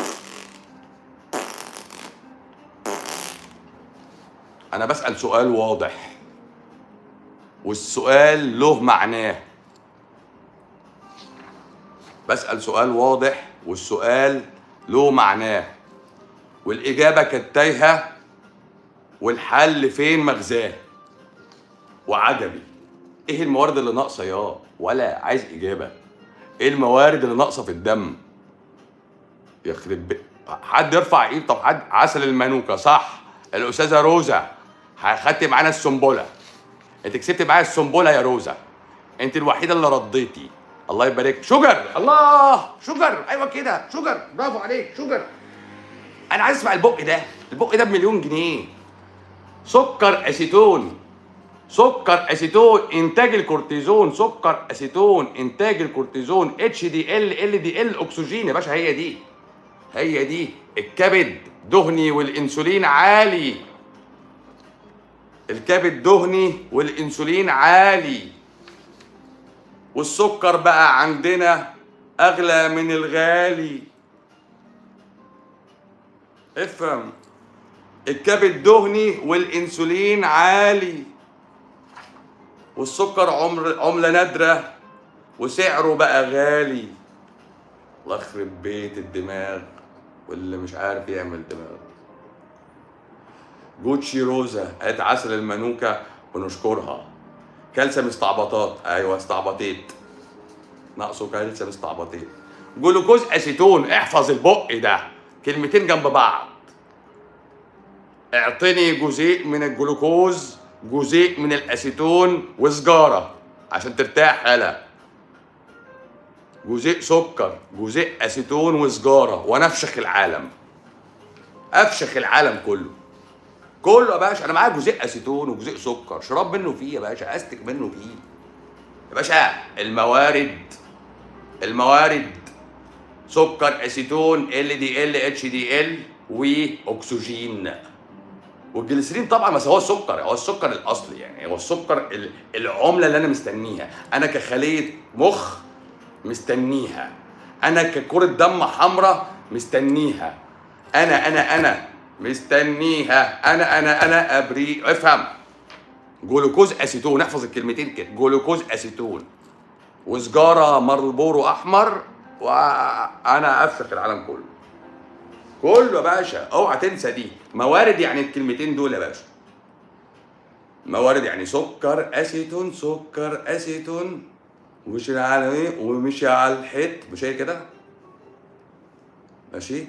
انا بسال سؤال واضح والسؤال له معناه بسال سؤال واضح والسؤال له معناه والاجابه كانت تايهه والحل فين مغزاه وعجبي ايه الموارد اللي ناقصه يا ولا عايز اجابه ايه الموارد اللي ناقصه في الدم يخرب بي... حد يرفع ايد طب حد عسل المانوكا صح الاستاذه روزا خدت معانا السنبله انت كسبت معايا السنبله يا روزا انت الوحيده اللي رديتي الله يبارك شجر الله شجر ايوه كده شجر برافو عليك شجر انا عايز اسمع البق ده البق ده بمليون جنيه سكر اسيتون سكر اسيتون انتاج الكورتيزون سكر اسيتون انتاج الكورتيزون اتش دي ال ال دي ال اكسجين يا باشا هي دي هي دي الكبد دهني والانسولين عالي الكبد دهني والانسولين عالي والسكر بقى عندنا اغلى من الغالي افهم الكبد دهني والانسولين عالي والسكر عمر عمله نادره وسعره بقى غالي الله يخرب بيت الدماغ واللي مش عارف يعمل دماغ جوتشي روزا قالت عسل المانوكا ونشكرها كالسيوم استعباطات ايوه استعباطيت ناقصه كالسيوم استعباطيت جلوكوز اسيتون احفظ البق ده كلمتين جنب بعض اعطني جزيء من الجلوكوز جزيء من الاسيتون وسجاره عشان ترتاح هلا جزيء سكر جزيء اسيتون وسجاره ونفشخ العالم افشخ العالم كله كله يا باشا انا معايا جزيء اسيتون وجزيء سكر شراب منه فيه يا باشا استك منه فيه يا باشا الموارد الموارد سكر اسيتون ال دي ال اتش دي ال واكسجين والجليسرين طبعا بس هو السكر هو السكر الاصلي يعني هو السكر ال- العمله اللي انا مستنيها انا كخليه مخ مستنيها انا ككره دم حمراء مستنيها انا انا انا مستنيها انا انا انا ابري افهم جلوكوز اسيتون احفظ الكلمتين كده جلوكوز اسيتون وسجاره مارلبورو احمر وانا افشخ العالم كله كله يا باشا اوعى تنسى دي موارد يعني الكلمتين دول يا باشا موارد يعني سكر اسيتون سكر اسيتون ومشي على ايه ومشي على الحيط مش هي كده ماشي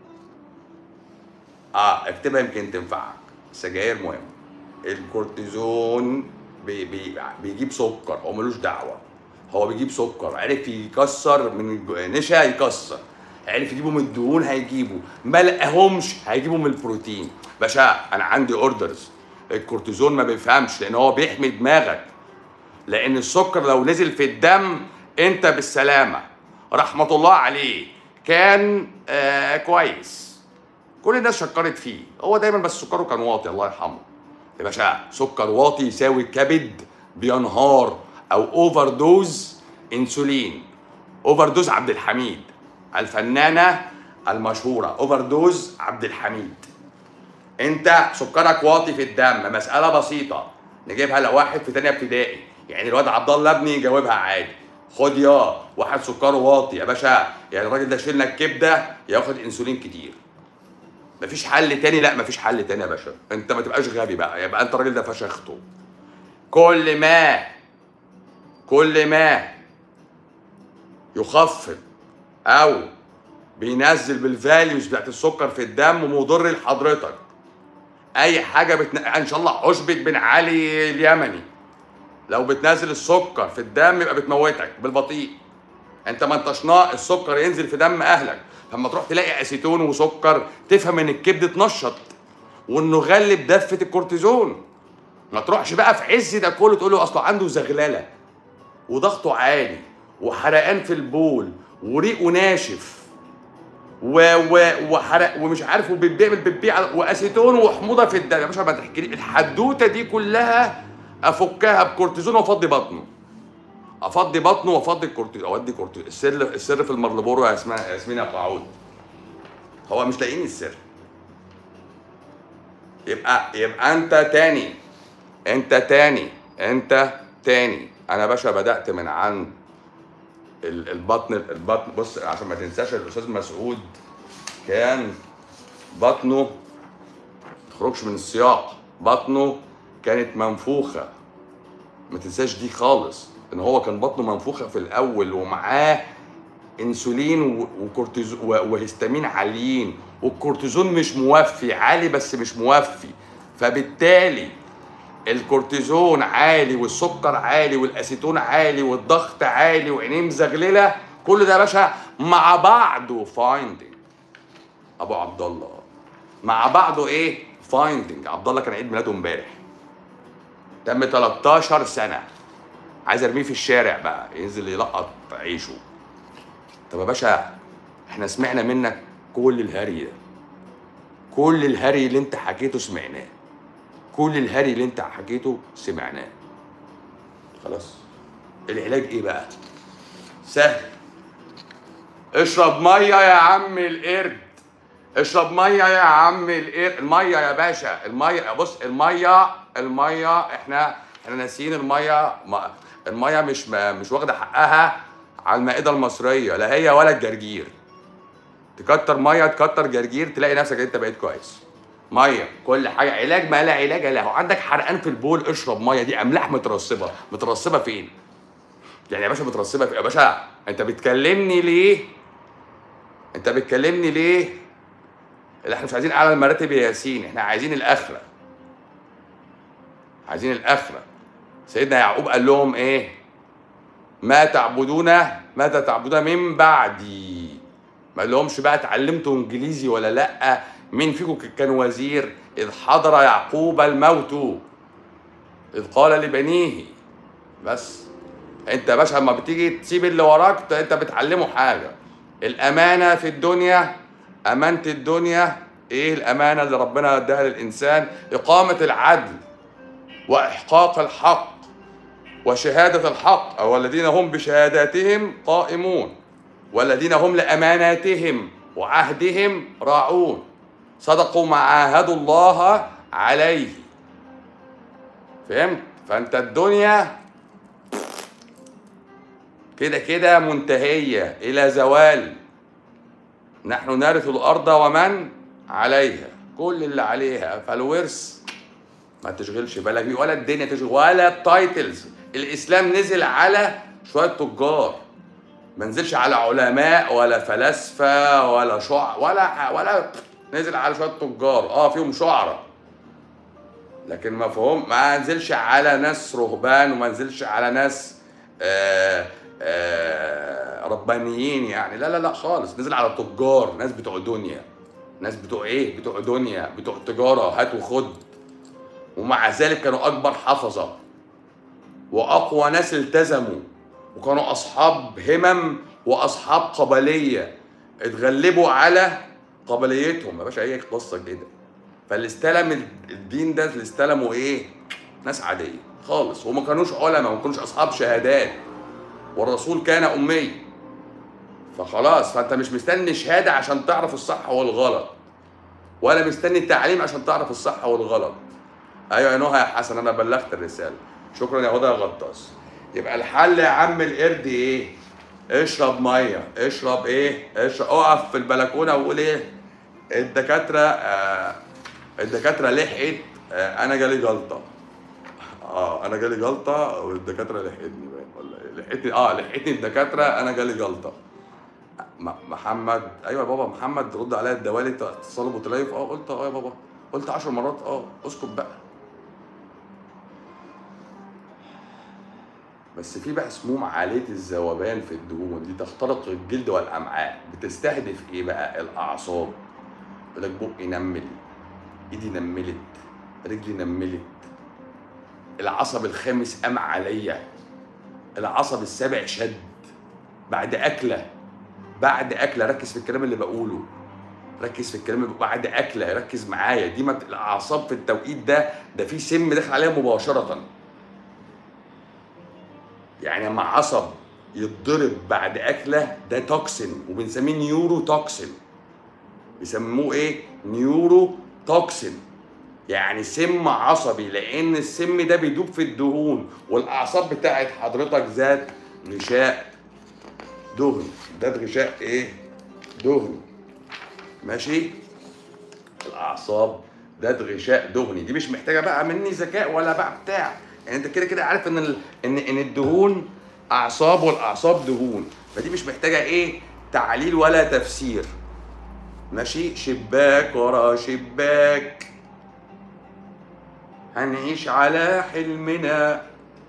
اه اكتبها يمكن تنفعك السجاير مهم الكورتيزون بي بي بيجيب سكر هو ملوش دعوه هو بيجيب سكر عرف يكسر من الج- نشا يكسر عرف يجيبه من الدهون هيجيبه ما لقاهمش هيجيبه من البروتين باشا انا عندي اوردرز الكورتيزون ما بيفهمش لان هو بيحمي دماغك لان السكر لو نزل في الدم انت بالسلامه رحمه الله عليه كان آه كويس كل الناس شكرت فيه هو دايما بس سكره كان واطي الله يرحمه يا باشا سكر واطي يساوي كبد بينهار او اوفر دوز انسولين اوفر دوز عبد الحميد الفنانه المشهوره اوفر دوز عبد الحميد انت سكرك واطي في الدم مساله بسيطه نجيبها لواحد في تانية ابتدائي يعني الواد عبد الله ابني يجاوبها عادي خد يا واحد سكره واطي يا باشا يعني الراجل ده شيلنا الكبده ياخد انسولين كتير مفيش حل تاني لا مفيش حل تاني يا باشا انت ما تبقاش غبي بقى يبقى انت الراجل ده فشخته كل ما كل ما يخفض او بينزل بالفاليوز بتاعت السكر في الدم مضر لحضرتك اي حاجه بتن... ان شاء الله عشبه بن علي اليمني لو بتنزل السكر في الدم يبقى بتموتك بالبطيء انت ما انتش ناقص السكر ينزل في دم اهلك فلما تروح تلاقي اسيتون وسكر تفهم ان الكبد اتنشط وانه غلب دفه الكورتيزون ما تروحش بقى في عز ده كله تقول له اصله عنده زغلله وضغطه عالي وحرقان في البول وريقه ناشف و و وحرق ومش عارف وبيعمل بتبيع واسيتون وحموضه في الدم يا باشا ما تحكي لي الحدوته دي كلها افكها بكورتيزون وافضي بطنه افضي بطنه وافضي الكورتيزون اودي كورتيزون السر السر في المرلبورو يا اسماء يا ياسمين يا قعود هو مش لاقيين السر يبقى يبقى انت تاني انت تاني انت تاني انا باشا بدات من عند ال- البطن البطن بص عشان ما تنساش الاستاذ مسعود كان بطنه تخرجش من السياق بطنه كانت منفوخه ما تنساش دي خالص ان هو كان بطنه منفوخه في الاول ومعاه انسولين و- وكورتيزون و- وهستامين عاليين والكورتيزون مش موفي عالي بس مش موفي فبالتالي الكورتيزون عالي والسكر عالي والاسيتون عالي والضغط عالي وعينيه مزغلله كل ده يا باشا مع بعضه فايندنج ابو عبد الله مع بعضه ايه فايندنج عبد الله كان عيد ميلاده امبارح تم 13 سنه عايز ارميه في الشارع بقى ينزل يلقط عيشه طب يا باشا احنا سمعنا منك كل الهري ده كل الهري اللي انت حكيته سمعناه كل الهري اللي انت حكيته سمعناه خلاص العلاج ايه بقى سهل اشرب ميه يا عم القرد اشرب ميه يا عم القرد الميه يا باشا الميه بص الميه الميه احنا احنا ناسيين الميه ما- الميه مش ما مش واخده حقها على المائده المصريه لا هي ولا الجرجير تكتر ميه تكتر جرجير تلاقي نفسك انت بقيت كويس ميه كل حاجه علاج ما لا علاج له عندك حرقان في البول اشرب ميه دي املاح مترسبه مترسبه فين يعني يا باشا مترسبه في يا باشا انت بتكلمني ليه انت بتكلمني ليه اللي احنا مش عايزين اعلى المراتب يا ياسين احنا عايزين الاخره عايزين الاخره سيدنا يعقوب قال لهم ايه ما تعبدون ماذا تعبدون من بعدي ما لهمش بقى اتعلمتوا انجليزي ولا لا مين فيكم كان وزير اذ حضر يعقوب الموت اذ قال لبنيه بس انت يا باشا لما بتيجي تسيب اللي وراك انت بتعلمه حاجه الامانه في الدنيا امانه الدنيا ايه الامانه اللي ربنا اداها للانسان اقامه العدل واحقاق الحق وشهاده الحق او الذين هم بشهاداتهم قائمون والذين هم لاماناتهم وعهدهم راعون صدقوا ما عاهدوا الله عليه فهمت فانت الدنيا كده كده منتهية إلى زوال نحن نرث الأرض ومن عليها كل اللي عليها فالورث ما تشغلش بالك بيه ولا الدنيا تشغل ولا التايتلز الإسلام نزل على شوية تجار ما نزلش على علماء ولا فلاسفة ولا شع ولا ولا نزل على شوية تجار اه فيهم شعراء لكن مفهوم ما نزلش على ناس رهبان وما نزلش على ناس آه آه ربانيين يعني لا لا لا خالص نزل على تجار ناس بتوع دنيا ناس بتوع ايه بتوع دنيا بتوع تجارة هات وخد ومع ذلك كانوا أكبر حفظة وأقوى ناس التزموا وكانوا أصحاب همم وأصحاب قبلية اتغلبوا على قبليتهم يا باشا هي قصة كده فاللي استلم الدين ده اللي استلموا ايه؟ ناس عادية خالص وما كانوش علماء وما كانوش أصحاب شهادات والرسول كان أمي فخلاص فأنت مش مستني شهادة عشان تعرف الصح والغلط ولا مستني تعليم عشان تعرف الصح والغلط ايوه يا نهى يا حسن انا بلغت الرساله شكرا يا هدى يا غطاس يبقى الحل يا عم القرد ايه اشرب ميه اشرب ايه اشرب اقف في البلكونه وقول ايه الدكاتره آه الدكاتره لحقت آه انا جالي جلطه اه انا جالي جلطه والدكاتره لحقتني باين ولا إيه؟ لحقتني اه لحقتني الدكاتره انا جالي جلطه م- محمد ايوه يا بابا محمد رد عليا الدوالي انت اتصال ابو تليف اه قلت اه يا بابا قلت 10 مرات اه اسكت بقى بس في بقى سموم عالية الذوبان في الدهون دي تخترق الجلد والأمعاء بتستهدف إيه بقى؟ الأعصاب يقول لك بقي نمل إيدي نملت رجلي نملت العصب الخامس قام عليا العصب السابع شد بعد أكلة بعد أكلة ركز في الكلام اللي بقوله ركز في الكلام اللي بعد أكلة ركز معايا دي ما بت- الأعصاب في التوقيت ده ده في سم داخل عليها مباشرةً يعني لما عصب يتضرب بعد اكله ده توكسين وبنسميه نيورو توكسين بيسموه ايه نيورو توكسين يعني سم عصبي لان السم ده بيدوب في الدهون والاعصاب بتاعت حضرتك ذات غشاء دهن ذات غشاء ايه دهن ماشي الاعصاب ذات غشاء دهني دي مش محتاجه بقى مني ذكاء ولا بقى بتاع يعني انت كده كده عارف ان ال... ان ان الدهون اعصاب والاعصاب دهون فدي مش محتاجه ايه تعليل ولا تفسير ماشي شباك ورا شباك هنعيش على حلمنا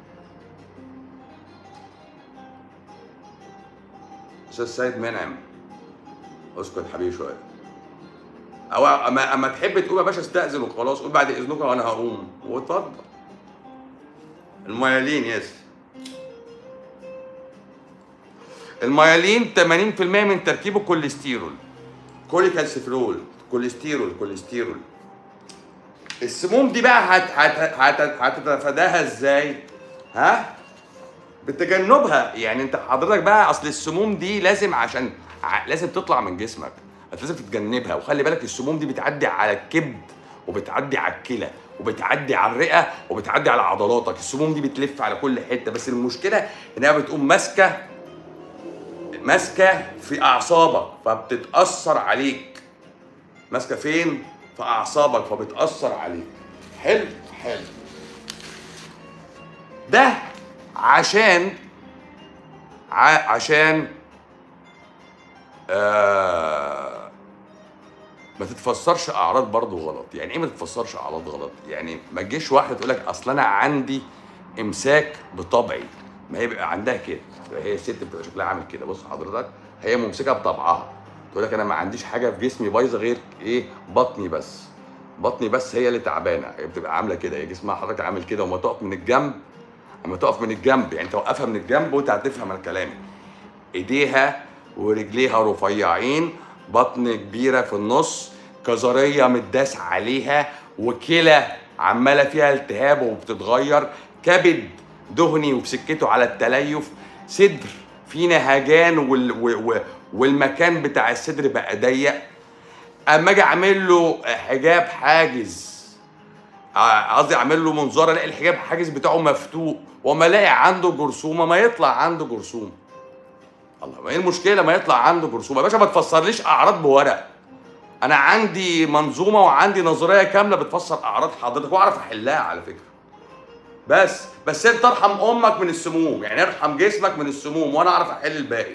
استاذ سيد منعم اسكت حبيبي شويه او اما اما تحب تقول يا باشا استاذن وخلاص قول بعد اذنك وانا هقوم واتفضل الميالين يس الميالين 80% من تركيبه كوليسترول كوليكالسيفرول كوليسترول كوليسترول السموم دي بقى هت هت هت هتتفاداها ازاي؟ ها؟ بتجنبها يعني انت حضرتك بقى اصل السموم دي لازم عشان ع- لازم تطلع من جسمك انت لازم تتجنبها وخلي بالك السموم دي بتعدي على الكبد وبتعدي على الكلى وبتعدي على الرئه وبتعدي على عضلاتك السموم دي بتلف على كل حته بس المشكله انها بتقوم ماسكه ماسكه في اعصابك فبتتاثر عليك ماسكه فين في اعصابك فبتاثر عليك حلو حلو ده عشان ع- عشان آه ما تتفسرش اعراض برضو غلط يعني ايه ما تتفسرش اعراض غلط يعني ما تجيش واحده تقول لك اصل انا عندي امساك بطبعي ما هي بيبقى عندها كده هي الست بتبقى شكلها عامل كده بص حضرتك هي ممسكه بطبعها تقول لك انا ما عنديش حاجه في جسمي بايظه غير ايه بطني بس بطني بس هي اللي تعبانه هي بتبقى عامله كده هي جسمها حضرتك عامل كده وما تقف من الجنب اما تقف من الجنب يعني توقفها من الجنب وانت هتفهم الكلام ايديها ورجليها رفيعين بطن كبيره في النص كظريه متداس عليها وكلى عماله فيها التهاب وبتتغير كبد دهني وبسكته على التليف صدر فيه نهجان وال و- و- والمكان بتاع الصدر بقى ضيق اما اجي اعمل له حجاب حاجز ع- قصدي اعمل له منظار الاقي الحجاب حاجز بتاعه مفتوح وما الاقي عنده جرثومه ما يطلع عنده جرثومه الله ما ايه المشكله ما يطلع عنده جرثومه يا باشا ما تفسرليش اعراض بورق انا عندي منظومه وعندي نظريه كامله بتفسر اعراض حضرتك واعرف احلها على فكره بس بس انت ارحم امك من السموم يعني ارحم جسمك من السموم وانا اعرف احل الباقي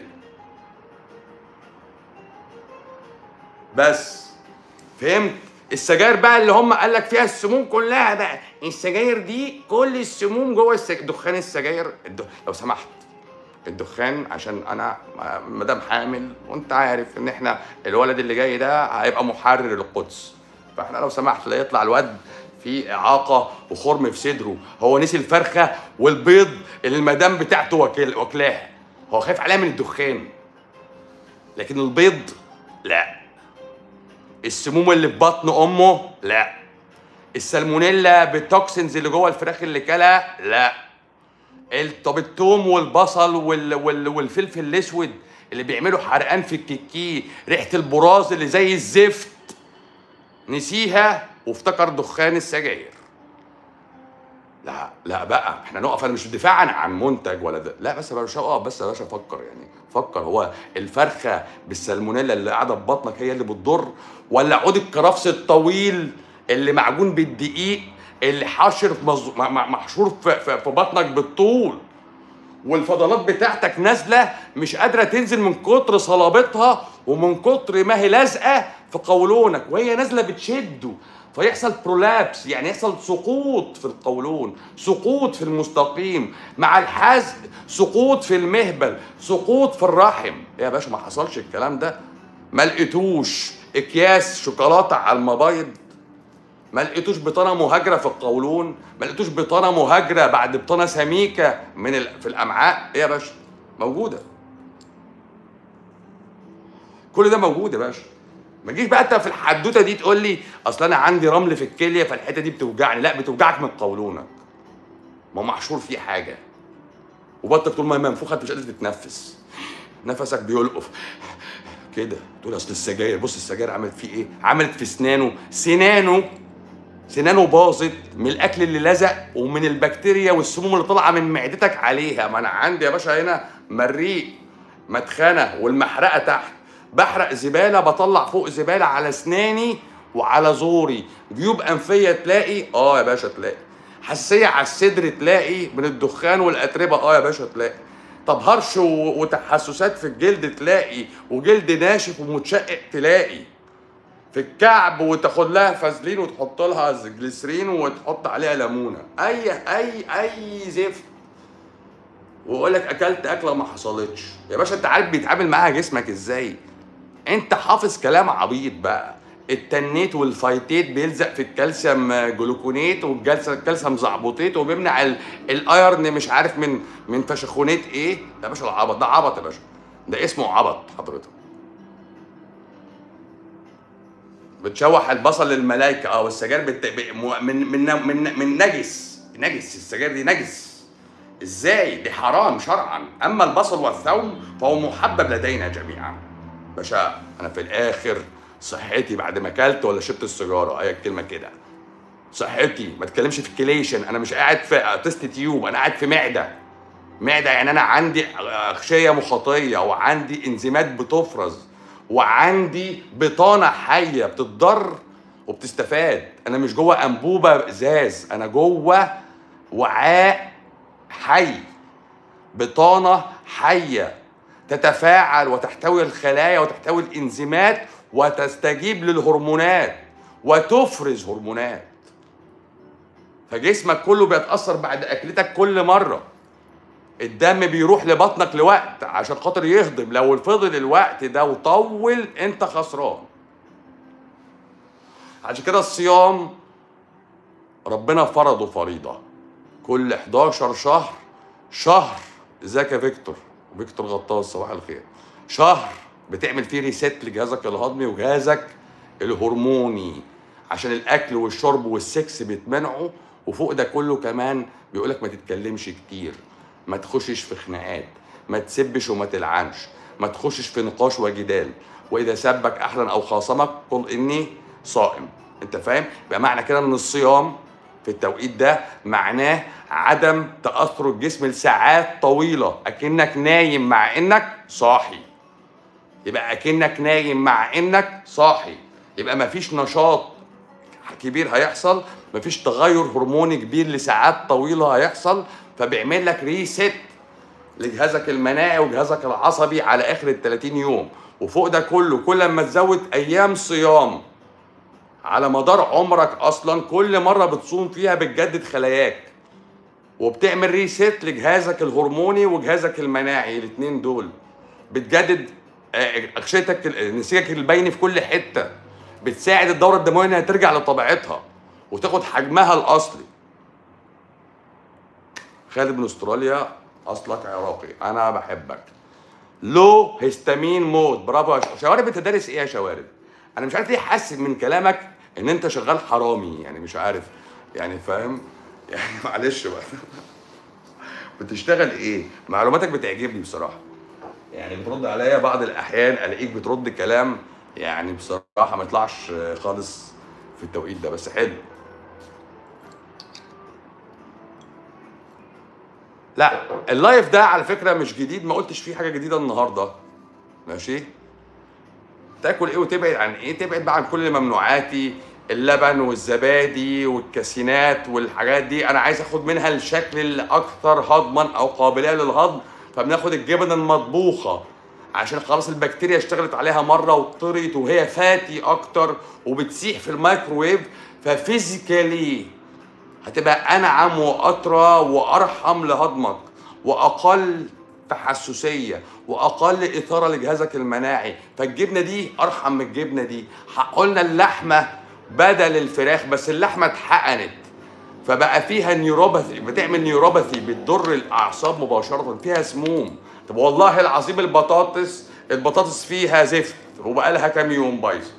بس فهمت السجاير بقى اللي هم قال لك فيها السموم كلها بقى السجاير دي كل السموم جوه السج... دخان السجاير الد... لو سمحت الدخان عشان انا مدام حامل وانت عارف ان احنا الولد اللي جاي ده هيبقى محرر القدس فاحنا لو سمحت لا يطلع الواد في اعاقه وخرم في صدره هو نسي الفرخه والبيض اللي المدام بتاعته واكل واكلاها هو خايف عليها من الدخان لكن البيض لا السموم اللي في بطن امه لا السالمونيلا بالتوكسينز اللي جوه الفراخ اللي كلها لا ال- طب التوم والبصل وال... وال... والفلفل الاسود اللي بيعملوا حرقان في الكيكي ريحه البراز اللي زي الزفت نسيها وافتكر دخان السجاير لا لا بقى احنا نقف انا مش دفاعا عن منتج ولا ده لا بس يا باشا اقف بس يا باشا فكر يعني فكر هو الفرخه بالسالمونيلا اللي قاعده في بطنك هي اللي بتضر ولا عود الكرفس الطويل اللي معجون بالدقيق اللي حاشر مز... م- م- محشور في, في, في بطنك بالطول والفضلات بتاعتك نازله مش قادره تنزل من كتر صلابتها ومن كتر ما هي لازقه في قولونك وهي نازله بتشده فيحصل برولابس يعني يحصل سقوط في القولون سقوط في المستقيم مع الحزق سقوط في المهبل سقوط في الرحم يا باشا ما حصلش الكلام ده ما لقيتوش اكياس شوكولاته على المبايض ما لقيتوش بطانه مهاجره في القولون ما لقيتوش بطانه مهاجره بعد بطانه سميكه من ال... في الامعاء ايه يا باشا موجوده كل ده موجود يا باشا ما تجيش بقى انت في الحدوته دي تقول لي اصل انا عندي رمل في الكليه فالحته دي بتوجعني لا بتوجعك من قولونك ما هو محشور فيه حاجه وبطنك طول ما هي منفوخه انت مش قادر تتنفس نفسك بيلقف كده تقول اصل السجاير بص السجاير عملت فيه ايه عملت في سنانه سنانه سنانه باظت من الاكل اللي لزق ومن البكتيريا والسموم اللي طالعه من معدتك عليها ما انا عندي يا باشا هنا مريء مدخنه والمحرقه تحت بحرق زباله بطلع فوق زباله على اسناني وعلى زوري جيوب انفيه تلاقي اه يا باشا تلاقي حساسيه على الصدر تلاقي من الدخان والاتربه اه يا باشا تلاقي طب هرش و- وتحسسات في الجلد تلاقي وجلد ناشف ومتشقق تلاقي في الكعب وتاخد لها فازلين وتحط لها جليسرين وتحط عليها ليمونه اي اي اي زفت ويقول لك اكلت اكله ما حصلتش يا باشا انت عارف بيتعامل معاها جسمك ازاي انت حافظ كلام عبيط بقى التنيت والفايتيت بيلزق في الكالسيوم جلوكونيت والكالسيوم زعبوطيت وبيمنع ال- الايرن مش عارف من من فشخونات ايه يا باشا العبط ده عبط يا باشا ده اسمه عبط حضرتك بتشوح البصل للملائكه اه والسجاير بت... ب- مو- من من من من نجس نجس السجاير دي نجس ازاي دي حرام شرعا اما البصل والثوم فهو محبب لدينا جميعا باشا انا في الاخر صحتي بعد ما اكلت ولا شربت السيجاره هي الكلمه كده صحتي ما تتكلمش في كليشن انا مش قاعد في تيست تيوب انا قاعد في معده معده يعني انا عندي اغشيه مخاطيه وعندي انزيمات بتفرز وعندي بطانه حيه بتتضر وبتستفاد انا مش جوه انبوبه ازاز انا جوه وعاء حي بطانه حيه تتفاعل وتحتوي الخلايا وتحتوي الانزيمات وتستجيب للهرمونات وتفرز هرمونات فجسمك كله بيتاثر بعد اكلتك كل مره الدم بيروح لبطنك لوقت عشان خاطر يهضم لو فضل الوقت ده وطول انت خسران عشان كده الصيام ربنا فرضه فريضه كل 11 شهر شهر ازيك يا فيكتور فيكتور غطاس صباح الخير شهر بتعمل فيه ريست لجهازك الهضمي وجهازك الهرموني عشان الاكل والشرب والسكس بيتمنعوا وفوق ده كله كمان بيقولك ما تتكلمش كتير ما تخشش في خناقات ما تسبش وما تلعنش ما تخشش في نقاش وجدال واذا سبك احدا او خاصمك قل اني صائم انت فاهم يبقى معنى كده ان الصيام في التوقيت ده معناه عدم تاثر الجسم لساعات طويله اكنك نايم مع انك صاحي يبقى اكنك نايم مع انك صاحي يبقى مفيش نشاط كبير هيحصل مفيش تغير هرموني كبير لساعات طويله هيحصل فبيعمل لك ريست لجهازك المناعي وجهازك العصبي على اخر ال 30 يوم وفوق ده كله كل ما تزود ايام صيام على مدار عمرك اصلا كل مره بتصوم فيها بتجدد خلاياك وبتعمل ريست لجهازك الهرموني وجهازك المناعي الاثنين دول بتجدد آه، اغشيتك نسيجك البيني في كل حته بتساعد الدوره الدمويه انها ترجع لطبيعتها وتاخد حجمها الاصلي خالد من استراليا اصلك عراقي انا بحبك لو هيستامين مود برافو يا ش- شوارب انت دارس ايه يا شوارب انا مش عارف ليه حاسس من كلامك ان انت شغال حرامي يعني مش عارف يعني فاهم يعني معلش بقى بتشتغل ايه معلوماتك بتعجبني بصراحه يعني بترد عليا بعض الاحيان الاقيك بترد كلام يعني بصراحه ما يطلعش خالص في التوقيت ده بس حلو لا اللايف ده على فكره مش جديد ما قلتش فيه حاجه جديده النهارده ماشي تاكل ايه وتبعد عن ايه تبعد بقى عن كل ممنوعاتي اللبن والزبادي والكاسينات والحاجات دي انا عايز اخد منها الشكل الاكثر هضما او قابليه للهضم فبناخد الجبن المطبوخه عشان خلاص البكتيريا اشتغلت عليها مره وطريت وهي فاتي اكتر وبتسيح في الميكروويف ففيزيكالي هتبقى انعم واطرى وارحم لهضمك واقل تحسسيه واقل اثاره لجهازك المناعي فالجبنه دي ارحم من الجبنه دي قلنا اللحمه بدل الفراخ بس اللحمه اتحقنت فبقى فيها نيوروباثي بتعمل نيوروباثي بتضر الاعصاب مباشره فيها سموم طب والله العظيم البطاطس البطاطس فيها زفت وبقى لها كام يوم بايظه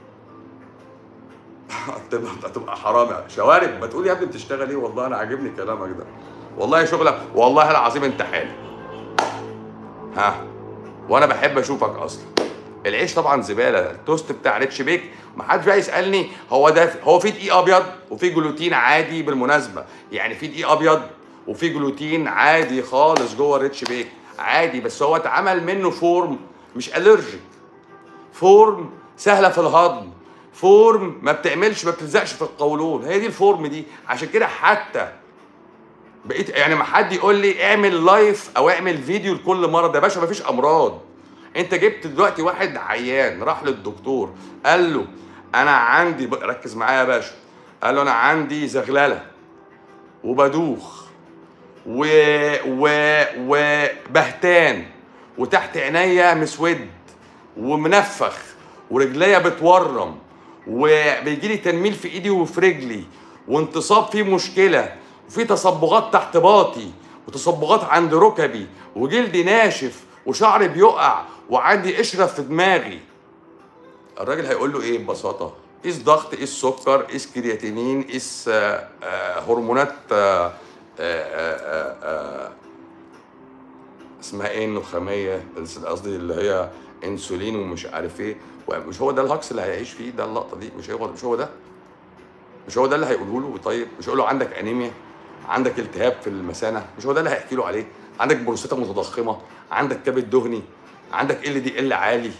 هتبقى هتبقى حرام يعني شوارب ما تقول يا ابني بتشتغل ايه والله انا عاجبني كلامك ده والله شغلك والله العظيم انت حالي ها وانا بحب اشوفك اصلا العيش طبعا زباله التوست بتاع ريتش بيك ما حدش بقى يسالني هو ده هو في دقيق ابيض وفي جلوتين عادي بالمناسبه يعني في دقيق ابيض وفي جلوتين عادي خالص جوه الريتش بيك عادي بس هو اتعمل منه فورم مش الرجيك فورم سهله في الهضم فورم ما بتعملش ما بتلزقش في القولون هي دي الفورم دي عشان كده حتى بقيت يعني ما حد يقول لي اعمل لايف او اعمل فيديو لكل مرض يا باشا ما فيش امراض انت جبت دلوقتي واحد عيان راح للدكتور قال له انا عندي ركز معايا يا باشا قال له انا عندي زغلله وبدوخ و و وبهتان وتحت عينيا مسود ومنفخ ورجليا بتورم وبيجي لي تنميل في ايدي وفي رجلي وانتصاب فيه مشكله وفي تصبغات تحت باطي وتصبغات عند ركبي وجلدي ناشف وشعري بيقع وعندي قشره في دماغي الراجل هيقول له ايه ببساطه قيس ضغط قيس سكر قيس كرياتينين قيس آه، آه، هرمونات آه، آه، آه، آه، اسمها ايه النخاميه قصدي اللي هي انسولين ومش عارف ايه مش هو ده الهكس اللي هيعيش فيه ده اللقطه دي مش هو مش هو ده مش هو ده اللي هيقوله له طيب مش هيقول له عندك انيميا عندك التهاب في المثانه مش هو ده اللي هيحكي له عليه عندك بروستاتا متضخمه عندك كبد دهني عندك ال دي ال عالي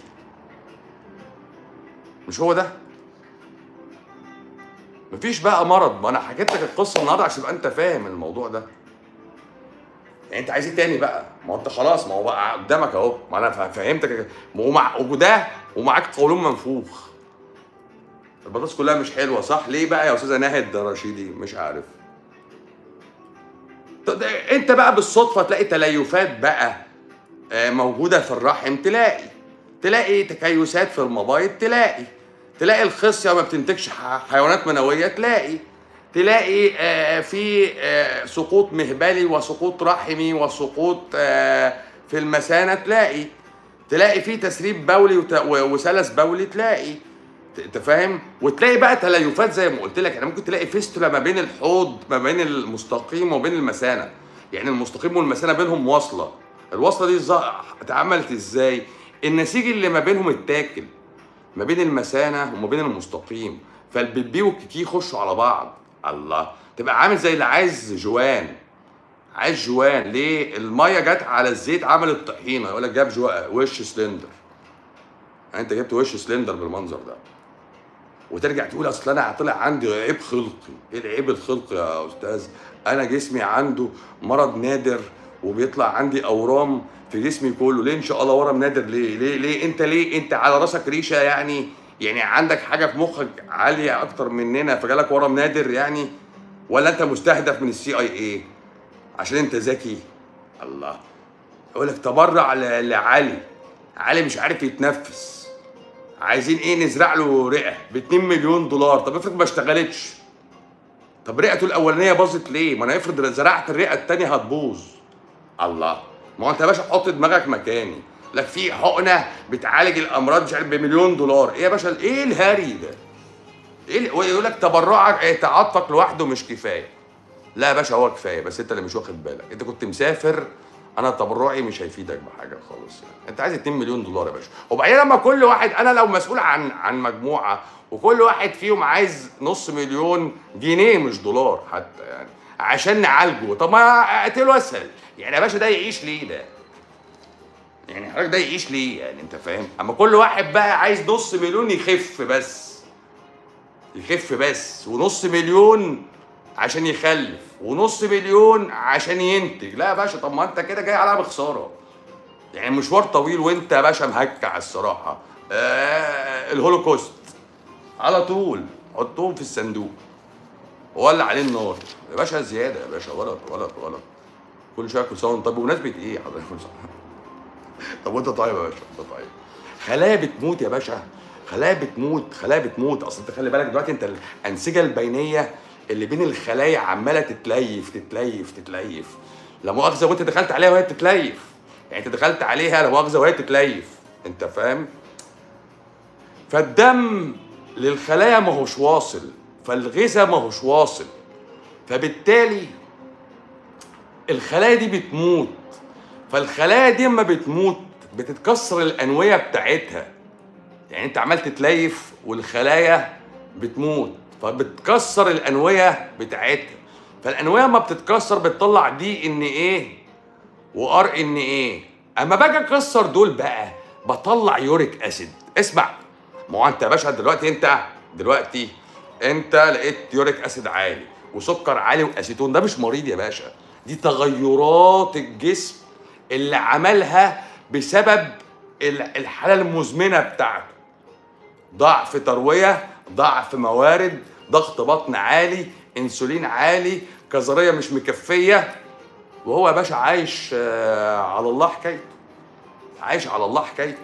مش هو ده مفيش بقى مرض ما انا حكيت لك القصه النهارده عشان تبقى انت فاهم الموضوع ده يعني انت عايز ايه تاني بقى ما هو انت خلاص ما هو بقى قدامك اهو ما انا فا- فهمتك ومع وده ومعاك قولون منفوخ البطاطس كلها مش حلوه صح ليه بقى يا استاذه ناهد رشيدي مش عارف طب ده انت بقى بالصدفه تلاقي تليفات بقى آه، موجوده في الرحم تلاقي تلاقي تكيسات في المبايض تلاقي تلاقي الخصيه ما بتنتجش ح- حيوانات منويه تلاقي تلاقي آه، في آه، سقوط مهبلي وسقوط رحمي وسقوط آه، في المثانه تلاقي تلاقي في تسريب بولي وت- و- وسلس بولي تلاقي ت- انت فاهم وتلاقي بقى تليفات زي ما قلت لك يعني ممكن تلاقي فيستولا ما بين الحوض ما بين المستقيم وبين المثانه يعني المستقيم والمثانه بينهم واصله الوصله دي ز- اتعملت ازاي النسيج اللي ما بينهم اتاكل ما بين المثانه وما بين المستقيم فالبيبي والكيكي يخشوا على بعض الله تبقى عامل زي اللي عايز جوان عايز جوان ليه الميه جت على الزيت عملت طحينه يقول لك جاب جو... وش سلندر يعني انت جبت وش سلندر بالمنظر ده وترجع تقول اصل انا طلع عندي عيب خلقي ايه العيب الخلقي يا استاذ انا جسمي عنده مرض نادر وبيطلع عندي اورام في جسمي كله ليه ان شاء الله ورم نادر ليه ليه ليه انت ليه انت على راسك ريشه يعني يعني عندك حاجه في مخك عاليه اكتر مننا فجالك ورم نادر يعني ولا انت مستهدف من السي اي اي عشان انت ذكي الله يقول لك تبرع ل- لعلي علي مش عارف يتنفس عايزين ايه نزرع له رئه ب 2 مليون دولار طب افرض ما اشتغلتش طب رئته الاولانيه باظت ليه ما انا افرض زرعت الرئه الثانيه هتبوظ الله ما هو انت يا باشا حط دماغك مكاني لك في حقنه بتعالج الامراض مش عارف بمليون دولار ايه يا باشا ايه الهري ده ايه ال- ويقول لك تبرعك إيه، تعاطفك لوحده مش كفايه لا يا باشا هو كفايه بس انت اللي مش واخد بالك انت كنت مسافر انا تبرعي مش هيفيدك بحاجه خالص يعني. انت عايز 2 مليون دولار يا باشا وبعدين لما كل واحد انا لو مسؤول عن عن مجموعه وكل واحد فيهم عايز نص مليون جنيه مش دولار حتى يعني عشان نعالجه طب ما اقتله اسهل يعني يا باشا ده يعيش ليه ده يعني حضرتك ده يعيش ليه يعني انت فاهم اما كل واحد بقى عايز نص مليون يخف بس يخف بس ونص مليون عشان يخلف ونص مليون عشان ينتج لا يا باشا طب ما انت كده جاي عليها بخساره يعني مشوار طويل وانت يا باشا مهكع الصراحه آه الهولوكوست على طول حطهم في الصندوق وولع عليه النار يا باشا زياده يا باشا غلط غلط غلط كل شويه كل سنه وانت طب بمناسبه ايه حضرتك كل سنه طب وانت طيب يا باشا انت طيب خلايا بتموت يا باشا خلايا بتموت خلايا بتموت اصل انت خلي بالك دلوقتي انت الانسجه البينيه اللي بين الخلايا عماله تتليف تتليف تتليف لا مؤاخذه وانت دخلت عليها وهي بتتليف يعني انت دخلت عليها لا مؤاخذه وهي بتتليف انت فاهم فالدم للخلايا ما هوش واصل فالغذاء ما هوش واصل فبالتالي الخلايا دي بتموت فالخلايا دي اما بتموت بتتكسر الانويه بتاعتها يعني انت عمال تتليف والخلايا بتموت فبتكسر الانويه بتاعتها فالانويه ما بتتكسر بتطلع دي ان ايه وار ان ايه اما باجي اكسر دول بقى بطلع يوريك اسيد اسمع ما هو انت يا باشا دلوقتي انت دلوقتي انت لقيت يوريك اسيد عالي وسكر عالي واسيتون ده مش مريض يا باشا دي تغيرات الجسم اللي عملها بسبب الحاله المزمنه بتاعته ضعف ترويه ضعف موارد ضغط بطن عالي انسولين عالي كظريه مش مكفيه وهو يا باشا عايش على الله حكايته عايش على الله حكايته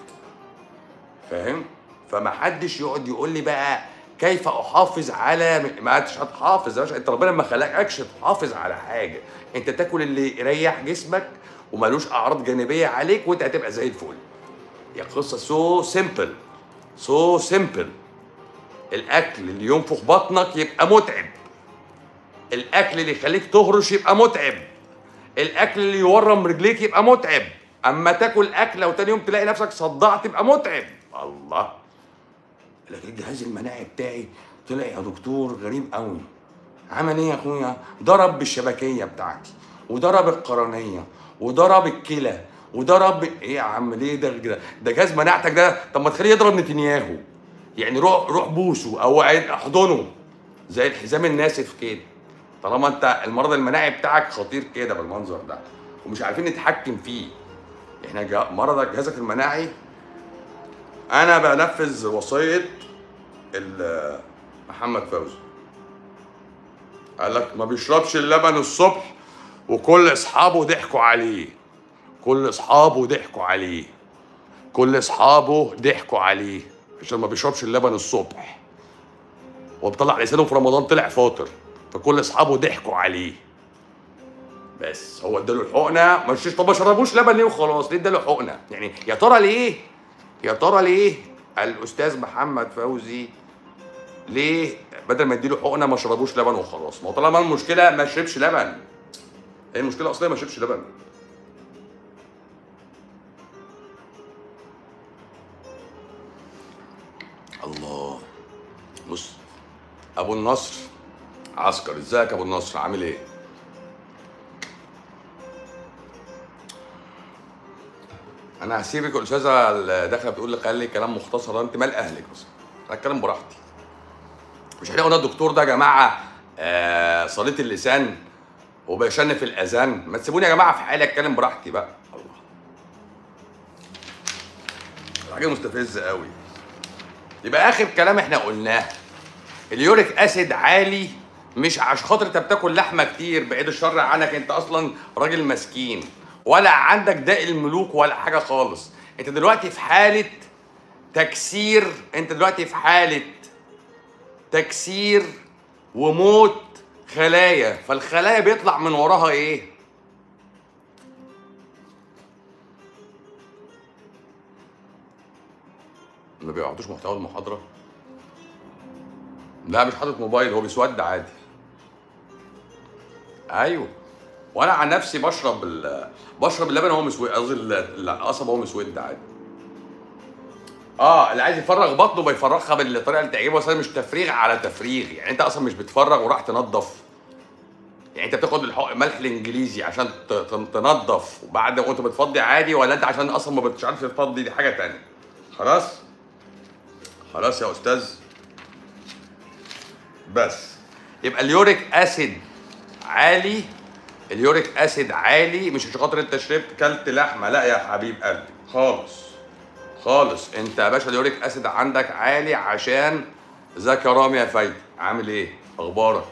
فاهم فما حدش يقعد يقول لي بقى كيف احافظ على ما انتش هتحافظ يا باشا انت ربنا ما خلقكش تحافظ على حاجه انت تاكل اللي يريح جسمك ومالوش اعراض جانبيه عليك وانت هتبقى زي الفل يا قصه سو سيمبل سو سيمبل الاكل اللي ينفخ بطنك يبقى متعب الاكل اللي يخليك تهرش يبقى متعب الاكل اللي يورم رجليك يبقى متعب اما تاكل اكله وتاني يوم تلاقي نفسك صدعت تبقى متعب الله لكن الجهاز المناعي بتاعي طلع يا دكتور غريب قوي عمل ايه يا اخويا ضرب بالشبكيه بتاعتي وضرب القرنيه وضرب الكلى وضرب ايه يا عم ليه ده ده, ده جهاز مناعتك ده طب ما تخليه يضرب نتنياهو يعني روح روح بوسه او احضنه زي الحزام الناسف كده طالما انت المرض المناعي بتاعك خطير كده بالمنظر ده ومش عارفين نتحكم فيه احنا مرضك جهازك المناعي انا بنفذ وصيه محمد فوزي قال لك ما بيشربش اللبن الصبح وكل اصحابه ضحكوا عليه كل اصحابه ضحكوا عليه كل اصحابه ضحكوا عليه عشان ما بيشربش اللبن الصبح وبطلع لسانه في رمضان طلع فاطر فكل اصحابه ضحكوا عليه بس هو اداله الحقنه مش طب ما شربوش لبن ليه وخلاص ليه اداله حقنه يعني يا ترى ليه يا ترى ليه الاستاذ محمد فوزي ليه بدل ما يديله حقنه ما شربوش لبن وخلاص ما هو طالما المشكله ما شربش لبن هي المشكله اصليه ما شربش لبن الله بص ابو النصر عسكر ازيك يا ابو النصر عامل ايه انا هسيبك الاستاذه اللي داخله بتقول لي قال لي كلام مختصر انت مال اهلك بس انا اتكلم براحتي مش احنا قلنا الدكتور ده يا جماعه آه صليت اللسان وبيشن في الاذان ما تسيبوني يا جماعه في حالي اتكلم براحتي بقى الله حاجه مستفزه قوي يبقى اخر كلام احنا قلناه اليوريك اسيد عالي مش عشان خاطر انت بتاكل لحمه كتير بعيد الشر عنك انت اصلا راجل مسكين ولا عندك داء الملوك ولا حاجه خالص انت دلوقتي في حاله تكسير انت دلوقتي في حاله تكسير وموت خلايا فالخلايا بيطلع من وراها ايه ما بيقعدوش محتوى المحاضره لا مش حاطط موبايل هو بيسود عادي ايوه وانا عن نفسي بشرب ال... بشرب اللبن وهو مسود قصدي القصب وهو مسود عادي اه اللي عايز يفرغ بطنه بيفرغها بالطريقه اللي تعجبه بس مش تفريغ على تفريغ يعني انت اصلا مش بتفرغ وراح تنظف يعني انت بتاخد الحق- الملح الانجليزي عشان ت- ت- تنضف وبعد وانت بتفضي عادي ولا انت عشان اصلا ما بتش عارف تفضي دي حاجه تانية خلاص خلاص يا استاذ بس يبقى اليوريك اسيد عالي اليوريك اسيد عالي مش عشان خاطر انت شربت كلت لحمه لا يا حبيب قلبي خالص خالص انت يا باشا اليوريك اسيد عندك عالي عشان ازيك يا رامي يا فايدة عامل ايه اخبارك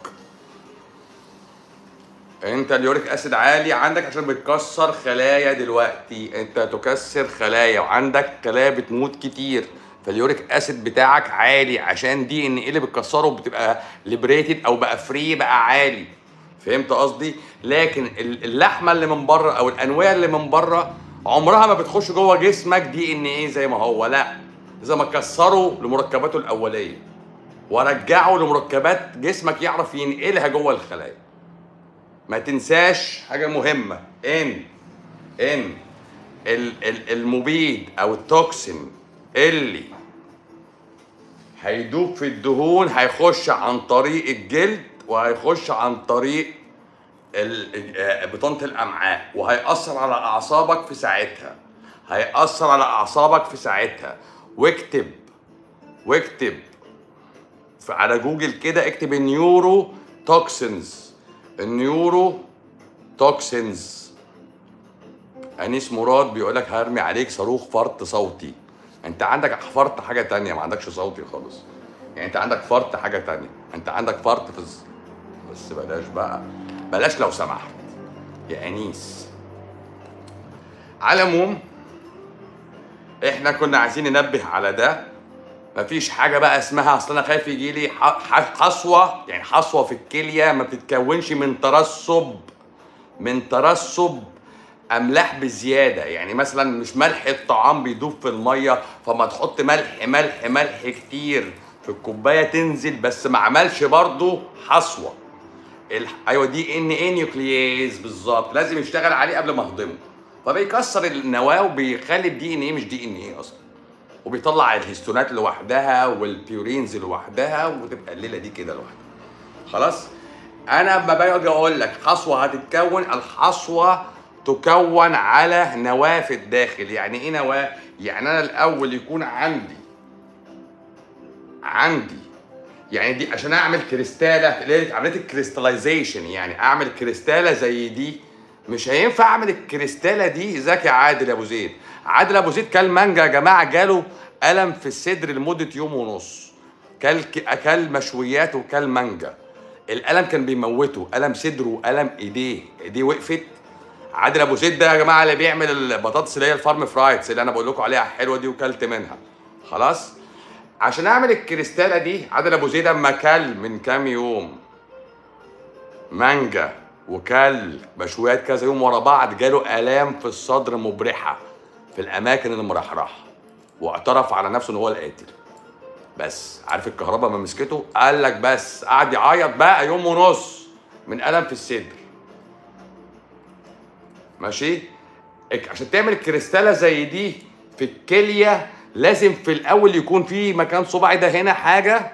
انت اليوريك اسيد عالي عندك عشان بتكسر خلايا دلوقتي انت تكسر خلايا وعندك خلايا بتموت كتير فاليوريك اسيد بتاعك عالي عشان دي ان ايه اللي بتكسره بتبقى ليبريتد او بقى فري بقى عالي فهمت قصدي لكن ال- اللحمه اللي من بره او الانواع اللي من بره عمرها ما بتخش جوه جسمك دي ان ايه زي ما هو لا اذا ما كسروا لمركباته الاوليه ورجعوا لمركبات جسمك يعرف ينقلها جوه الخلايا ما تنساش حاجه مهمه ان ان ال- ال- المبيد او التوكسين اللي هيدوب في الدهون هيخش عن طريق الجلد وهيخش عن طريق ال- آه، بطانه الامعاء وهيأثر على اعصابك في ساعتها هيأثر على اعصابك في ساعتها واكتب واكتب في- على جوجل كده اكتب النيورو توكسينز النيورو توكسينز انيس مراد بيقول لك هرمي عليك صاروخ فرط صوتي انت عندك فرط حاجه تانية ما عندكش صوتي خالص يعني انت عندك فرط حاجه تانية انت عندك فرط في الز... بس بلاش بقى بلاش لو سمحت يا انيس على العموم احنا كنا عايزين ننبه على ده مفيش حاجه بقى اسمها اصل انا خايف يجي لي ح- ح- حصوه يعني حصوه في الكليه ما بتتكونش من ترسب من ترسب املاح بزياده يعني مثلا مش ملح الطعام بيدوب في الميه فما تحط ملح ملح ملح كتير في الكوبايه تنزل بس ما عملش برضه حصوه ال... ايوه دي ان ايه نيوكلييز بالظبط لازم يشتغل عليه قبل ما اهضمه فبيكسر النواه وبيخلي الدي ان ايه مش دي ان ايه اصلا وبيطلع الهستونات لوحدها والبيورينز لوحدها وتبقى الليله دي كده لوحدها خلاص انا لما باجي اقول لك حصوه هتتكون الحصوه تكون على نواه في الداخل يعني ايه نواه يعني انا الاول يكون عندي عندي يعني دي عشان اعمل كريستاله اللي هي عمليه الكريستاليزيشن يعني اعمل كريستاله زي دي مش هينفع اعمل الكريستاله دي ذكي عادل يا ابو زيد عادل ابو زيد كل مانجا يا جماعه جاله الم في الصدر لمده يوم ونص كل اكل مشويات وكل مانجا الالم كان بيموته الم صدره الم ايديه ايديه وقفت عادل ابو زيد ده يا جماعه اللي بيعمل البطاطس اللي هي الفارم فرايدز اللي انا بقول لكم عليها حلوه دي وكلت منها خلاص عشان اعمل الكريستاله دي عادل ابو زيد اما كل من كام يوم مانجا وكل مشويات كذا يوم ورا بعض جاله الام في الصدر مبرحه في الاماكن المرحرحه واعترف على نفسه ان هو القاتل بس عارف الكهرباء ما مسكته قال لك بس قعد يعيط بقى يوم ونص من الم في الصدر ماشي إك- عشان تعمل كريستاله زي دي في الكليه لازم في الاول يكون في مكان صباعي ده هنا حاجه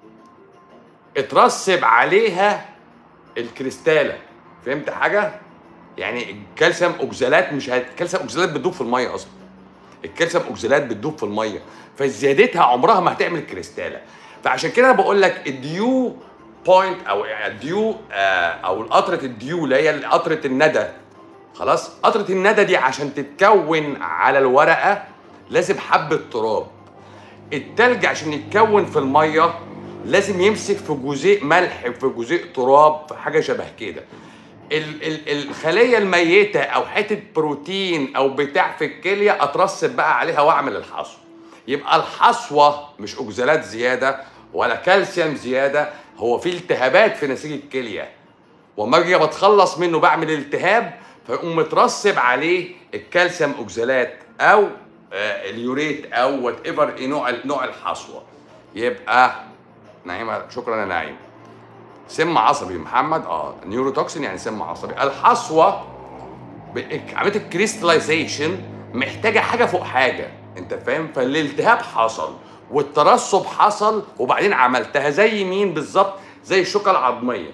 اترسب عليها الكريستاله فهمت حاجه يعني الكالسيوم اوكزالات مش هت... الكالسيوم اوكزالات بتدوب في الميه اصلا الكالسيوم اوكزالات بتدوب في الميه فزيادتها عمرها ما هتعمل كريستاله فعشان كده انا بقول لك الديو بوينت او الديو آه او قطره الديو اللي هي قطره الندى خلاص قطره الندى دي عشان تتكون على الورقه لازم حبه تراب التلج عشان يتكون في الميه لازم يمسك في جزيء ملح في جزيء تراب في حاجه شبه كده ال- ال- الخليه الميته او حته بروتين او بتاع في الكليه اترسب بقى عليها واعمل الحصوه يبقى الحصوه مش اوكزالات زياده ولا كالسيوم زياده هو في التهابات في نسيج الكليه وما اجي بتخلص منه بعمل التهاب فيقوم مترسب عليه الكالسيوم اوكزالات او آه، اليوريت او وات ايفر ايه نوع نوع الحصوه يبقى نعيمه شكرا يا نعيم سم عصبي محمد اه نيوروتوكسين يعني سم عصبي الحصوه ب- عمليه الكريستاليزيشن محتاجه حاجه فوق حاجه انت فاهم فالالتهاب حصل والترسب حصل وبعدين عملتها زي مين بالظبط زي الشوكه العظميه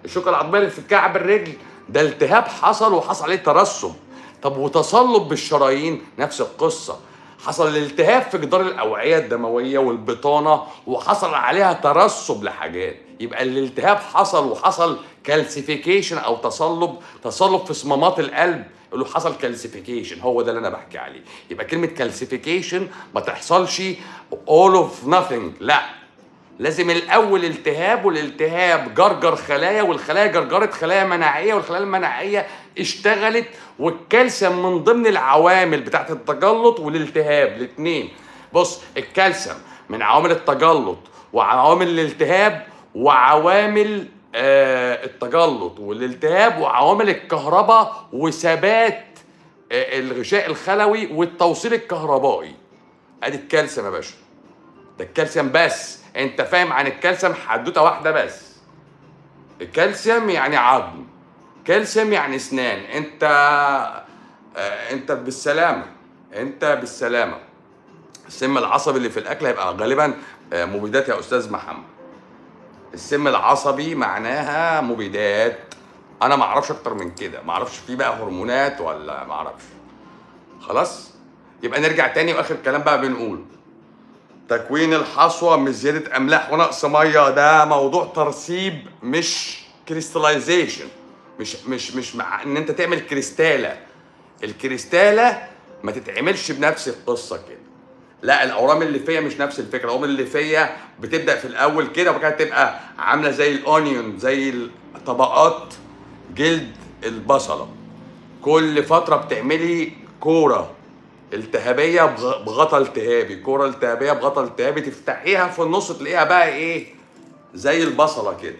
الشوكه العظميه اللي في كعب الرجل ده التهاب حصل وحصل عليه ترسب طب وتصلب بالشرايين نفس القصه حصل الالتهاب في جدار الاوعيه الدمويه والبطانه وحصل عليها ترسب لحاجات يبقى الالتهاب حصل وحصل كالسيفيكيشن او تصلب تصلب في صمامات القلب اللي حصل كالسيفيكيشن هو ده اللي انا بحكي عليه يبقى كلمه كالسيفيكيشن ما تحصلش all of nothing لا لازم الاول التهاب والالتهاب جرجر خلايا والخلايا جرجرت خلايا مناعيه والخلايا المناعيه اشتغلت والكالسيوم من ضمن العوامل بتاعت التجلط والالتهاب الاثنين بص الكالسيوم من عوامل التجلط وعوامل الالتهاب وعوامل آه التجلط والالتهاب وعوامل الكهرباء وثبات آه الغشاء الخلوي والتوصيل الكهربائي ادي الكالسيوم يا باشا ده الكالسيوم بس انت فاهم عن الكالسيوم حدوته واحده بس الكالسيوم يعني عظم كالسيوم يعني اسنان انت آه انت بالسلامه انت بالسلامه السم العصبي اللي في الاكل هيبقى غالبا آه مبيدات يا استاذ محمد السم العصبي معناها مبيدات انا ما اعرفش اكتر من كده ما اعرفش في بقى هرمونات ولا ما اعرفش خلاص يبقى نرجع تاني واخر كلام بقى بنقول تكوين الحصوه مش زياده املاح ونقص ميه ده موضوع ترسيب مش كريستاليزيشن مش مش مش مع ان انت تعمل كريستاله الكريستاله ما تتعملش بنفس القصه كده لا الاورام الليفيه مش نفس الفكره الاورام الليفيه بتبدا في الاول كده وبعد كده تبقى عامله زي الاونيون زي طبقات جلد البصله كل فتره بتعملي كوره التهابيه بغطا التهابي كوره التهابيه بغطا التهابي تفتحيها في النص تلاقيها بقى ايه زي البصله كده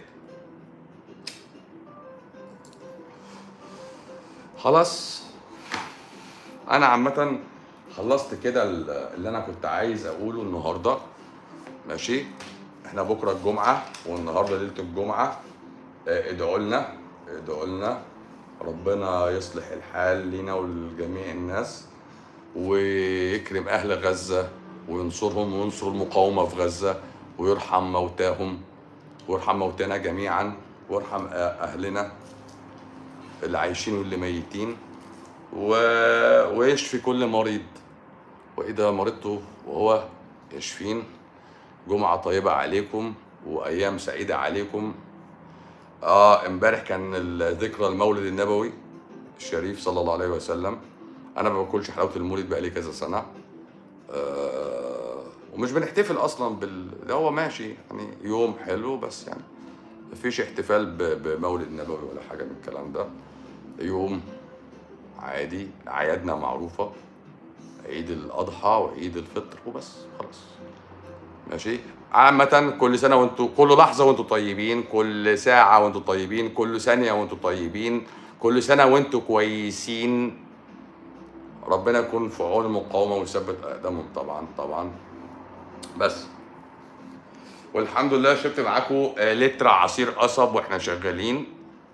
خلاص انا عامه خلصت كده اللي انا كنت عايز اقوله النهارده ماشي احنا بكره الجمعه والنهارده ليله الجمعه ادعوا لنا ادعوا لنا ربنا يصلح الحال لينا ولجميع الناس ويكرم اهل غزه وينصرهم وينصر المقاومه في غزه ويرحم موتاهم ويرحم موتانا جميعا ويرحم اهلنا اللي عايشين واللي ميتين و... ويشفي كل مريض واذا مرضت وهو يشفين جمعه طيبه عليكم وايام سعيده عليكم اه امبارح كان ذكرى المولد النبوي الشريف صلى الله عليه وسلم انا ما باكلش حلاوه المولد بقالي كذا سنه آه ومش بنحتفل اصلا بال ده هو ماشي يعني يوم حلو بس يعني مفيش احتفال بمولد نبوي ولا حاجه من الكلام ده يوم عادي اعيادنا معروفه عيد الاضحى وعيد الفطر وبس خلاص ماشي عامة كل سنة وانتوا كل لحظة وانتوا طيبين كل ساعة وانتوا طيبين كل ثانية وانتوا طيبين كل سنة وانتوا كويسين ربنا يكون في عون المقاومة ويثبت أقدامهم طبعا طبعا بس والحمد لله شربت معاكم لتر عصير قصب واحنا شغالين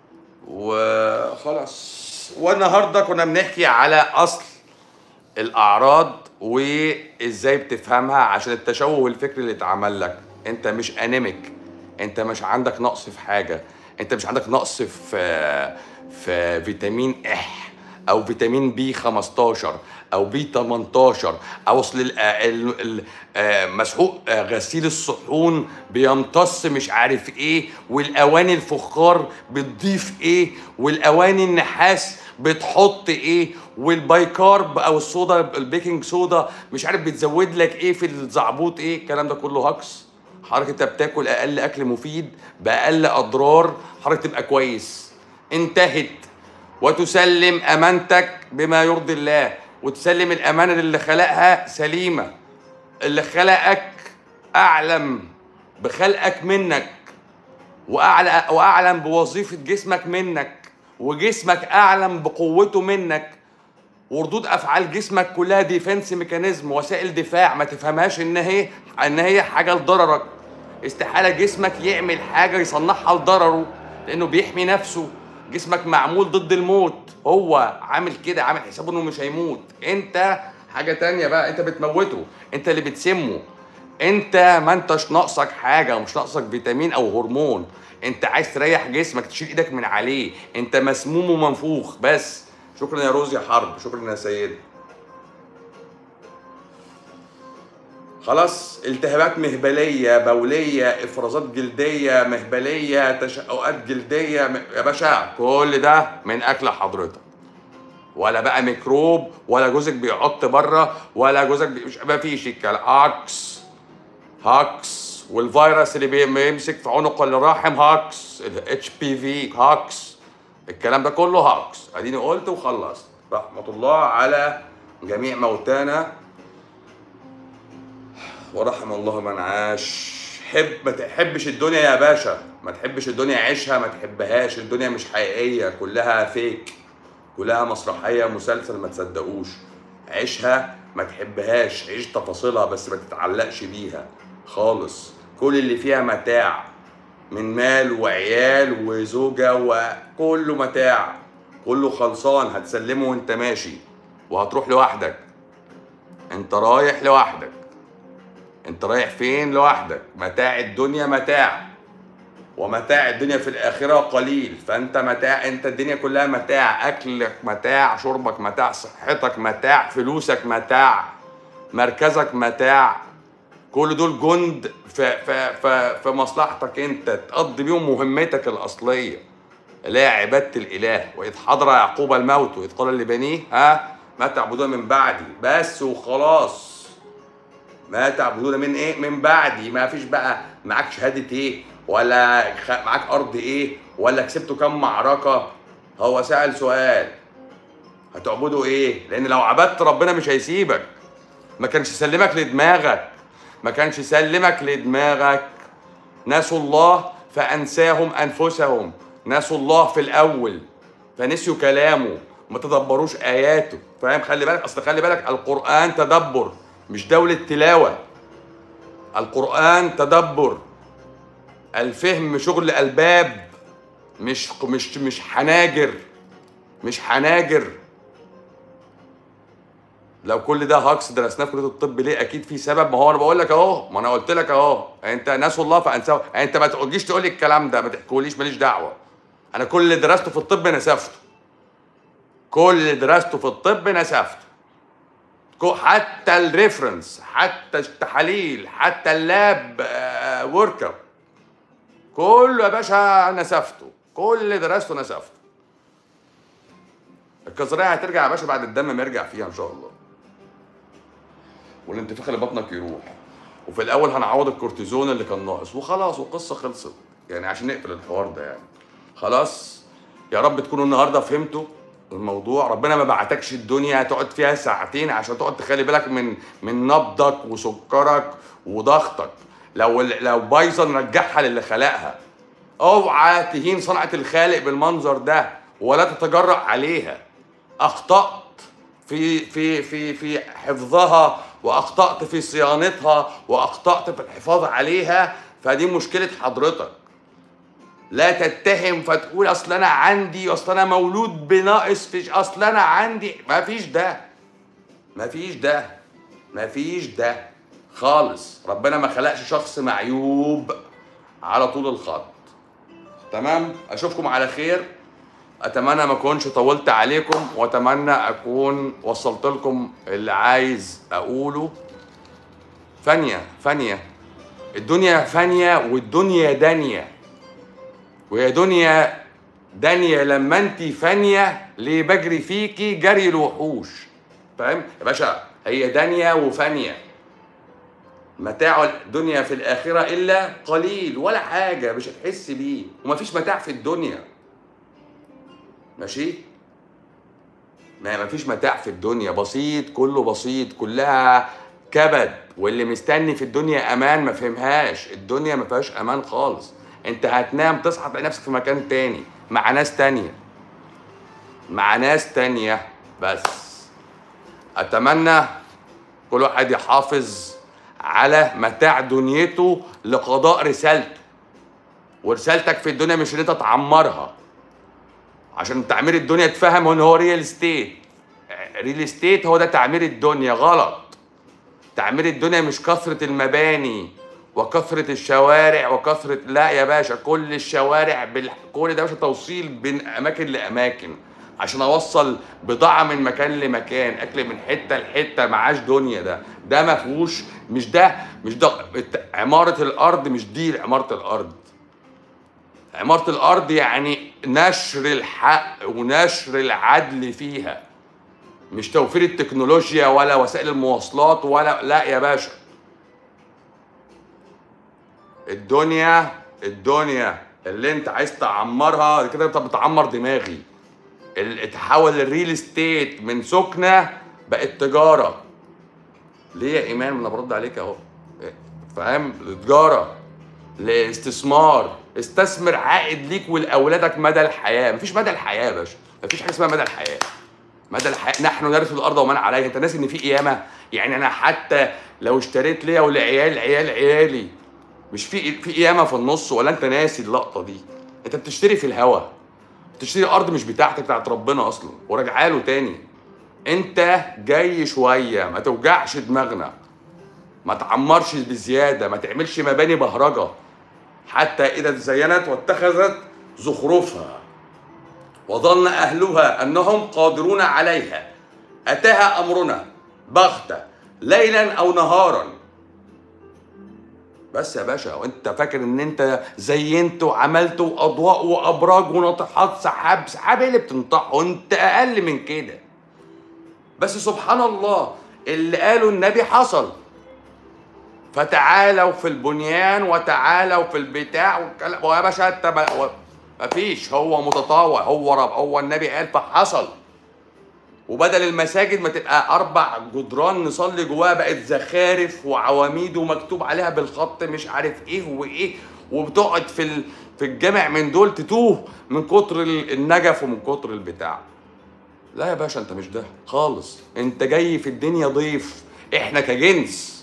وخلاص والنهارده كنا بنحكي على اصل الاعراض وازاي بتفهمها عشان التشوه الفكري اللي اتعمل لك انت مش انيميك انت مش عندك نقص في حاجه انت مش عندك نقص في في فيتامين اح او فيتامين بي 15 او بي 18 او اصل ال- ال- ال- آه، مسحوق آه، غسيل الصحون بيمتص مش عارف ايه والاواني الفخار بتضيف ايه والاواني النحاس بتحط ايه والبايكارب او الصودا البيكنج صودا مش عارف بتزود لك ايه في الزعبوط ايه الكلام ده كله هكس حضرتك انت بتاكل اقل اكل مفيد باقل اضرار حضرتك تبقى كويس انتهت وتسلم امانتك بما يرضي الله وتسلم الامانه اللي خلقها سليمه اللي خلقك اعلم بخلقك منك واعلى واعلم بوظيفه جسمك منك وجسمك اعلم بقوته منك وردود افعال جسمك كلها ديفنس ميكانيزم وسائل دفاع ما تفهمهاش ان هي ان هي حاجه لضررك استحاله جسمك يعمل حاجه يصنعها لضرره لانه بيحمي نفسه جسمك معمول ضد الموت هو عامل كده عامل حسابه انه مش هيموت انت حاجه تانية بقى انت بتموته انت اللي بتسمه انت ما انتش ناقصك حاجه ومش ناقصك فيتامين او هرمون انت عايز تريح جسمك تشيل ايدك من عليه انت مسموم ومنفوخ بس شكرا يا روز يا حرب شكرا يا سيد خلاص التهابات مهبليه بوليه افرازات جلديه مهبليه تشققات جلديه م- يا باشا كل ده من اكل حضرتك ولا بقى ميكروب ولا جوزك بيعط بره ولا جوزك بي... مش ما فيش الكلام هاكس هاكس والفيروس اللي بي- بيمسك في عنق الرحم هاكس الاتش بي في هاكس الكلام ده كله هاكس اديني قلت وخلصت رحمه الله على جميع موتانا ورحم الله من عاش حب ما تحبش الدنيا يا باشا ما تحبش الدنيا عيشها ما تحبهاش الدنيا مش حقيقية كلها فيك كلها مسرحية مسلسل ما تصدقوش عيشها ما تحبهاش عيش تفاصيلها بس ما تتعلقش بيها خالص كل اللي فيها متاع من مال وعيال وزوجة وكله متاع كله خلصان هتسلمه وانت ماشي وهتروح لوحدك انت رايح لوحدك انت رايح فين لوحدك متاع الدنيا متاع ومتاع الدنيا في الآخرة قليل فأنت متاع أنت الدنيا كلها متاع أكلك متاع شربك متاع صحتك متاع فلوسك متاع مركزك متاع كل دول جند في, في, في, في مصلحتك أنت تقضي بيهم مهمتك الأصلية اللي هي عبادة الإله وإذ حضر يعقوب الموت وإذ قال لبنيه ها ما تعبدون من بعدي بس وخلاص ما تعبدون من ايه من بعدي ما فيش بقى معاك شهاده ايه ولا خ... معاك ارض ايه ولا كسبتوا كام معركه هو سأل سؤال هتعبدوا ايه لان لو عبدت ربنا مش هيسيبك ما كانش يسلمك لدماغك ما كانش يسلمك لدماغك نسوا الله فانساهم انفسهم نسوا الله في الاول فنسيوا كلامه ما تدبروش اياته فاهم خلي بالك اصل خلي بالك القران تدبر مش دولة تلاوة القرآن تدبر الفهم شغل ألباب مش مش مش حناجر مش حناجر لو كل ده هاكس درسناه في كليه الطب ليه اكيد في سبب ما هو انا بقول لك اهو ما انا قلت لك اهو انت نسوا الله فانساه انت ما تقوليش تقول لي الكلام ده ما تحكوليش ماليش دعوه انا كل اللي درسته في الطب نسفته كل اللي درسته في الطب نسفته كو- حتى الريفرنس حتى التحاليل حتى اللاب آه، ورك اب كله يا باشا نسفته كل اللي درسته نسفته الكظريه هترجع يا باشا بعد الدم ما يرجع فيها ان شاء الله والانتفاخ اللي بطنك يروح وفي الاول هنعوض الكورتيزون اللي كان ناقص وخلاص والقصه خلصت يعني عشان نقفل الحوار ده يعني خلاص يا رب تكونوا النهارده فهمتوا الموضوع ربنا ما بعتكش الدنيا تقعد فيها ساعتين عشان تقعد تخلي بالك من من نبضك وسكرك وضغطك لو لو بايظه نرجعها للي خلقها اوعى تهين صنعه الخالق بالمنظر ده ولا تتجرأ عليها اخطأت في في في في حفظها واخطأت في صيانتها واخطأت في الحفاظ عليها فدي مشكله حضرتك لا تتهم فتقول اصل انا عندي اصل انا مولود بناقص فيش اصل انا عندي ما فيش ده ما فيش ده ما فيش ده خالص ربنا ما خلقش شخص معيوب على طول الخط تمام اشوفكم على خير اتمنى ما اكونش طولت عليكم واتمنى اكون وصلت لكم اللي عايز اقوله فانية فانية الدنيا فانية والدنيا دانية ويا دنيا دانية لما انت فانية ليه بجري فيكي جري الوحوش فاهم يا باشا هي دانية وفانية متاع الدنيا في الآخرة إلا قليل ولا حاجة مش هتحس بيه ومفيش متاع في الدنيا ماشي ما مفيش متاع في الدنيا بسيط كله بسيط كلها كبد واللي مستني في الدنيا امان ما فهمهاش الدنيا ما فيهاش امان خالص انت هتنام تصحى تلاقي نفسك في مكان تاني مع ناس تانية مع ناس تانية بس اتمنى كل واحد يحافظ على متاع دنيته لقضاء رسالته ورسالتك في الدنيا مش ان انت تعمرها عشان تعمير الدنيا تفهم ان هو ريال استيت ريل استيت هو ده تعمير الدنيا غلط تعمير الدنيا مش كثرة المباني وكثرة الشوارع وكثرة لا يا باشا كل الشوارع بال... كل ده يا باشا توصيل بين أماكن لأماكن عشان أوصل بضاعة من مكان لمكان أكل من حتة لحتة معاش دنيا ده ده ما فيهوش مش ده مش ده الت- عمارة الأرض مش دي عمارة الأرض عمارة الأرض يعني نشر الحق ونشر العدل فيها مش توفير التكنولوجيا ولا وسائل المواصلات ولا لا يا باشا الدنيا الدنيا اللي انت عايز تعمرها كده انت بتعمر دماغي ال- تحول الريل استيت من سكنه بقت تجاره ليه يا ايمان ما انا برد عليك اهو فاهم تجاره لاستثمار استثمر عائد ليك ولاولادك مدى الحياه مفيش مدى الحياه يا باشا مفيش حاجه اسمها مدى الحياه مدى الحياه نحن نرث الارض ومن عليها انت ناسي ان في قيامه يعني انا حتى لو اشتريت ليا ولعيال عيال عيالي مش في في قيامه في النص ولا انت ناسي اللقطه دي انت بتشتري في الهوا بتشتري ارض مش بتاعتك بتاعت ربنا اصلا وراجعه له تاني انت جاي شويه ما توجعش دماغنا ما تعمرش بزياده ما تعملش مباني بهرجه حتى اذا تزينت واتخذت زخرفها وظن اهلها انهم قادرون عليها اتاها امرنا بغته ليلا او نهارا بس يا باشا وانت فاكر ان انت زينت وعملت واضواء وابراج وناطحات سحاب سحاب ايه اللي بتنطحه انت اقل من كده بس سبحان الله اللي قاله النبي حصل فتعالوا في البنيان وتعالوا في البتاع والكلام ويا باشا انت ما- و- مفيش هو متطاوع هو رب هو النبي قال فحصل وبدل المساجد ما تبقى اربع جدران نصلي جواها بقت زخارف وعواميد ومكتوب عليها بالخط مش عارف ايه وايه وبتقعد في ال... في الجامع من دول تتوه من كتر ال- النجف ومن كتر البتاع لا يا باشا انت مش ده خالص انت جاي في الدنيا ضيف احنا كجنس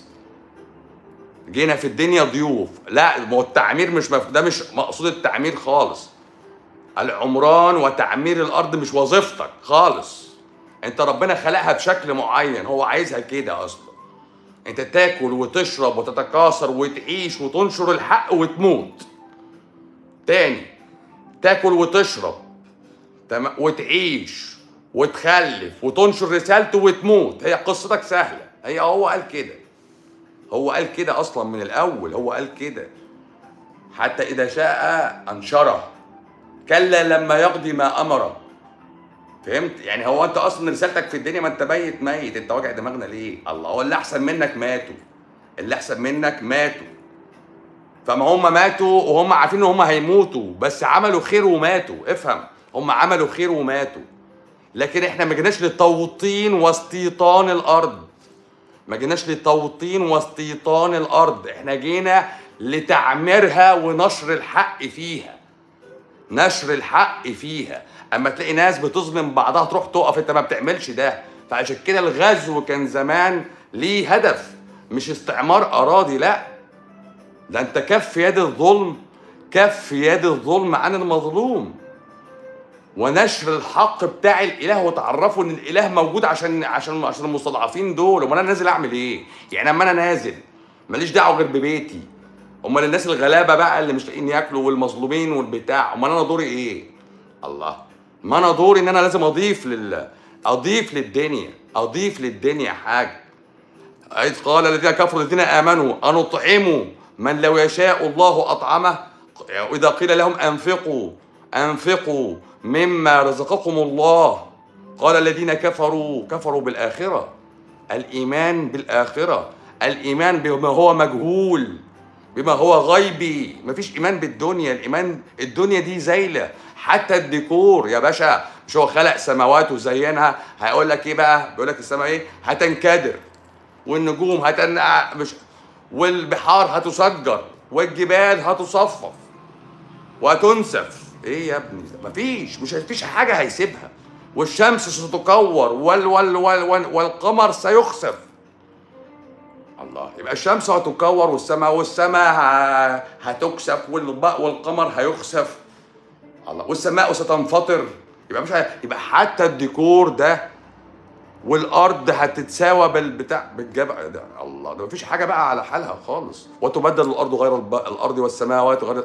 جينا في الدنيا ضيوف لا ما هو التعمير مش مف... ده مش مقصود التعمير خالص العمران وتعمير الارض مش وظيفتك خالص انت ربنا خلقها بشكل معين هو عايزها كده اصلا انت تاكل وتشرب وتتكاثر وتعيش وتنشر الحق وتموت تاني تاكل وتشرب تمام وتعيش وتخلف وتنشر رسالته وتموت هي قصتك سهله هي هو قال كده هو قال كده اصلا من الاول هو قال كده حتى اذا شاء انشره كلا لما يقضي ما امره فهمت يعني هو انت اصلا رسالتك في الدنيا ما انت ميت ميت انت واجع دماغنا ليه الله هو اللي احسن منك ماتوا اللي احسن منك ماتوا فما هم ماتوا وهم عارفين ان هم هيموتوا بس عملوا خير وماتوا افهم هم عملوا خير وماتوا لكن احنا ما جيناش لتوطين واستيطان الارض ما جيناش لتوطين واستيطان الارض احنا جينا لتعميرها ونشر الحق فيها نشر الحق فيها اما تلاقي ناس بتظلم بعضها تروح تقف انت ما بتعملش ده فعشان كده الغزو كان زمان ليه هدف مش استعمار اراضي لا ده انت كف يد الظلم كف يد الظلم عن المظلوم ونشر الحق بتاع الاله وتعرفوا ان الاله موجود عشان عشان عشان المستضعفين دول امال انا نازل اعمل ايه يعني اما انا نازل ماليش دعوه غير ببيتي امال الناس الغلابه بقى اللي مش لاقيين ياكلوا والمظلومين والبتاع امال انا دوري ايه الله ما انا دوري ان انا لازم اضيف لل اضيف للدنيا اضيف للدنيا حاجه إذ قال الذين كفروا الذين آمنوا أنطعموا من لو يشاء الله أطعمه وإذا قيل لهم أنفقوا أنفقوا مما رزقكم الله قال الذين كفروا كفروا بالآخرة الإيمان بالآخرة الإيمان بما هو مجهول بما هو غيبي مفيش إيمان بالدنيا الإيمان الدنيا دي زايلة حتى الديكور يا باشا مش هو خلق سماوات وزينها هيقول لك ايه بقى بيقول لك السماء ايه هتنكدر والنجوم هتنقع مش والبحار هتسجر والجبال هتصفف وهتنسف ايه يا ابني ده؟ مفيش مش مفيش حاجه هيسيبها والشمس ستكور وال وال وال وال والقمر سيخسف الله يبقى الشمس هتكور والسماء والسماء ه- هتكسف والب- والقمر هيخسف الله والسماء ستنفطر يبقى مش ه- يبقى حتى الديكور ده والارض هتتساوى بالبتاع بالجبل ده الله ده مفيش حاجه بقى على حالها خالص وتبدل الارض غير الب... الارض والسماوات غير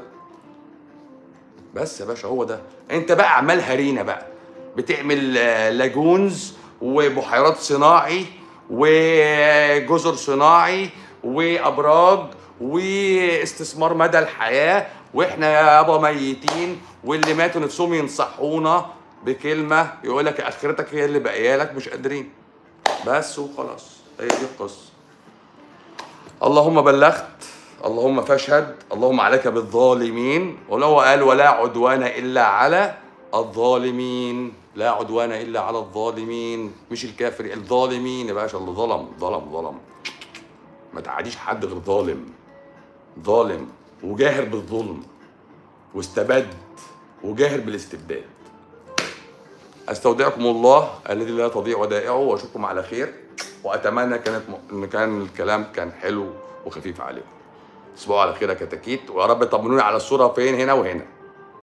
بس يا باشا هو ده انت بقى عمال هرينا بقى بتعمل آه، لاجونز وبحيرات صناعي وجزر صناعي وابراج واستثمار مدى الحياه واحنا يابا ميتين واللي ماتوا نفسهم ينصحونا بكلمه يقول لك اخرتك هي اللي باقيه لك مش قادرين بس وخلاص هي دي القصه اللهم بلغت اللهم فاشهد اللهم عليك بالظالمين ولو قال ولا عدوان الا على الظالمين لا عدوان الا على الظالمين مش الكافر الظالمين يا باشا اللي ظلم ظلم ظلم ما تعاديش حد غير ظالم ظالم وجاهر بالظلم واستبد وجاهر بالاستبداد استودعكم الله الذي لا تضيع ودائعه واشوفكم على خير واتمنى كانت م... ان كان الكلام كان حلو وخفيف عليكم تصبحوا على خير يا كتاكيت ويا رب طمنوني على الصوره فين هنا وهنا